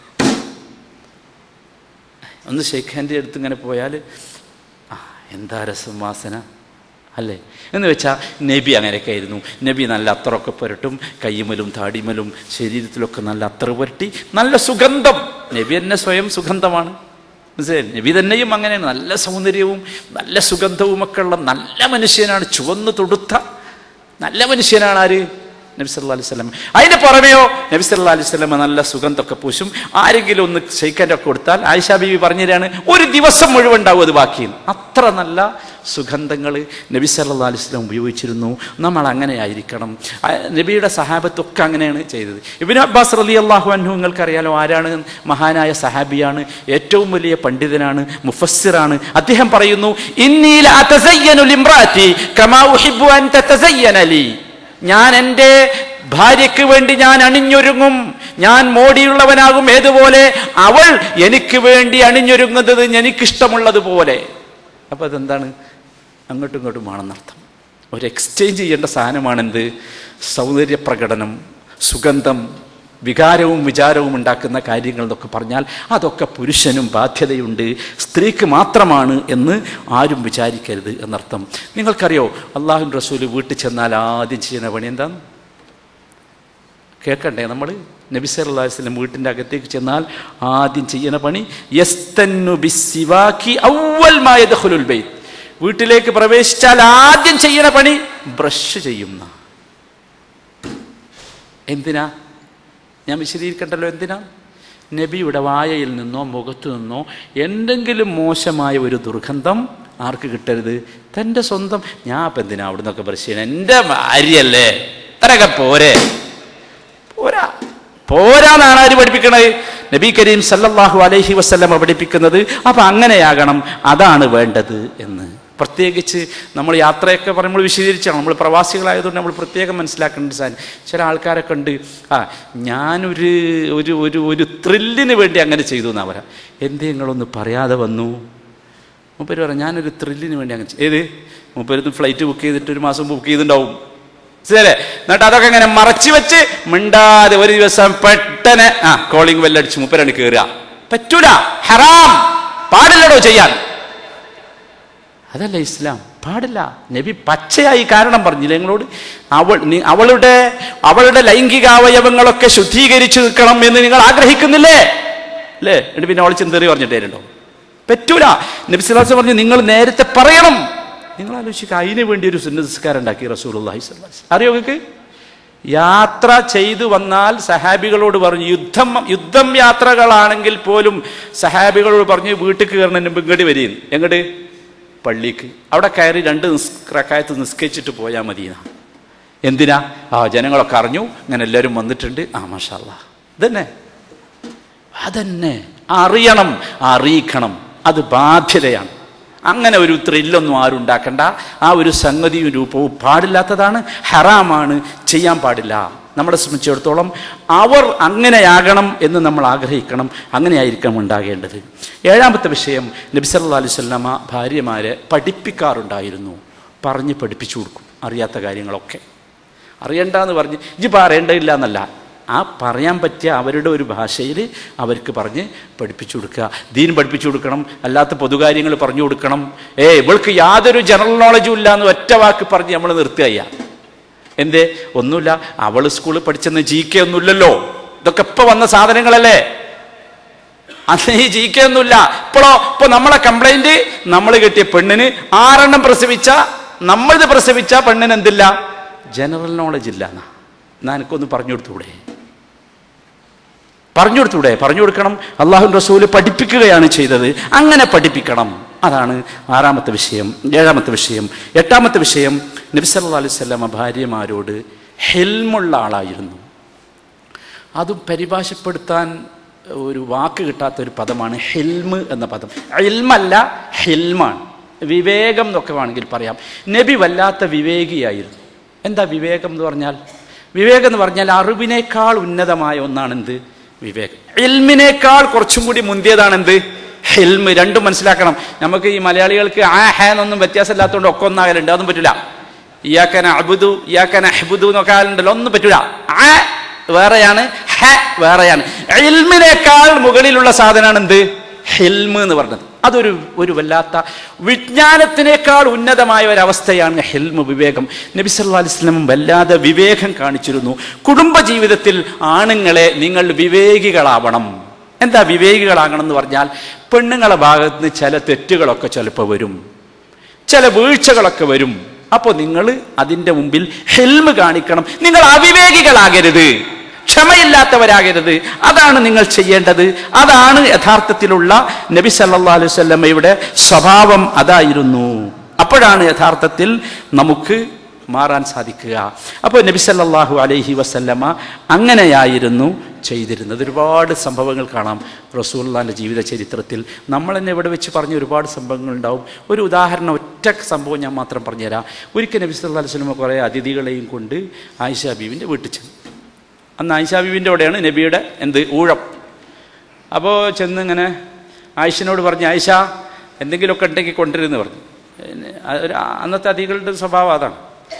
ഒന്ന് ഷെയ്ഖ് ഹാൻഡ് എടുത്ത് ഇങ്ങനെ പോയാൽ ആ എന്താ രസം വാസന അല്ലേ എന്ന് വെച്ചാൽ നബി അങ്ങനെയൊക്കെ ആയിരുന്നു നബി നല്ല അത്തറൊക്കെ പുരട്ടും കയ്യുമലും താടിമലും ശരീരത്തിലൊക്കെ നല്ല അത്തറ് പുരട്ടി നല്ല സുഗന്ധം നബി തന്നെ സ്വയം സുഗന്ധമാണ് മനസ്സിലായി നബി തന്നെയും അങ്ങനെയാണ് നല്ല സൗന്ദര്യവും നല്ല സുഗന്ധവും ഒക്കെ ഉള്ള നല്ല മനുഷ്യനാണ് ചുവന്ന് തൊടുത്ത നല്ല മനുഷ്യനാണ് ആര് നബി സല്ലാ അലൈഹി സ്വലം അതിന്റെ പുറമെയോ നബി സല്ലാ അലൈഹി സ്വലമ നല്ല സുഗന്ധമൊക്കെ പൂശും ആരെങ്കിലും ഒന്ന് ഷെയ്ക്കൻ്റെ ഒക്കെ കൊടുത്താൽ ആയിഷ ബീവി പറഞ്ഞുതരാണ് ഒരു ദിവസം മുഴുവൻ ഉണ്ടാവും അത് ബാക്കി അത്ര നല്ല സുഗന്ധങ്ങൾ നബി സല്ലാ അലൈഹി സ്വലം ഉപയോഗിച്ചിരുന്നു നമ്മൾ അങ്ങനെ ആയിരിക്കണം ആ, നബിയുടെ സഹാബത്തൊക്കെ അങ്ങനെയാണ് ചെയ്തത് ഇബിൻ അബ്ബാസ് റലി അള്ളാഹു അൻഹു നിങ്ങൾക്കറിയാലോ ആരാണ് മഹാനായ സഹാബിയാണ് ഏറ്റവും വലിയ പണ്ഡിതനാണ് മുഫസ്സിറാണ് അദ്ദേഹം പറയുന്നു "ഇന്നീ ല അതസയ്യനു ലിംറാത്തി കമാ ഉഹിബ്ബു അൻ തതസയ്യന ലീ." ഞാൻ എൻ്റെ ഭാര്യയ്ക്ക് വേണ്ടി ഞാൻ അണിഞ്ഞൊരുങ്ങും ഞാൻ മോടിയുള്ളവനാകും ഏതുപോലെ അവൾ എനിക്ക് വേണ്ടി അണിഞ്ഞൊരുങ്ങുന്നത് എനിക്കിഷ്ടമുള്ളതുപോലെ അപ്പൊ അതെന്താണ് അങ്ങോട്ടും ഇങ്ങോട്ടും ആണെന്നർത്ഥം ഒരു എക്സ്ചേഞ്ച് ചെയ്യേണ്ട സാധനമാണെന്ത് സൗന്ദര്യ പ്രകടനം സുഗന്ധം വികാരവും വിചാരവും ഉണ്ടാക്കുന്ന കാര്യങ്ങൾ എന്നൊക്കെ പറഞ്ഞാൽ അതൊക്കെ പുരുഷനും ബാധ്യതയുണ്ട് സ്ത്രീക്ക് മാത്രമാണ് എന്ന് ആരും വിചാരിക്കരുത് എന്നർത്ഥം നിങ്ങൾക്കറിയോ അള്ളാഹുൻ റസൂൽ വീട്ടിൽ ചെന്നാൽ ആദ്യം ചെയ്യുന്ന പണി എന്താണ് കേൾക്കണ്ടേ നമ്മൾ നബി സല്ലല്ലാഹു അലൈഹി വസല്ലം വീട്ടിൻ്റെ അകത്തേക്ക് ചെന്നാൽ ആദ്യം ചെയ്യുന്ന പണി യസ്തന്നു ബിസ്സിവാക്കി അവ്വൽ മാ യദ്ഖുലുൽ ബൈത്ത് വീട്ടിലേക്ക് പ്രവേശിച്ചാൽ ആദ്യം ചെയ്യുന്ന പണി ബ്രഷ് ചെയ്യുന്ന എന്തിനാ ഞാൻ വിശദീകരിക്കണ്ടല്ലോ എന്തിനാ നബിയുടെ വായയിൽ നിന്നോ മുഖത്തു നിന്നോ എന്തെങ്കിലും മോശമായ ഒരു ദുർഗന്ധം ആർക്ക് കിട്ടരുത് തൻ്റെ സ്വന്തം ഞാൻ ഇപ്പം എന്തിനാ അവിടെ നിന്നൊക്കെ ബ്രഷ് ചെയ്യണം എൻ്റെ ഭാര്യയല്ലേ ഇത്രയൊക്കെ പോരെ പോരാ പോരാന്നാണ് ആര് പഠിപ്പിക്കണത് നബി കരീം സല്ലല്ലാഹു അലൈഹി വസല്ലമ പഠിപ്പിക്കുന്നത് അപ്പൊ അങ്ങനെയാകണം അതാണ് വേണ്ടത് എന്ന് പ്രത്യേകിച്ച് നമ്മൾ യാത്രയൊക്കെ പറയുമ്പോൾ വിശദീകരിച്ചാണ് നമ്മൾ പ്രവാസികളായതുകൊണ്ട് നമ്മൾ പ്രത്യേകം മനസ്സിലാക്കേണ്ട സാധനം ചില ആൾക്കാരൊക്കെ ഉണ്ട് ആ ഞാനൊരു ഒരു ഒരു ഒരു ത്രില്ലിന് വേണ്ടി അങ്ങനെ ചെയ്തു എന്നാ പറയാം എന്തേ നിങ്ങളൊന്ന് പറയാതെ വന്നു മൂപ്പര് പറയാം ഞാനൊരു ത്രില്ലിന് വേണ്ടി അങ്ങനെ ചെയ്തു. ഏത് മൂപ്പര് ഫ്ലൈറ്റ് ബുക്ക് ചെയ്തിട്ട് ഒരു മാസം ബുക്ക് ചെയ്തിട്ടുണ്ടാവും ശരി എന്നിട്ട് അതൊക്കെ ഇങ്ങനെ മറച്ചു വെച്ച് മിണ്ടാതെ ഒരു ദിവസം പെട്ടെന്ന് ആ കോളിംഗ് ബെല്ലടിച്ച് മുപ്പരാണ് കയറുക പറ്റൂല ഹറാം പാടില്ലടോ ചെയ്യാൻ അതല്ല ഇസ്ലാം പാടില്ല നബി പച്ചയായി കാരണം പറഞ്ഞില്ല നിങ്ങളോട് അവൾ നി- അവളുടെ അവളുടെ ലൈംഗിക അവയവങ്ങളൊക്കെ ശുദ്ധീകരിച്ചു നിൽക്കണം എന്ന് നിങ്ങൾ ആഗ്രഹിക്കുന്നില്ലേ അല്ലേ എന്നിട്ട് പിന്നെ അവൾ ചിന്തറി പറഞ്ഞിട്ടേരുണ്ടോ പറ്റൂല നബിസ്ലാസ് പറഞ്ഞു നിങ്ങൾ നേരത്തെ പറയണം നിങ്ങൾ ആലോചിക്കുക അതിന് വേണ്ടി ഒരു സുന്നസ്കാരം ഉണ്ടാക്കി റസൂൽ അള്ളാഹി അറിയോ നിങ്ങൾക്ക് യാത്ര ചെയ്തു വന്നാൽ സഹാബികളോട് പറഞ്ഞു യുദ്ധം യുദ്ധം യാത്രകളാണെങ്കിൽ പോലും സഹാബികളോട് പറഞ്ഞു വീട്ടിൽ കയറുന്നതിന് മുമ്പ് ഇങ്ങോട്ട് വരീന്ന് എങ്ങോട്ട് പള്ളിക്ക് അവിടെ കയറി രണ്ട് നിസ്കായത്ത് നിസ്കരിച്ചിട്ട് പോയാൽ മതി എന്തിനാ ആ ജനങ്ങളൊക്കെ അറിഞ്ഞു ഇങ്ങനെ എല്ലാവരും വന്നിട്ടുണ്ട് ആ മാഷാല്ല ഇതന്നെ അതന്നെ അറിയണം അറിയിക്കണം അത് ബാധ്യതയാണ് അങ്ങനെ ഒരു ത്രില്ലൊന്നും ആരും ഉണ്ടാക്കണ്ട ആ ഒരു സംഗതിയും രൂപവും പാടില്ലാത്തതാണ് ഹറാമാണ് ചെയ്യാൻ പാടില്ല നമ്മളെ സംബന്ധിച്ചിടത്തോളം അവർ അങ്ങനെയാകണം എന്ന് നമ്മൾ ആഗ്രഹിക്കണം അങ്ങനെയായിരിക്കണം ഉണ്ടാകേണ്ടത് ഏഴാമത്തെ വിഷയം നബിസല്ലാ അലുസല്ലമ ഭാര്യമാരെ പഠിപ്പിക്കാറുണ്ടായിരുന്നു പറഞ്ഞ് പഠിപ്പിച്ചു കൊടുക്കും അറിയാത്ത കാര്യങ്ങളൊക്കെ അറിയണ്ടെന്ന് പറഞ്ഞ് ഇജ് പറയേണ്ടതില്ല എന്നല്ല ആ പറയാൻ പറ്റിയ അവരുടെ ഒരു ഭാഷയിൽ അവർക്ക് പറഞ്ഞ് പഠിപ്പിച്ചു കൊടുക്കുക ദീൻ പഠിപ്പിച്ചു കൊടുക്കണം അല്ലാത്ത പൊതുകാര്യങ്ങൾ പറഞ്ഞു കൊടുക്കണം ഏ ഇവൾക്ക് യാതൊരു ജനറൽ നോളജും ഇല്ല എന്ന് ഒറ്റ വാക്ക് പറഞ്ഞ് നമ്മൾ നിർത്തുകയ്യ എന്തേ ഒന്നുമില്ല അവൾ സ്കൂളിൽ പഠിച്ചെന്ന് ജി കെ ഒന്നുമില്ലല്ലോ ഇതൊക്കെ ഇപ്പൊ വന്ന സാധനങ്ങളല്ലേ അന്ന് ഈ ജി കെ ഒന്നുമില്ല ഇപ്പോഴോ ഇപ്പൊ നമ്മളെ കംപ്ലൈന്റ് നമ്മൾ കിട്ടിയ പെണ്ണിന് ആറെണ്ണം പ്രസവിച്ച നമ്മളിത് പ്രസവിച്ച പെണ്ണിന് എന്തില്ല ജനറൽ നോളജ് ഇല്ല എന്നാ എന്നാ എനിക്കൊന്ന് പറഞ്ഞു കൊടുത്തൂടെ പറഞ്ഞു കൊടുത്തൂടെ പറഞ്ഞു കൊടുക്കണം അള്ളാഹു റസൂല് പഠിപ്പിക്കുകയാണ് ചെയ്തത് അങ്ങനെ പഠിപ്പിക്കണം അതാണ് ആറാമത്തെ വിഷയം ഏഴാമത്തെ വിഷയം എട്ടാമത്തെ വിഷയം നബിസല്ലാ അലൈഹി സ്വലാമ ഭാര്യമാരോട് ഹെൽമുള്ള ആളായിരുന്നു അതും പരിഭാഷപ്പെടുത്താൻ ഒരു വാക്ക് കിട്ടാത്ത ഒരു പദമാണ് ഹെൽമ് എന്ന പദം എൽമല്ല ഹെൽമാണ് വിവേകം എന്നൊക്കെ വേണമെങ്കിൽ പറയാം നബി വല്ലാത്ത വിവേകിയായിരുന്നു എന്താ വിവേകം എന്ന് പറഞ്ഞാൽ വിവേകം എന്ന് പറഞ്ഞാൽ അറിവിനേക്കാൾ ഉന്നതമായ ഒന്നാണ് എന്ത് വിവേകം എൽമിനേക്കാൾ കുറച്ചും കൂടി മുന്തിയതാണ് എന്ത് ഹെൽമ് രണ്ടും മനസ്സിലാക്കണം നമുക്ക് ഈ മലയാളികൾക്ക് ആ ഹേ എന്നൊന്നും വ്യത്യാസമില്ലാത്തതുകൊണ്ട് ഒക്കെ ഒന്നാകലുണ്ട് അതൊന്നും പറ്റില്ല ഇയാക്കന അബുദു ഇയാക്കന അഹ്ബുദു എന്നൊക്കെ ആളുണ്ടല്ലോ ഒന്നും പറ്റില്ല ആ വേറെയാണ് ഹ വേറെയാണ് എൽമിനേക്കാൾ മുകളിലുള്ള സാധനമാണ് എന്ത് ഹെൽമ് എന്ന് പറഞ്ഞത് അതൊരു ഒരു വല്ലാത്ത വിജ്ഞാനത്തിനേക്കാൾ ഉന്നതമായ ഒരവസ്ഥയാണ് ഹെൽമ് വിവേകം നബി സല്ലാ അലിസ്ലമും വല്ലാതെ വിവേകം കാണിച്ചിരുന്നു കുടുംബജീവിതത്തിൽ ആണുങ്ങളെ നിങ്ങൾ വിവേകികളാവണം എന്താ വിവേകികളാകണം എന്ന് പറഞ്ഞാൽ പെണ്ണുങ്ങളെ ഭാഗത്ത് നിന്ന് ചില തെറ്റുകളൊക്കെ ചിലപ്പോൾ വരും ചില വീഴ്ചകളൊക്കെ വരും അപ്പോൾ നിങ്ങൾ അതിൻ്റെ മുമ്പിൽ ഹെൽമ് കാണിക്കണം നിങ്ങൾ അവിവേകികളാകരുത് ക്ഷമയില്ലാത്തവരാകരുത് അതാണ് നിങ്ങൾ ചെയ്യേണ്ടത് അതാണ് യഥാർത്ഥത്തിലുള്ള നബി സല്ലാ അലൈഹി സ്വല്ലമ്മയുടെ സ്വഭാവം അതായിരുന്നു അപ്പോഴാണ് യഥാർത്ഥത്തിൽ നമുക്ക് മാറാൻ സാധിക്കുക അപ്പോൾ നബി സല്ലല്ലാഹു അലൈഹി വസല്ലമ അങ്ങനെയായിരുന്നു ചെയ്തിരുന്നത് ഒരുപാട് സംഭവങ്ങൾ കാണാം റസൂല്ലാൻ്റെ ജീവിത ചരിത്രത്തിൽ നമ്മൾ തന്നെ ഇവിടെ വെച്ച് പറഞ്ഞ ഒരുപാട് സംഭവങ്ങൾ ഉണ്ടാവും ഒരു ഉദാഹരണം ഒറ്റ സംഭവം ഞാൻ മാത്രം പറഞ്ഞുതരാം ഒരിക്കൽ നബി സല്ലല്ലാഹു അലൈഹി വസല്ലമ കുറേ അതിഥികളെയും കൊണ്ട് ആയിഷ ബീവിൻ്റെ വീട്ടിൽ ചെന്നു അന്ന് ആയിഷ ബീവിൻ്റെ അവിടെയാണ് നബിയുടെ എന്ത് ഊഴം അപ്പോൾ ചെന്ന് ഇങ്ങനെ ആയിഷനോട് പറഞ്ഞു ആയിഷ എന്തെങ്കിലുമൊക്കെ ഉണ്ടെങ്കിൽ കൊണ്ടുവരുമെന്ന് പറഞ്ഞു പിന്നെ ഒരു അന്നത്തെ അതിഥികളുടെ സ്വഭാവം അതാണ്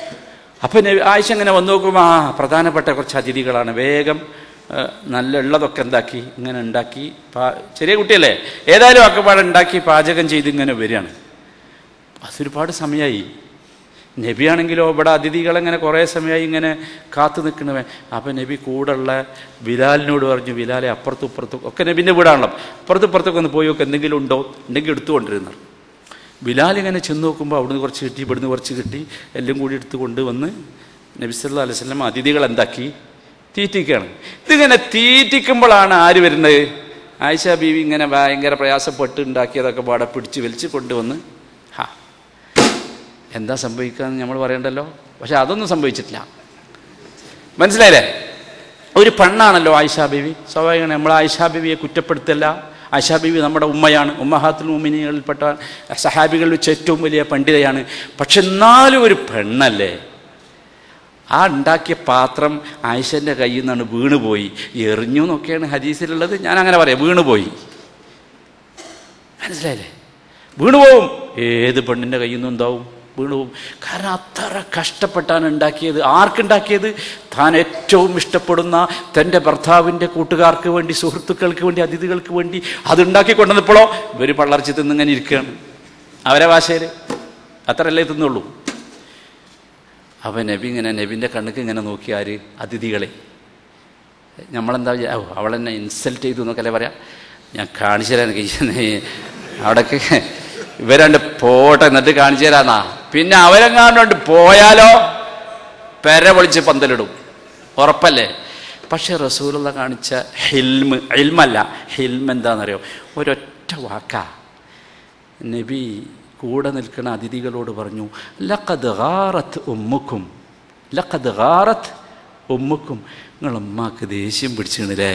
അപ്പം ആയിഷ ഇങ്ങനെ വന്നു നോക്കുമ്പോൾ ആ പ്രധാനപ്പെട്ട കുറച്ച് അതിഥികളാണ് വേഗം ആ, നല്ല ഉള്ളതൊക്കെ എന്താക്കി ഇങ്ങനെ ഉണ്ടാക്കി പാ ചെറിയ കുട്ടിയല്ലേ ഏതായാലും അക്കപ്പാട് ഉണ്ടാക്കി പാചകം ചെയ്ത് ഇങ്ങനെ വരികയാണ് അതൊരുപാട് സമയമായി നബിയാണെങ്കിലോ ഇവിടെ അതിഥികളെങ്ങനെ കുറേ സമയമായി ഇങ്ങനെ കാത്തു നിൽക്കണവൻ അപ്പം നബി കൂടുള്ള ബിലാലിനോട് പറഞ്ഞു ബിലാലെ അപ്പുറത്തും ഇപ്പുറത്തും ഒക്കെ നബിൻ്റെ വീടാണല്ലോ അപ്പുറത്തും ഇപ്പുറത്തൊക്കെ ഒന്ന് പോയി നോക്ക് എന്തെങ്കിലും ഉണ്ടോ ഉണ്ടെങ്കിൽ എടുത്തുകൊണ്ടിരുന്നു ബിലാൽ ഇങ്ങനെ ചെന്ന് നോക്കുമ്പോൾ അവിടുന്ന് കുറച്ച് കിട്ടി ഇവിടുന്ന് കുറച്ച് കിട്ടി എല്ലാം കൂടി എടുത്ത് കൊണ്ടുവന്ന് നബി സല്ലല്ലാഹു അലൈഹി വസല്ലം അതിഥികൾ എന്താക്കി തീറ്റിക്കുകയാണ് ഇതിങ്ങനെ തീറ്റിക്കുമ്പോഴാണ് ആര് വരുന്നത് ആയിഷ ബീവി ഇങ്ങനെ ഭയങ്കര പ്രയാസപ്പെട്ട് ഉണ്ടാക്കിയതൊക്കെ പാടെ പിടിച്ച് വലിച്ച് കൊണ്ടുവന്ന് ഹാ എന്താ സംഭവിക്കാന്ന് നമ്മൾ പറയണ്ടല്ലോ പക്ഷെ അതൊന്നും സംഭവിച്ചിട്ടില്ല മനസ്സിലായില്ലേ ഒരു പെണ്ണാണല്ലോ ആയിഷാ ബീവി സ്വാഭാവികമാണ് നമ്മൾ ആയിഷാ ബീവിയെ കുറ്റപ്പെടുത്തല്ല ആയിഷാ ബീവി നമ്മുടെ ഉമ്മയാണ് ഉമ്മഹാത്തുൽ ഉമ്മിനികളിൽപ്പെട്ട സഹാബികളിൽ വെച്ച് ഏറ്റവും വലിയ പണ്ഡിതയാണ് പക്ഷെ എന്നാലും ഒരു പെണ്ണല്ലേ ആ ഉണ്ടാക്കിയ പാത്രം ആയിഷൻ്റെ കയ്യിൽ നിന്നാണ് വീണുപോയി എറിഞ്ഞു എന്നൊക്കെയാണ് ഹദീസിലുള്ളത് ഞാൻ അങ്ങനെ പറയാം വീണുപോയി മനസ്സിലായില്ലേ വീണുപോകും ഏത് പെണ്ണിൻ്റെ കയ്യിൽ നിന്നും എന്താവും വീണുപോകും കാരണം അത്ര കഷ്ടപ്പെട്ടാണ് ഉണ്ടാക്കിയത് ആർക്കുണ്ടാക്കിയത് താൻ ഏറ്റവും ഇഷ്ടപ്പെടുന്ന തൻ്റെ ഭർത്താവിൻ്റെ കൂട്ടുകാർക്ക് വേണ്ടി സുഹൃത്തുക്കൾക്ക് വേണ്ടി അതിഥികൾക്ക് വേണ്ടി അതുണ്ടാക്കി കൊണ്ടുവന്നപ്പോഴോ ഇവർ പള്ളർച്ചി തിന്നിങ്ങനെ ഇരിക്കുകയാണ് അവരെ ഭാഷയിൽ അത്രയല്ലേ തിന്നുള്ളൂ അവൻ നബി ഇങ്ങനെ നബിൻ്റെ കണ്ണുക്ക് ഇങ്ങനെ നോക്കി ആര് അതിഥികളെ നമ്മളെന്താ വിചാ- ഓ അവളെന്നെ ഇൻസൾട്ട് ചെയ്തു എന്നൊക്കെ അല്ലേ പറയാം ഞാൻ കാണിച്ചു തരാൻ എനിക്ക് അവിടേക്ക് ഇവരണ്ട് പോട്ടെ എന്നിട്ട് കാണിച്ചു തരാന്നാ പിന്നെ അവരെങ്ങാണ്ട് പോയാലോ പെര പൊളിച്ച് പന്തലിടും ഉറപ്പല്ലേ പക്ഷെ റസൂലുള്ള കാണിച്ച ഹിൽമ് ഹിൽമല്ല ഹിൽമ എന്താണെന്നറിയോ ഒരൊറ്റ വാക്കാ നബി കൂടെ നിൽക്കുന്ന അതിഥികളോട് പറഞ്ഞു ലഖദ് ഗാറത്ത് ഉമ്മുക്കും ലഖദ് ഗാറത്ത് ഉമ്മുക്കും നിങ്ങൾ ഉമ്മാക്ക് ദേഷ്യം പിടിച്ചിണില്ലേ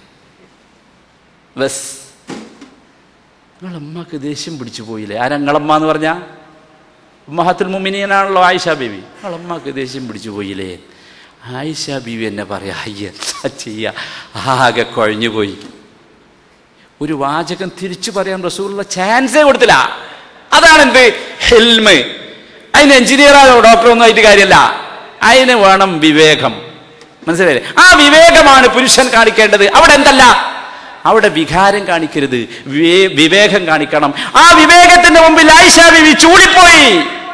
ബസ് നിങ്ങളമ്മക്ക് ദേഷ്യം പിടിച്ചു പോയില്ലേ ആരങ്ങളമ്മ എന്ന് പറഞ്ഞാ ഉമ്മഹത്തുൽ മുമിനിയനാണല്ലോ ആയിഷ ബീവി നിങ്ങളമ്മക്ക് ദേഷ്യം പിടിച്ചു പോയില്ലേ ആയിഷ ബീവി എന്നെ പറയാ അയ്യ എന്താ ചെയ്യ ആകെ കുഴഞ്ഞു പോയി ഒരു വാചകം തിരിച്ചു പറയാൻ റസൂലുള്ള ചാൻസേ കൊടുത്തില്ല അതാണ് എന്ത് ഹെൽമ് അതിന് എഞ്ചിനീയറായോ ഡോക്ടറൊന്നും ആയിട്ട് കാര്യമല്ല അതിന് വേണം വിവേകം മനസ്സിലായില്ലേ ആ വിവേകമാണ് പുരുഷൻ കാണിക്കേണ്ടത് അവിടെ എന്തല്ല അവിടെ വികാരം കാണിക്കരുത് വിവേ- വിവേകം കാണിക്കണം ആ വിവേകത്തിന്റെ മുമ്പിൽ ആയിഷ ബിവി ചൂളിപ്പോയി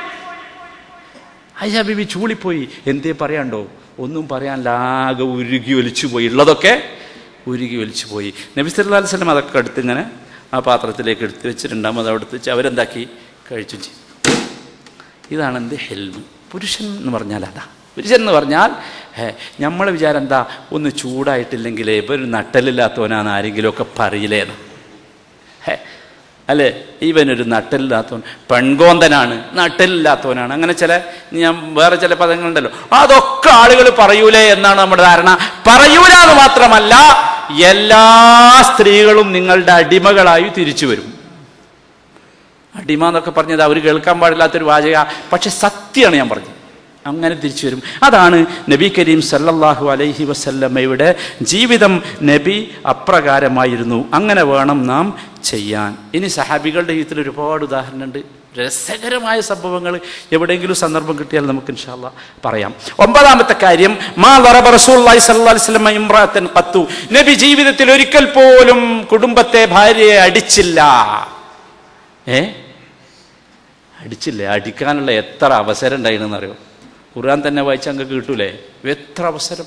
ആയിഷ ബിബി ചൂളിപ്പോയി എന്തേ പറയാണ്ടോ ഒന്നും പറയാനില്ല ആകെ ഉരുകി ഒലിച്ചു പോയി ഉള്ളതൊക്കെ ഉരുകി ഒലിച്ചു പോയി നബി സല്ലല്ലാഹു അലൈഹി വസല്ലം അതൊക്കെ എടുത്ത് ഇങ്ങനെ ആ പാത്രത്തിലേക്ക് എടുത്ത് വെച്ചിട്ടുണ്ടാകും അത് എടുത്ത് വെച്ച് അവരെന്താക്കി കഴിച്ചു ചെയ്തു ഇതാണ് എന്ത് ഹെൽമ് പുരുഷൻ എന്ന് പറഞ്ഞാൽ അതാ പുരുഷൻ എന്ന് പറഞ്ഞാൽ ഹേ നമ്മളെ വിചാരം എന്താ ഒന്ന് ചൂടായിട്ടില്ലെങ്കിൽ ഇവർ നട്ടലില്ലാത്തവനാണ് ആരെങ്കിലുമൊക്കെ പറയില്ലേന്ന് ഹേ അല്ലേ ഇവനൊരു നട്ടലില്ലാത്തവൻ പെൺകോന്തനാണ് നട്ടലില്ലാത്തവനാണ് അങ്ങനെ ചില ഞാൻ വേറെ ചില പദങ്ങളുണ്ടല്ലോ അതൊക്കെ ആളുകൾ പറയൂലേ എന്നാണ് നമ്മുടെ ധാരണ പറയൂല എന്ന് മാത്രമല്ല എല്ലാ സ്ത്രീകളും നിങ്ങളുടെ അടിമകളായി തിരിച്ചു വരും അടിമ എന്നൊക്കെ പറഞ്ഞത് അവർ കേൾക്കാൻ പാടില്ലാത്തൊരു വാചക പക്ഷെ സത്യമാണ് ഞാൻ പറഞ്ഞത് അങ്ങനെ തിരിച്ചു വരും അതാണ് നബി കരീം സല്ലല്ലാഹു അലൈഹി വസല്ലമ്മയുടെ ജീവിതം നബി അപ്രകാരമായിരുന്നു അങ്ങനെ വേണം നാം ചെയ്യാൻ ഇനി സഹാബികളുടെ ജീവിതത്തിൽ ഒരുപാട് ഉദാഹരണമുണ്ട് രസകരമായ സംഭവങ്ങൾ എവിടെയെങ്കിലും സന്ദർഭം കിട്ടിയാൽ നമുക്ക് ഇൻഷാല്ല പറയാം ഒമ്പതാമത്തെ കാര്യം മാ ദറബ റസൂലുള്ളാഹി സ്വല്ലല്ലാഹി അലൈഹി വസല്ലം ഇംറാത്തൻ ഖത്തു നബി ജീവിതത്തിൽ ഒരിക്കൽ പോലും കുടുംബത്തെ ഭാര്യയെ അടിച്ചില്ല ഏ അടിച്ചില്ലേ അടിക്കാനുള്ള എത്ര അവസരം ഉണ്ടായിരുന്നെന്ന് അറിയോ ഖുർആൻ തന്നെ വായിച്ച അങ്ങ് കിട്ടൂലേ എത്ര അവസരം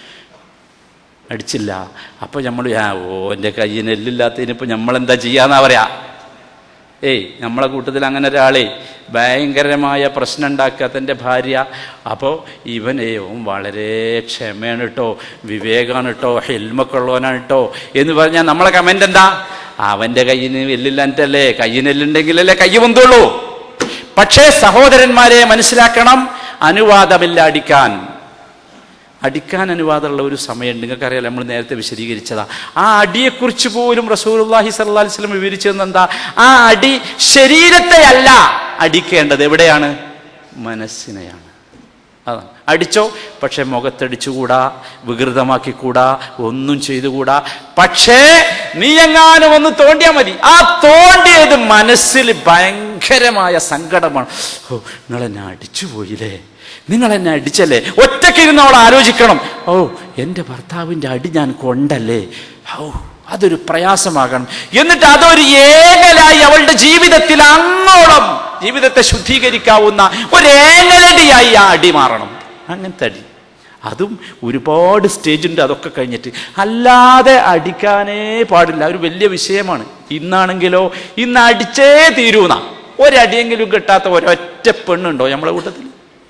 അടിച്ചില്ല അപ്പൊ നമ്മൾ ആ ഓ എൻ്റെ കയ്യിൽ നെല്ലില്ലാത്തതിനിപ്പോൾ നമ്മളെന്താ ചെയ്യാന്നാ പറയാ ഏയ് നമ്മളെ കൂട്ടത്തിൽ അങ്ങനെ ഒരാളെ ഭയങ്കരമായ പ്രശ്നം ഉണ്ടാക്കുക തൻ്റെ ഭാര്യ അപ്പോൾ ഇവൻ ഏ ഓൻ വളരെ ക്ഷമയാണ് കേട്ടോ വിവേകമാണ് കേട്ടോ ഹെൽമൊക്കെ ഉള്ളവനാണ് കേട്ടോ എന്ന് പറഞ്ഞാൽ നമ്മളെ കമൻ്റ് എന്താ അവൻ്റെ കയ്യിന് എല്ലില്ലാഞ്ഞിട്ടല്ലേ കയ്യിന് എല്ലുണ്ടെങ്കിലല്ലേ കയ്യ് പൊന്തുള്ളൂ പക്ഷേ സഹോദരന്മാരെ മനസ്സിലാക്കണം അനുവാദമില്ല അടിക്കാൻ അടിക്കാൻ അനുവാദമുള്ള ഒരു സമയം നിങ്ങൾക്കറിയാലോ നമ്മൾ നേരത്തെ വിശദീകരിച്ചതാ ആ അടിയെക്കുറിച്ച് പോലും റസൂലുള്ളാഹി സ്വല്ലല്ലാഹി അലൈഹി വസല്ലം വിവരിച്ചു എന്താ ആ അടി ശരീരത്തെ അല്ല അടിക്കേണ്ടത് എവിടെയാണ് മനസ്സിനെയാണ് അതാണ് അടിച്ചോ പക്ഷെ മുഖത്തടിച്ചുകൂടാ വികൃതമാക്കിക്കൂടാ ഒന്നും ചെയ്തുകൂടാ പക്ഷേ നീ എങ്ങാനും ഒന്ന് തോണ്ടിയാൽ മതി ആ തോണ്ടിയത് മനസ്സിൽ ഭയങ്കരമായ സങ്കടമാണ് ഓ നിങ്ങളെന്നെ അടിച്ചു പോയില്ലേ നിങ്ങൾ എന്നെ അടിച്ചല്ലേ ഒറ്റക്കിരുന്ന് അവൾ ആലോചിക്കണം ഓ എൻ്റെ ഭർത്താവിൻ്റെ അടി ഞാൻ കൊണ്ടല്ലേ ഓ അതൊരു പ്രയാസമാകണം എന്നിട്ട് അതൊരു ഏകലായി അവളുടെ ജീവിതത്തിൽ അങ്ങോളം ജീവിതത്തെ ശുദ്ധീകരിക്കാവുന്ന ഒരു ഏകലടിയായി ആ അടി മാറണം അങ്ങനത്തെ അടി അതും ഒരുപാട് സ്റ്റേജ് ഉണ്ട് അതൊക്കെ കഴിഞ്ഞിട്ട് അല്ലാതെ അടിക്കാനേ പാടില്ല ഒരു വലിയ വിഷയമാണ് ഇന്നാണെങ്കിലോ ഇന്ന് അടിച്ചേ തീരൂന്ന ഒരടിയെങ്കിലും കിട്ടാത്ത ഒരൊറ്റ പെണ്ണുണ്ടോ നമ്മളെ കൂട്ടത്തിൽ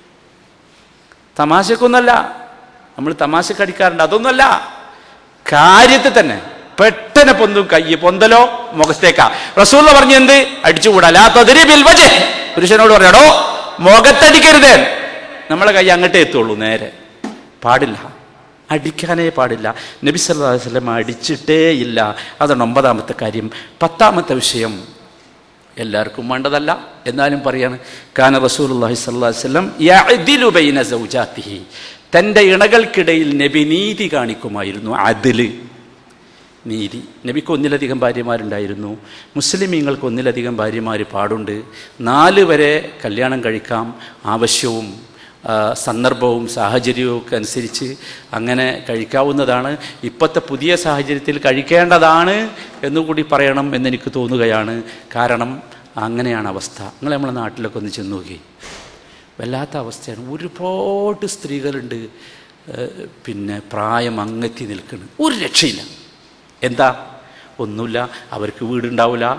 തമാശക്കൊന്നല്ല നമ്മൾ തമാശക്ക് അടിക്കാറുണ്ട് അതൊന്നുമല്ല കാര്യത്തിൽ തന്നെ പെട്ടെന്ന് പൊന്തും കൈ പൊന്തലോ മുഖത്തേക്കാ റസൂള്ള പറഞ്ഞു എന്ത് അടിച്ചുകൂടാ ലാ തദ്രി ബിൽ വജ് പുരുഷനോട് പറയാടോ മുഖത്തടിക്കരുത് നമ്മളെ കൈ അങ്ങോട്ടേ എത്തുള്ളൂ നേരെ പാടില്ല അടിക്കാനേ പാടില്ല നബി സല്ലല്ലാഹു അലൈഹി വസല്ലം അടിച്ചിട്ടേ ഇല്ല അതാണ് ഒമ്പതാമത്തെ കാര്യം പത്താമത്തെ വിഷയം എല്ലാവർക്കും വേണ്ടതല്ല എന്നാലും പറയാണ് കാന റസൂലുള്ളാഹി സ്വല്ലല്ലാഹി അലൈഹി വസല്ലം യഅദിലു ബൈന സൗജാത്തിഹി തൻ്റെ ഇണകൾക്കിടയിൽ നബി നീതി കാണിക്കുമായിരുന്നു അതില് നീതി നബിക്ക് ഒന്നിലധികം ഭാര്യമാരുണ്ടായിരുന്നു മുസ്ലിമീങ്ങൾക്ക് ഒന്നിലധികം ഭാര്യമാർ പാടുണ്ട് നാല് വരെ കല്യാണം കഴിക്കാം ആവശ്യവും ആ, സന്ദർഭവും സാഹചര്യവും ഒക്കെ അനുസരിച്ച് അങ്ങനെ കഴിക്കാവുന്നതാണ് ഇപ്പോഴത്തെ പുതിയ സാഹചര്യത്തിൽ കഴിക്കേണ്ടതാണ് എന്നുകൂടി പറയണം എന്നെനിക്ക് തോന്നുകയാണ് കാരണം അങ്ങനെയാണ് അവസ്ഥ നിങ്ങൾ നമ്മളെ നാട്ടിലൊക്കെ ഒന്ന് ചെന്ന് നോക്കി വല്ലാത്ത അവസ്ഥയാണ് ഒരുപാട് സ്ത്രീകളുണ്ട് ഏഹ്, പിന്നെ പ്രായം അങ്ങെത്തി നിൽക്കുന്നു ഒരു രക്ഷയില്ല എന്താ ഒന്നുമില്ല അവർക്ക് വീടുണ്ടാവില്ല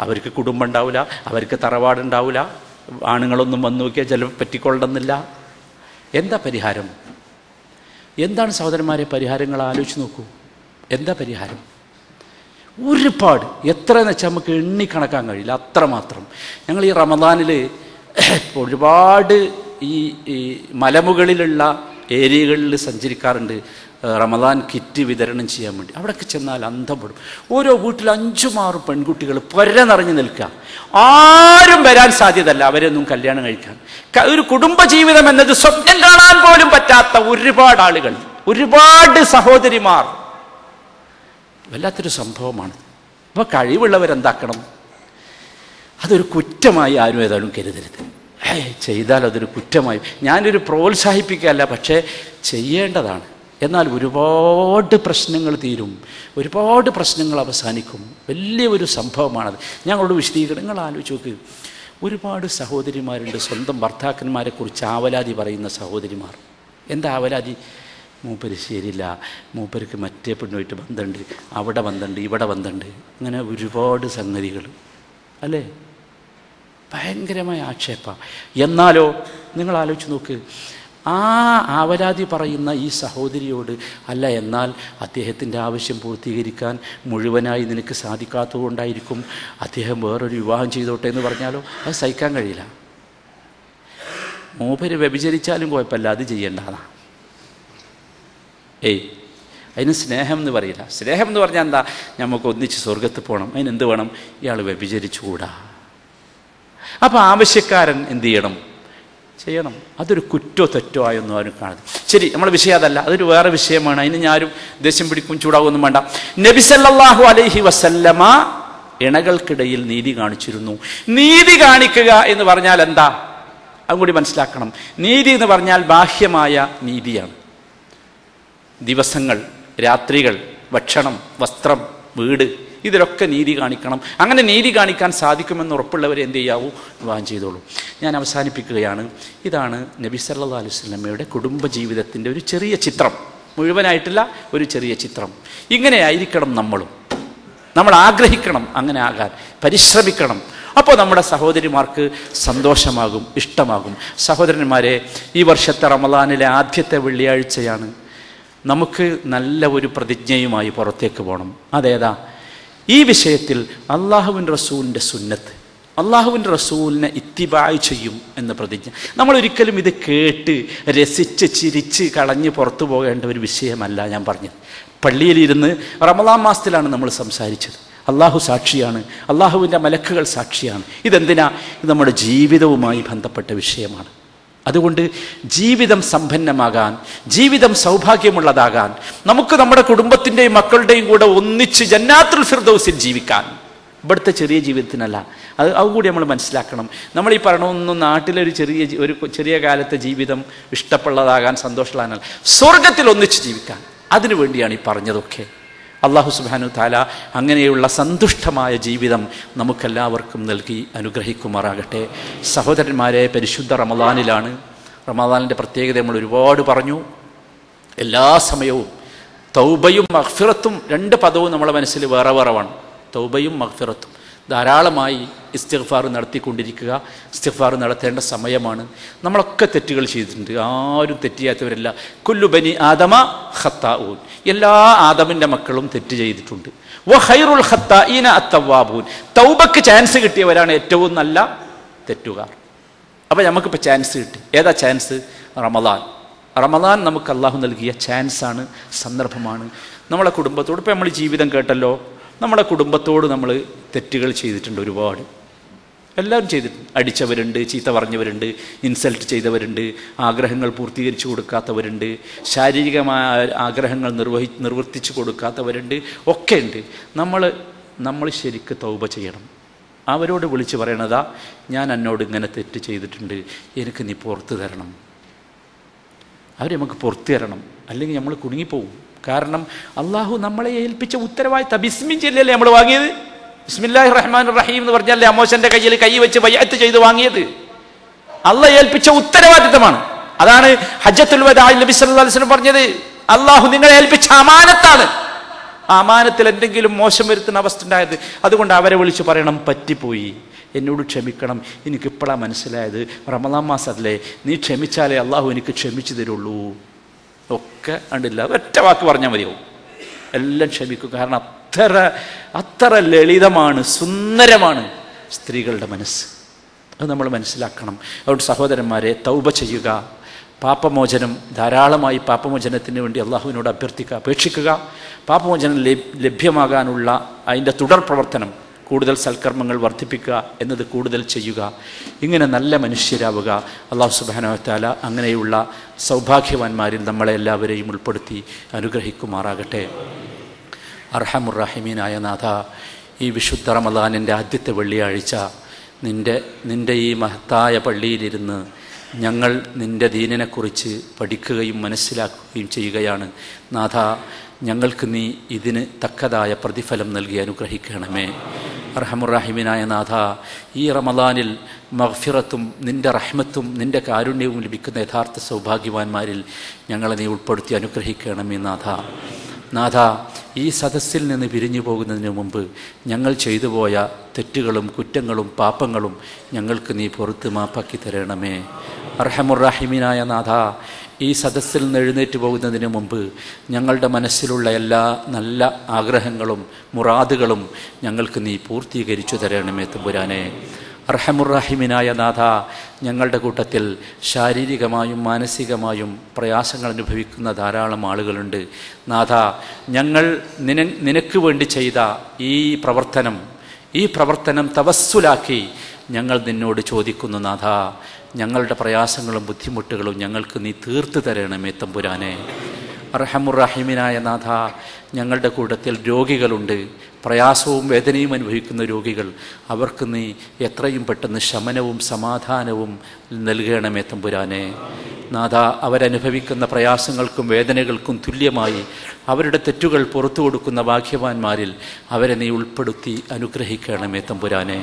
അവർക്ക് കുടുംബം ഉണ്ടാവില്ല അവർക്ക് തറവാടുണ്ടാവില്ല ആണുങ്ങളൊന്നും വന്നു നോക്കിയാൽ ചില പറ്റിക്കൊള്ളണമെന്നില്ല എന്താ പരിഹാരം എന്താണ് സഹോദരന്മാരെ പരിഹാരങ്ങൾ ആലോചിച്ച് നോക്കൂ എന്താ പരിഹാരം ഒരുപാട് എത്രയെന്ന് വെച്ചാൽ നമുക്ക് എണ്ണിക്കണക്കാൻ കഴിയില്ല അത്രമാത്രം ഞങ്ങൾ ഈ റമദാനിൽ ഒരുപാട് ഈ ഈ മലമുകളിലുള്ള ഏരിയകളിൽ സഞ്ചരിക്കാറുണ്ട് ഏഹ് റമദാൻ കിറ്റ് വിതരണം ചെയ്യാൻ വേണ്ടി അവിടെയൊക്കെ ചെന്നാൽ അന്തപ്പെടും ഓരോ വീട്ടിൽ അഞ്ചും ആറും പെൺകുട്ടികൾ പുര നിറഞ്ഞു നിൽക്കുക ആരും വരാൻ സാധ്യതല്ല അവരൊന്നും കല്യാണം കഴിക്കാൻ ക- ഒരു കുടുംബജീവിതം എന്നത് സ്വപ്നം കാണാൻ പോലും പറ്റാത്ത ഒരുപാട് ആളുകൾ ഒരുപാട് സഹോദരിമാർ വല്ലാത്തൊരു സംഭവമാണ് അപ്പോൾ കഴിവുള്ളവരെന്താക്കണം അതൊരു കുറ്റമായി ആരും ഏതായാലും കരുതരുത് ഏയ് ചെയ്താൽ അതൊരു കുറ്റമായി ഞാനൊരു പ്രോത്സാഹിപ്പിക്കുകയല്ല പക്ഷേ ചെയ്യേണ്ടതാണ് എന്നാൽ ഒരുപാട് പ്രശ്നങ്ങൾ തീരും ഒരുപാട് പ്രശ്നങ്ങൾ അവസാനിക്കും വലിയ ഒരു സംഭവമാണത് ഞങ്ങളോട് വിശദീകരണങ്ങൾ ആലോചിച്ച് നോക്ക് ഒരുപാട് സഹോദരിമാരുണ്ട് സ്വന്തം ഭർത്താക്കന്മാരെ കുറിച്ച് ആവലാതി പറയുന്ന സഹോദരിമാർ എന്താ ആവലാതി മൂപ്പര് ശരിയില്ല മൂപ്പർക്ക് മറ്റേ പെണ്ണുമായിട്ട് ബന്ധമുണ്ട് അവിടെ ബന്ധമുണ്ട് ഇവിടെ ബന്ധമുണ്ട് അങ്ങനെ ഒരുപാട് സംഗതികൾ അല്ലേ ഭയങ്കരമായ ആക്ഷേപ എന്നാലോ നിങ്ങൾ ആലോചിച്ച് നോക്ക് ആ ആവരാതി പറയുന്ന ഈ സഹോദരിയോട് അല്ല എന്നാൽ അദ്ദേഹത്തിൻ്റെ ആവശ്യം പൂർത്തീകരിക്കാൻ മുഴുവനായി നിനക്ക് സാധിക്കാത്തതുകൊണ്ടായിരിക്കും അദ്ദേഹം വേറൊരു വിവാഹം ചെയ്തോട്ടെ എന്ന് പറഞ്ഞാലോ അത് സഹിക്കാൻ കഴിയില്ല മൂപ്പര് വ്യഭിചരിച്ചാലും കുഴപ്പമില്ല അത് ചെയ്യേണ്ടതാണ് ഏയ് അതിന് സ്നേഹം എന്ന് പറയില്ല സ്നേഹം എന്ന് പറഞ്ഞാൽ എന്താ നമുക്ക് ഒന്നിച്ച് സ്വർഗത്ത് പോകണം അതിന് എന്ത് വേണം ഇയാൾ വ്യഭിചരിച്ചുകൂടാ അപ്പോൾ ആവശ്യക്കാരൻ എന്ത് ചെയ്യണം ചെയ്യണം അതൊരു കുറ്റോ തെറ്റോ ആയൊന്നും ആരും കാണരുത് ശരി നമ്മുടെ വിഷയം അതല്ല അതൊരു വേറെ വിഷയമാണ് അതിന് ഞാനും ദേഷ്യം പിടിക്കും ചൂടാവൊന്നും വേണ്ട നബി സല്ലല്ലാഹു അലൈഹി വസല്ലമ ഇണകൾക്കിടയിൽ നീതി കാണിച്ചിരുന്നു നീതി കാണിക്കുക എന്ന് പറഞ്ഞാൽ എന്താ അതും കൂടി മനസ്സിലാക്കണം നീതി എന്ന് പറഞ്ഞാൽ ബാഹ്യമായ നീതിയാണ് ദിവസങ്ങൾ രാത്രികൾ ഭക്ഷണം വസ്ത്രം വീട് ഇതിലൊക്കെ നീതി കാണിക്കണം അങ്ങനെ നീതി കാണിക്കാൻ സാധിക്കുമെന്ന് ഉറപ്പുള്ളവരെ എന്ത് ചെയ്യാവൂ വിവാഹം ചെയ്തോളൂ ഞാൻ അവസാനിപ്പിക്കുകയാണ് ഇതാണ് നബി സല്ലാ അലൈഹി സ്വലമയുടെ കുടുംബജീവിതത്തിൻ്റെ ഒരു ചെറിയ ചിത്രം മുഴുവനായിട്ടില്ല ഒരു ചെറിയ ചിത്രം ഇങ്ങനെ ആയിരിക്കണം നമ്മളും നമ്മൾ ആഗ്രഹിക്കണം അങ്ങനെ ആകാൻ പരിശ്രമിക്കണം അപ്പോൾ നമ്മുടെ സഹോദരിമാർക്ക് സന്തോഷമാകും ഇഷ്ടമാകും സഹോദരന്മാരെ ഈ വർഷത്തെ റമദാനിലെ ആദ്യത്തെ വെള്ളിയാഴ്ചയാണ് നമുക്ക് നല്ല ഒരു പ്രതിജ്ഞയുമായി പുറത്തേക്ക് പോകണം അതേതാ ഈ വിഷയത്തിൽ അള്ളാഹുവിൻ റസൂലിൻ്റെ സുന്നത്ത് അള്ളാഹുവിൻ റസൂലിനെ ഇത്തിബായ് ചെയ്യും എന്ന പ്രതിജ്ഞ നമ്മൾ ഒരിക്കലും ഇത് കേട്ട് രസിച്ച് ചിരിച്ച് കളഞ്ഞ് പുറത്തു പോകേണ്ട ഒരു വിഷയമല്ല ഞാൻ പറഞ്ഞത് പള്ളിയിലിരുന്ന് റമദാൻ മാസത്തിലാണ് നമ്മൾ സംസാരിച്ചത് അള്ളാഹു സാക്ഷിയാണ് അള്ളാഹുവിൻ്റെ മലക്കുകൾ സാക്ഷിയാണ് ഇതെന്തിനാ ഇത് നമ്മുടെ ജീവിതവുമായി ബന്ധപ്പെട്ട വിഷയമാണ് അതുകൊണ്ട് ജീവിതം സമ്പന്നമാകാൻ ജീവിതം സൗഭാഗ്യമുള്ളതാകാൻ നമുക്ക് നമ്മുടെ കുടുംബത്തിൻ്റെയും മക്കളുടെയും കൂടെ ഒന്നിച്ച് ജന്നാത്തുൽ ഫിർദൗസിൽ ജീവിക്കാൻ ഇവിടുത്തെ ചെറിയ ജീവിതത്തിനല്ല അത് അതും കൂടി നമ്മൾ മനസ്സിലാക്കണം നമ്മൾ ഈ പറയണമെന്നും നാട്ടിലൊരു ചെറിയ ജി- ഒരു ചെറിയ കാലത്തെ ജീവിതം ഇഷ്ടമുള്ളതാകാൻ സന്തോഷമുള്ളതാകാൻ സ്വർഗത്തിൽ ഒന്നിച്ച് ജീവിക്കാൻ അതിനു വേണ്ടിയാണ് ഈ പറഞ്ഞതൊക്കെ അള്ളാഹു സുബാനു താല അങ്ങനെയുള്ള സന്തുഷ്ടമായ ജീവിതം നമുക്കെല്ലാവർക്കും നൽകി അനുഗ്രഹിക്കുമാറാകട്ടെ സഹോദരന്മാരെ പരിശുദ്ധ റമദാനിലാണ് റമദാനിൻ്റെ പ്രത്യേകത നമ്മൾ ഒരുപാട് പറഞ്ഞു എല്ലാ സമയവും തൗബയും മഹ്ഫിറത്തും രണ്ട് പദവും നമ്മുടെ മനസ്സിൽ വേറെ വേറെവാണ് തൗബയും മഹ്ഫിറത്തും ധാരാളമായി ഇസ്തിഗ്ഫാർ നടത്തിക്കൊണ്ടിരിക്കുക ഇസ്തിഗ്ഫാർ നടത്തേണ്ട സമയമാണ് നമ്മളൊക്കെ തെറ്റുകൾ ചെയ്തിട്ടുണ്ട് ആരും തെറ്റിയാത്തവരല്ല കുല്ലു ബനി ആദമ ഖത്താഊൻ എല്ലാ ആദമിൻ്റെ മക്കളും തെറ്റ് ചെയ്തിട്ടുണ്ട് വ ഖൈറുൽ ഖത്താഈന അത്തവാബൂൻ തൗബക്ക് ചാൻസ് കിട്ടിയവരാണ് ഏറ്റവും നല്ല തെറ്റുകാർ അപ്പോൾ നമുക്കിപ്പോൾ ചാൻസ് കിട്ടി ഏതാ ചാൻസ് റമദാൻ റമദാൻ നമുക്ക് അള്ളാഹു നൽകിയ ചാൻസാണ് സന്ദർഭമാണ് നമ്മളെ കുടുംബത്തോട് ഇപ്പോൾ നമ്മൾ ജീവിതം കേട്ടല്ലോ നമ്മുടെ കുടുംബത്തോട് നമ്മൾ തെറ്റുകൾ ചെയ്തിട്ടുണ്ട് ഒരുപാട് എല്ലാവരും ചെയ്തിട്ടുണ്ട് അടിച്ചവരുണ്ട് ചീത്ത പറഞ്ഞവരുണ്ട് ഇൻസൾട്ട് ചെയ്തവരുണ്ട് ആഗ്രഹങ്ങൾ പൂർത്തീകരിച്ചു കൊടുക്കാത്തവരുണ്ട് ശാരീരികമായ ആഗ്രഹങ്ങൾ നിർവഹി നിർവർത്തിച്ചു കൊടുക്കാത്തവരുണ്ട് ഒക്കെ ഉണ്ട് നമ്മൾ നമ്മൾ ശരിക്ക് തൗബ ചെയ്യണം അവരോട് വിളിച്ച് പറയണതാ ഞാൻ എന്നോട് ഇങ്ങനെ തെറ്റ് ചെയ്തിട്ടുണ്ട് എനിക്ക് നീ പുറത്തു തരണം അവർ നമുക്ക് പുറത്തു തരണം അല്ലെങ്കിൽ നമ്മൾ കുടുങ്ങിപ്പോവും കാരണം അള്ളാഹു നമ്മളെ ഏൽപ്പിച്ച ഉത്തരവാദിത്ത ബിസ്മിൻ ചെല്ലല്ലേ നമ്മൾ വാങ്ങിയത് ബിസ്മില്ലാഹി റഹ്മാൻ റഹീം എന്ന് പറഞ്ഞാലേ അമോശന്റെ കയ്യിൽ കൈ വെച്ച് വയ്യത്ത് ചെയ്ത് വാങ്ങിയത് അള്ള ഏൽപ്പിച്ച ഉത്തരവാദിത്തമാണ് അതാണ് ഹജ്ജത്തുൽ വദാഇൽ നബി സല്ലല്ലാഹു അലൈഹി വസല്ലം പറഞ്ഞത് അള്ളാഹു നിങ്ങളെ ഏൽപ്പിച്ച അമാനത്താണ് ആ അമാനത്തിൽ എന്തെങ്കിലും മോശം വരുത്തുന്ന അവസ്ഥ ഉണ്ടായത് അതുകൊണ്ട് അവരെ വിളിച്ച് പറയണം പറ്റിപ്പോയി എന്നോട് ക്ഷമിക്കണം എനിക്കിപ്പോഴാണ് മനസ്സിലായത് റമദാൻ മാസമല്ലേ നീ ക്ഷമിച്ചാലേ അള്ളാഹു എനിക്ക് ക്ഷമിച്ചു തരുള്ളൂ ഒക്കെ കണ്ടില്ല ഒറ്റ വാക്ക് പറഞ്ഞാൽ മതിയാവും എല്ലാം ക്ഷമിക്കും കാരണം അത്ര അത്ര ലളിതമാണ് സുന്ദരമാണ് സ്ത്രീകളുടെ മനസ്സ് അത് നമ്മൾ മനസ്സിലാക്കണം അതുകൊണ്ട് സഹോദരന്മാരെ തൗബ ചെയ്യുക പാപമോചനം ധാരാളമായി പാപമോചനത്തിന് വേണ്ടി അള്ളാഹുവിനോട് അഭ്യർത്ഥിക്കുക അപേക്ഷിക്കുക പാപമോചനം ലഭ്- ലഭ്യമാകാനുള്ള അതിൻ്റെ തുടർ പ്രവർത്തനം കൂടുതൽ സൽക്കർമ്മങ്ങൾ വർദ്ധിപ്പിക്കുക എന്നത് കൂടുതൽ ചെയ്യുക ഇങ്ങനെ നല്ല മനുഷ്യരാവുക അള്ളാഹു സുബാനവത്താല അങ്ങനെയുള്ള സൗഭാഗ്യവാന്മാരിൽ നമ്മളെ എല്ലാവരെയും ഉൾപ്പെടുത്തി അനുഗ്രഹിക്കുമാറാകട്ടെ അർഹമുറാഹിമീനായ നാഥ ഈ വിശുദ്ധ റമദാനിൻ്റെ ആദ്യത്തെ വെള്ളിയാഴ്ച നിൻ്റെ നിൻ്റെ ഈ മഹത്തായ പള്ളിയിലിരുന്ന് ഞങ്ങൾ നിൻ്റെ ദീനിനെക്കുറിച്ച് പഠിക്കുകയും മനസ്സിലാക്കുകയും ചെയ്യുകയാണ് നാഥ ഞങ്ങൾക്ക് നീ ഇതിന് തക്കതായ പ്രതിഫലം നൽകി അനുഗ്രഹിക്കണമേ അർഹമുറാഹിമിനായ നാഥ ഈ റമദാനിൽ മഗ്ഫിറത്തും നിൻ്റെ റഹ്മത്തും നിൻ്റെ കാരുണ്യവും ലഭിക്കുന്ന യഥാർത്ഥ സൗഭാഗ്യവാന്മാരിൽ ഞങ്ങളെ നീ ഉൾപ്പെടുത്തി അനുഗ്രഹിക്കണമേ നാഥ നാഥ ഈ സദസ്സിൽ നിന്ന് പിരിഞ്ഞു പോകുന്നതിന് മുമ്പ് ഞങ്ങൾ ചെയ്തു പോയ തെറ്റുകളും കുറ്റങ്ങളും പാപങ്ങളും ഞങ്ങൾക്ക് നീ പുറത്ത് മാപ്പാക്കി തരണമേ അർഹമുറാഹിമിനായ നാഥ ഈ സദസ്സിൽ നിന്ന് എഴുന്നേറ്റ് പോകുന്നതിന് മുമ്പ് ഞങ്ങളുടെ മനസ്സിലുള്ള എല്ലാ നല്ല ആഗ്രഹങ്ങളും മുറാദുകളും ഞങ്ങൾക്ക് നീ പൂർത്തീകരിച്ചു തരണമേ തമ്പുരാനെ അർഹമുറാഹിമിനായ നാഥ ഞങ്ങളുടെ കൂട്ടത്തിൽ ശാരീരികമായും മാനസികമായും പ്രയാസങ്ങൾ അനുഭവിക്കുന്ന ധാരാളം ആളുകളുണ്ട് നാഥ ഞങ്ങൾ നിന നിനക്ക് വേണ്ടി ചെയ്ത ഈ പ്രവർത്തനം ഈ പ്രവർത്തനം തവസ്സുലാക്കി ഞങ്ങൾ നിന്നോട് ചോദിക്കുന്നു നാഥ ഞങ്ങളുടെ പ്രയാസങ്ങളും ബുദ്ധിമുട്ടുകളും ഞങ്ങൾക്ക് നീ തീർത്തു തരണമേ തമ്പുരാനെ അർഹമുറഹിമിനായ നാഥ ഞങ്ങളുടെ കൂട്ടത്തിൽ രോഗികളുണ്ട് പ്രയാസവും വേദനയും അനുഭവിക്കുന്ന രോഗികൾ അവർക്ക് നീ എത്രയും പെട്ടെന്ന് ശമനവും സമാധാനവും നൽകണമേ തമ്പുരാനെ നാഥ അവരനുഭവിക്കുന്ന പ്രയാസങ്ങൾക്കും വേദനകൾക്കും തുല്യമായി അവരുടെ തെറ്റുകൾ പുറത്തു കൊടുക്കുന്ന ഭാഗ്യവാന്മാരിൽ അവരെ നീ ഉൾപ്പെടുത്തി അനുഗ്രഹിക്കണമേ തമ്പുരാനെ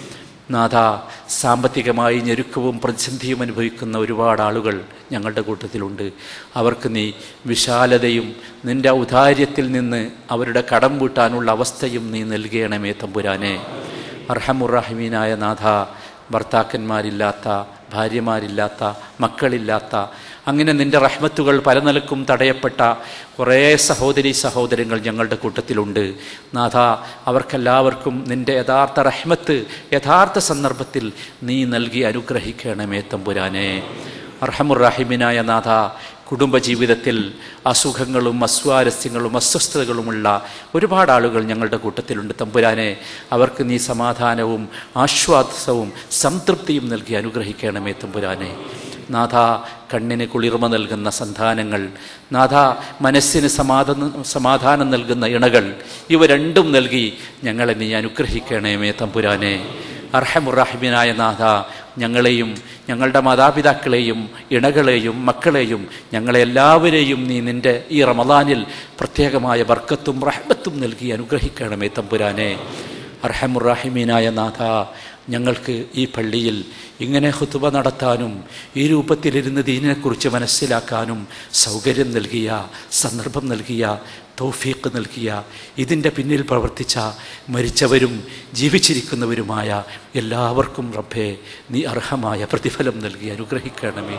നാഥ സാമ്പത്തികമായി ഞെരുക്കവും പ്രതിസന്ധിയും അനുഭവിക്കുന്ന ഒരുപാട് ആളുകൾ ഞങ്ങളുടെ കൂട്ടത്തിലുണ്ട് അവർക്ക് നീ വിശാലതയും നിന്റെ ഔദാര്യത്തിൽ നിന്ന് അവരുടെ കടം വീട്ടാനുള്ള അവസ്ഥയും നീ നൽകണമേ തമ്പുരാനെ അർഹമുറഹിമീനായ നാഥ ഭർത്താക്കന്മാരില്ലാത്ത ഭാര്യമാരില്ലാത്ത മക്കളില്ലാത്ത അങ്ങനെ നിന്റെ റഹ്മത്തുകൾ പല നിലക്കും തടയപ്പെട്ട കുറേ സഹോദരി സഹോദരങ്ങൾ ഞങ്ങളുടെ കൂട്ടത്തിലുണ്ട് നാഥ അവർക്കെല്ലാവർക്കും നിന്റെ യഥാർത്ഥ റഹ്മത്ത് യഥാർത്ഥ സന്ദർഭത്തിൽ നീ നൽകി അനുഗ്രഹിക്കണമേ തമ്പുരാനെ അർഹമുറാഹിമിനായ നാഥ കുടുംബജീവിതത്തിൽ അസുഖങ്ങളും അസ്വാരസ്യങ്ങളും അസ്വസ്ഥതകളുമുള്ള ഒരുപാട് ആളുകൾ ഞങ്ങളുടെ കൂട്ടത്തിലുണ്ട് തമ്പുരാനെ അവർക്ക് നീ സമാധാനവും ആശ്വാസവും സംതൃപ്തിയും നൽകി അനുഗ്രഹിക്കണമേ തമ്പുരാനെ നാഥ കണ്ണിന് കുളിർമ നൽകുന്ന സന്താനങ്ങൾ നാഥ മനസ്സിന് സമാധാനം സമാധാനം നൽകുന്ന ഇണകൾ ഇവ രണ്ടും നൽകി ഞങ്ങളെ നീ അനുഗ്രഹിക്കണമേ തമ്പുരാനെ അർഹമുറാഹിമിനായ നാഥ ഞങ്ങളെയും ഞങ്ങളുടെ മാതാപിതാക്കളെയും ഇണകളെയും മക്കളെയും ഞങ്ങളെ എല്ലാവരെയും നീ നിന്റെ ഈ റമദാനിൽ പ്രത്യേകമായ ബർക്കത്തും റഹ്മത്തും നൽകി അനുഗ്രഹിക്കണമേ തമ്പുരാനെ അർഹമുറാഹിമീനായ നാഥ ഞങ്ങൾക്ക് ഈ പള്ളിയിൽ ഇങ്ങനെ ഹുതുബ നടത്താനും ഈ രൂപത്തിലിരുന്ന് ദീനിനെക്കുറിച്ച് മനസ്സിലാക്കാനും സൗകര്യം നൽകിയ സന്ദർഭം നൽകിയ തൗഫീഖ് നൽകിയ ഇതിൻ്റെ പിന്നിൽ പ്രവർത്തിച്ച മരിച്ചവരും ജീവിച്ചിരിക്കുന്നവരുമായ എല്ലാവർക്കും റബ്ബേ നീ അർഹമായ പ്രതിഫലം നൽകി അനുഗ്രഹിക്കണമേ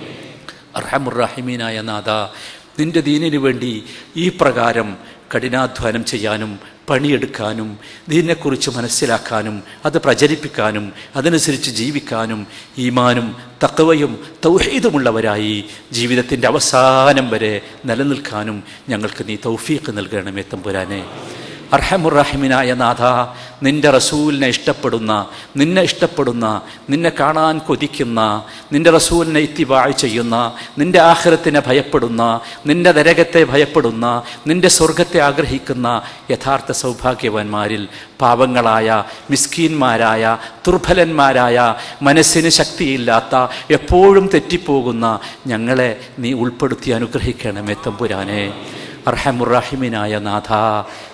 അർഹമുറാഹിമീനായ നാഥ നിന്റെ ദീനിനു വേണ്ടി ഈ പ്രകാരം കഠിനാധ്വാനം ചെയ്യാനും പണിയെടുക്കാനും ദീനിനെക്കുറിച്ച് മനസ്സിലാക്കാനും അത് പ്രചരിപ്പിക്കാനും അതനുസരിച്ച് ജീവിക്കാനും ഈമാനും തക്കവയും തൗഹീദുമുള്ളവരായി ജീവിതത്തിൻ്റെ അവസാനം വരെ നിലനിൽക്കാനും ഞങ്ങൾക്ക് നീ തൗഫീഖ് നൽകണമേ തമ്പുരാനെ അർഹമുറഹിമിനായ നാഥ നിന്റെ റസൂലിനെ ഇഷ്ടപ്പെടുന്ന നിന്നെ ഇഷ്ടപ്പെടുന്ന നിന്നെ കാണാൻ കൊതിക്കുന്ന നിന്റെ റസൂലിനെ ഇത്തിവാഴ് ചെയ്യുന്ന നിന്റെ ആഹ്റത്തിനെ ഭയപ്പെടുന്ന നിന്റെ നരകത്തെ ഭയപ്പെടുന്ന നിന്റെ സ്വർഗത്തെ ആഗ്രഹിക്കുന്ന യഥാർത്ഥ സൗഭാഗ്യവാന്മാരിൽ പാവങ്ങളായ മിസ്കീന്മാരായ ദുർബലന്മാരായ മനസ്സിന് ശക്തിയില്ലാത്ത എപ്പോഴും തെറ്റിപ്പോകുന്ന ഞങ്ങളെ നീ ഉൾപ്പെടുത്തി അനുഗ്രഹിക്കണമേ തമ്പുരാനെ അർഹമുറാഹിമിനായ നാഥ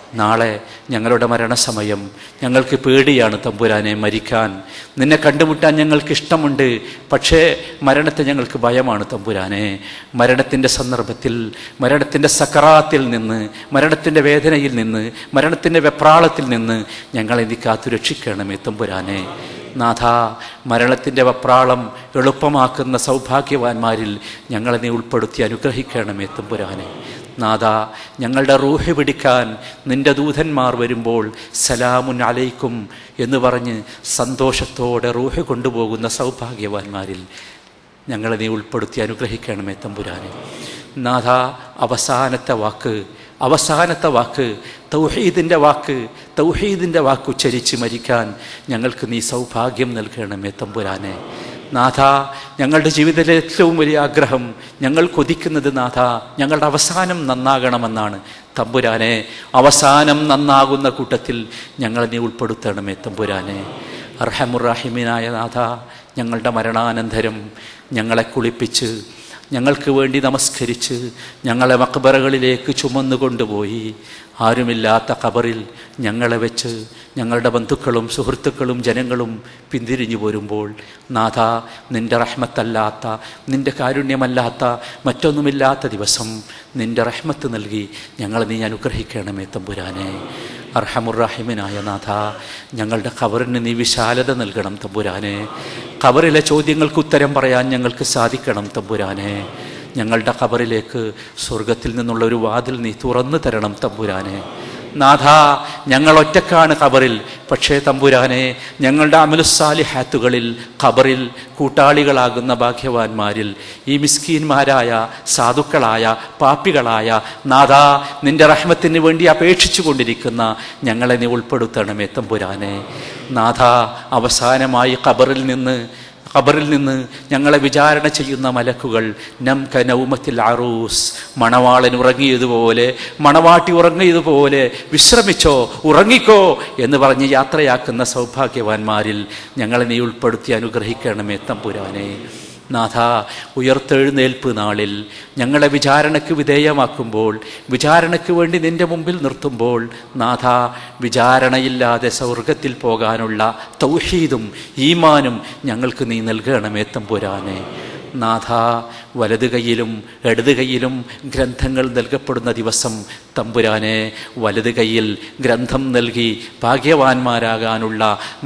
നാളെ ഞങ്ങളുടെ മരണസമയം ഞങ്ങൾക്ക് പേടിയാണ് തമ്പുരാനെ മരിക്കാൻ നിന്നെ കണ്ടുമുട്ടാൻ ഞങ്ങൾക്ക് ഇഷ്ടമുണ്ട് പക്ഷേ മരണത്തെ ഞങ്ങൾക്ക് ഭയമാണ് തമ്പുരാനെ മരണത്തിൻ്റെ സന്ദർഭത്തിൽ മരണത്തിൻ്റെ സക്കറാത്തിൽ നിന്ന് മരണത്തിൻ്റെ വേദനയിൽ നിന്ന് മരണത്തിൻ്റെ വെപ്രാളത്തിൽ നിന്ന് ഞങ്ങളെ നീ കാത്തു രക്ഷിക്കണമേ തമ്പുരാനെ നാഥ മരണത്തിൻ്റെ വപ്രാളം എളുപ്പമാക്കുന്ന സൗഭാഗ്യവാന്മാരിൽ ഞങ്ങളെ നീ ഉൾപ്പെടുത്തി അനുഗ്രഹിക്കണമേ തമ്പുരാനെ നാഥ ഞങ്ങളുടെ റൂഹ് പിടിക്കാൻ നിന്റെ ദൂതന്മാർ വരുമ്പോൾ സലാമുൻ അലൈക്കും എന്ന് പറഞ്ഞ് സന്തോഷത്തോടെ റൂഹ് കൊണ്ടുപോകുന്ന സൗഭാഗ്യവാന്മാരിൽ ഞങ്ങളെ നീ ഉൾപ്പെടുത്തി അനുഗ്രഹിക്കണമേ തമ്പുരാനെ നാഥ അവസാനത്തെ വാക്ക് അവസാനത്തെ വാക്ക് തൗഹീദിൻ്റെ വാക്ക് തൗഹീദിൻ്റെ വാക്ക് ഉച്ചരിച്ച് മരിക്കാൻ ഞങ്ങൾക്ക് നീ സൗഭാഗ്യം നൽകണമേ തമ്പുരാനെ നാഥ ഞങ്ങളുടെ ജീവിതത്തിലെ ഏറ്റവും വലിയ ആഗ്രഹം ഞങ്ങൾ കൊതിക്കുന്നത് നാഥ ഞങ്ങളുടെ അവസാനം നന്നാകണമെന്നാണ് തമ്പുരാനെ അവസാനം നന്നാകുന്ന കൂട്ടത്തിൽ ഞങ്ങളെ നീ ഉൾപ്പെടുത്തണമേ തമ്പുരാനെ അർഹമുറാഹിമിനായ നാഥ ഞങ്ങളുടെ മരണാനന്തരം ഞങ്ങളെ കുളിപ്പിച്ച് ഞങ്ങൾക്ക് വേണ്ടി നമസ്കരിച്ച് ഞങ്ങളെ മക്ബറകളിലേക്ക് ചുമന്നു കൊണ്ടുപോയി ആരുമില്ലാത്ത ഖബറിൽ ഞങ്ങളെ വെച്ച് ഞങ്ങളുടെ ബന്ധുക്കളും സുഹൃത്തുക്കളും ജനങ്ങളും പിന്തിരിഞ്ഞു പോരുമ്പോൾ നാഥ നിന്റെ റഹ്മത്തല്ലാത്ത നിന്റെ കാരുണ്യമല്ലാത്ത മറ്റൊന്നുമില്ലാത്ത ദിവസം നിന്റെ റഹ്മത്ത് നൽകി ഞങ്ങളെ നീ അനുഗ്രഹിക്കണമേ തമ്പുരാനെ അർഹമുറാഹിമിനായ നാഥ ഞങ്ങളുടെ ഖബറിന് നീ വിശാലത നൽകണം തമ്പുരാനെ ഖബറിലെ ചോദ്യങ്ങൾക്ക് ഉത്തരം പറയാൻ ഞങ്ങൾക്ക് സാധിക്കണം തമ്പുരാനെ ഞങ്ങളുടെ ഖബറിലേക്ക് സ്വർഗത്തിൽ നിന്നുള്ള ഒരു വാതിൽ നീ തുറന്നു തരണം തമ്പുരാനെ നാഥ ഞങ്ങൾ ഒറ്റക്കാണ് ഖബറിൽ പക്ഷേ തമ്പുരാനെ ഞങ്ങളുടെ അമലുസാലിഹാത്തുകളിൽ ഖബറിൽ കൂട്ടാളികളാകുന്ന ഭാഗ്യവാന്മാരിൽ ഈ മിസ്കീന്മാരായ സാധുക്കളായ പാപ്പികളായ നാഥ നിന്റെ റഹ്മത്തിന് വേണ്ടി അപേക്ഷിച്ചു കൊണ്ടിരിക്കുന്ന ഞങ്ങളെ നീ ഉൾപ്പെടുത്തണമേ തമ്പുരാനെ നാഥ അവസാനമായി ഖബറിൽ നിന്ന് ഖബറിൽ നിന്ന് ഞങ്ങളെ വിചാരണ ചെയ്യുന്ന മലക്കുകൾ നം കനൗമത്തിൽ അറൂസ് മണവാളൻ ഉറങ്ങിയതുപോലെ മണവാട്ടി ഉറങ്ങിയതുപോലെ വിശ്രമിച്ചോ ഉറങ്ങിക്കോ എന്ന് പറഞ്ഞ് യാത്രയാക്കുന്ന സൗഭാഗ്യവാന്മാരിൽ ഞങ്ങളെ നീ ഉൾപ്പെടുത്തി അനുഗ്രഹിക്കണമേ തമ്പുരാനെ നാഥ ഉയർത്തെഴുന്നേൽപ്പ് നാളിൽ ഞങ്ങളെ വിചാരണയ്ക്ക് വിധേയമാക്കുമ്പോൾ വിചാരണയ്ക്ക് വേണ്ടി നിന്റെ മുമ്പിൽ നിർത്തുമ്പോൾ നാഥ വിചാരണയില്ലാതെ സ്വർഗത്തിൽ പോകാനുള്ള തൗഹീദും ഈമാനും ഞങ്ങൾക്ക് നീ നൽകണമേ തമ്പുരാനെ നാഥ വലത് കൈയിലും ഇടത് കൈയിലും ഗ്രന്ഥങ്ങൾ നൽകപ്പെടുന്ന ദിവസം തമ്പുരാനെ വലത് കൈയിൽ ഗ്രന്ഥം നൽകി ഭാഗ്യവാന്മാരാകാനുള്ള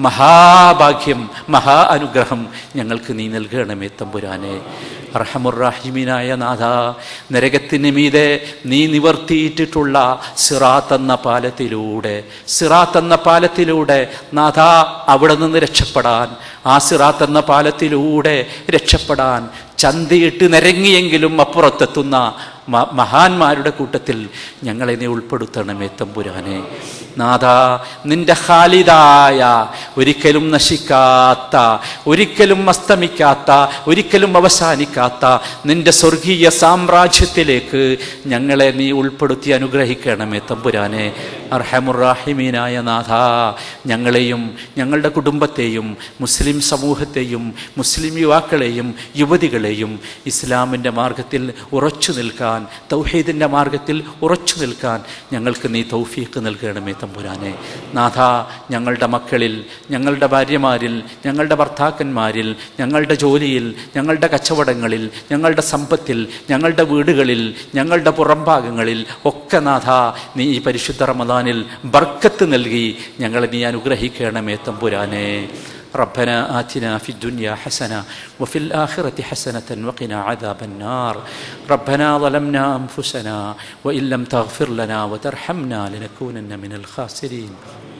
മഹാഭാഗ്യം മഹാ അനുഗ്രഹം ഞങ്ങൾക്ക് നീ നൽകണമേ തമ്പുരാനെ അർഹമുറാഹിമീനായ നാഥ നരകത്തിന് മീതെ നീ നിവർത്തിയിട്ടിട്ടുള്ള സിറാത്ത് എന്ന പാലത്തിലൂടെ സിറാത്ത് എന്ന പാലത്തിലൂടെ നാഥ അവിടെ നിന്ന് രക്ഷപ്പെടാൻ ആ സിറാത്ത് എന്ന പാലത്തിലൂടെ രക്ഷപ്പെടാൻ ചന്തയിട്ട് നിരങ്ങിയെങ്കിലും അപ്പുറത്തെത്തുന്ന മ- മഹാന്മാരുടെ കൂട്ടത്തിൽ ഞങ്ങളെ നീ ഉൾപ്പെടുത്തണമേ തമ്പുരാനെ നാഥ നിന്റെ ഖാലിദായ ഒരിക്കലും നശിക്കാത്ത ഒരിക്കലും അസ്തമിക്കാത്ത ഒരിക്കലും അവസാനിക്കാത്ത നിന്റെ സ്വർഗീയ സാമ്രാജ്യത്തിലേക്ക് ഞങ്ങളെ നീ ഉൾപ്പെടുത്തി അനുഗ്രഹിക്കണമേ തമ്പുരാനെ അർഹമുറാഹിമീനായ നാഥ ഞങ്ങളെയും ഞങ്ങളുടെ കുടുംബത്തെയും മുസ്ലിം സമൂഹത്തെയും മുസ്ലിം യുവാക്കളെയും യുവതികളെയും ഇസ്ലാമിൻ്റെ മാർഗത്തിൽ ഉറച്ചു നിൽക്കാൻ തൗഹീദിൻ്റെ മാർഗത്തിൽ ഉറച്ചു നിൽക്കാൻ ഞങ്ങൾക്ക് നീ തൗഫീഖ് നൽകണമേ തമ്പുരാനെ നാഥ ഞങ്ങളുടെ മക്കളിൽ ഞങ്ങളുടെ ഭാര്യമാരിൽ ഞങ്ങളുടെ ഭർത്താക്കന്മാരിൽ ഞങ്ങളുടെ ജോലിയിൽ ഞങ്ങളുടെ കച്ചവടങ്ങളിൽ ഞങ്ങളുടെ സമ്പത്തിൽ ഞങ്ങളുടെ വീടുകളിൽ ഞങ്ങളുടെ പുറംഭാഗങ്ങളിൽ ഒക്കെ നാഥ നീ ഈ പരിശുദ്ധ റമദാനിൽ ബർക്കത്ത് നൽകി ഞങ്ങളെ നീ അനുഗ്രഹിക്കണമേ തമ്പുരാനെ ربنا آتنا في الدنيا حسنة وفي الآخرة حسنة وقنا عذاب النار ربنا ظلمنا أنفسنا وإن لم تغفر لنا وترحمنا لنكونن من الخاسرين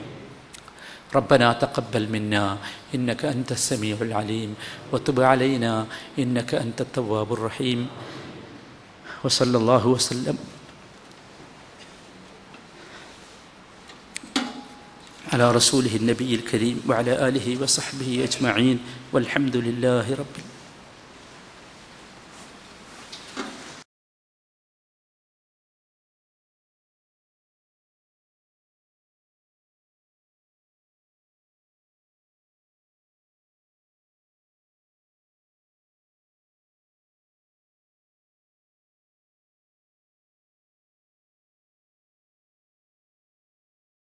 ربنا تقبل منا إنك أنت السميع العليم وتب علينا إنك أنت التواب الرحيم وصلى الله وسلم على رسوله النبي الكريم وعلى آله وصحبه أجمعين والحمد لله رب العالمين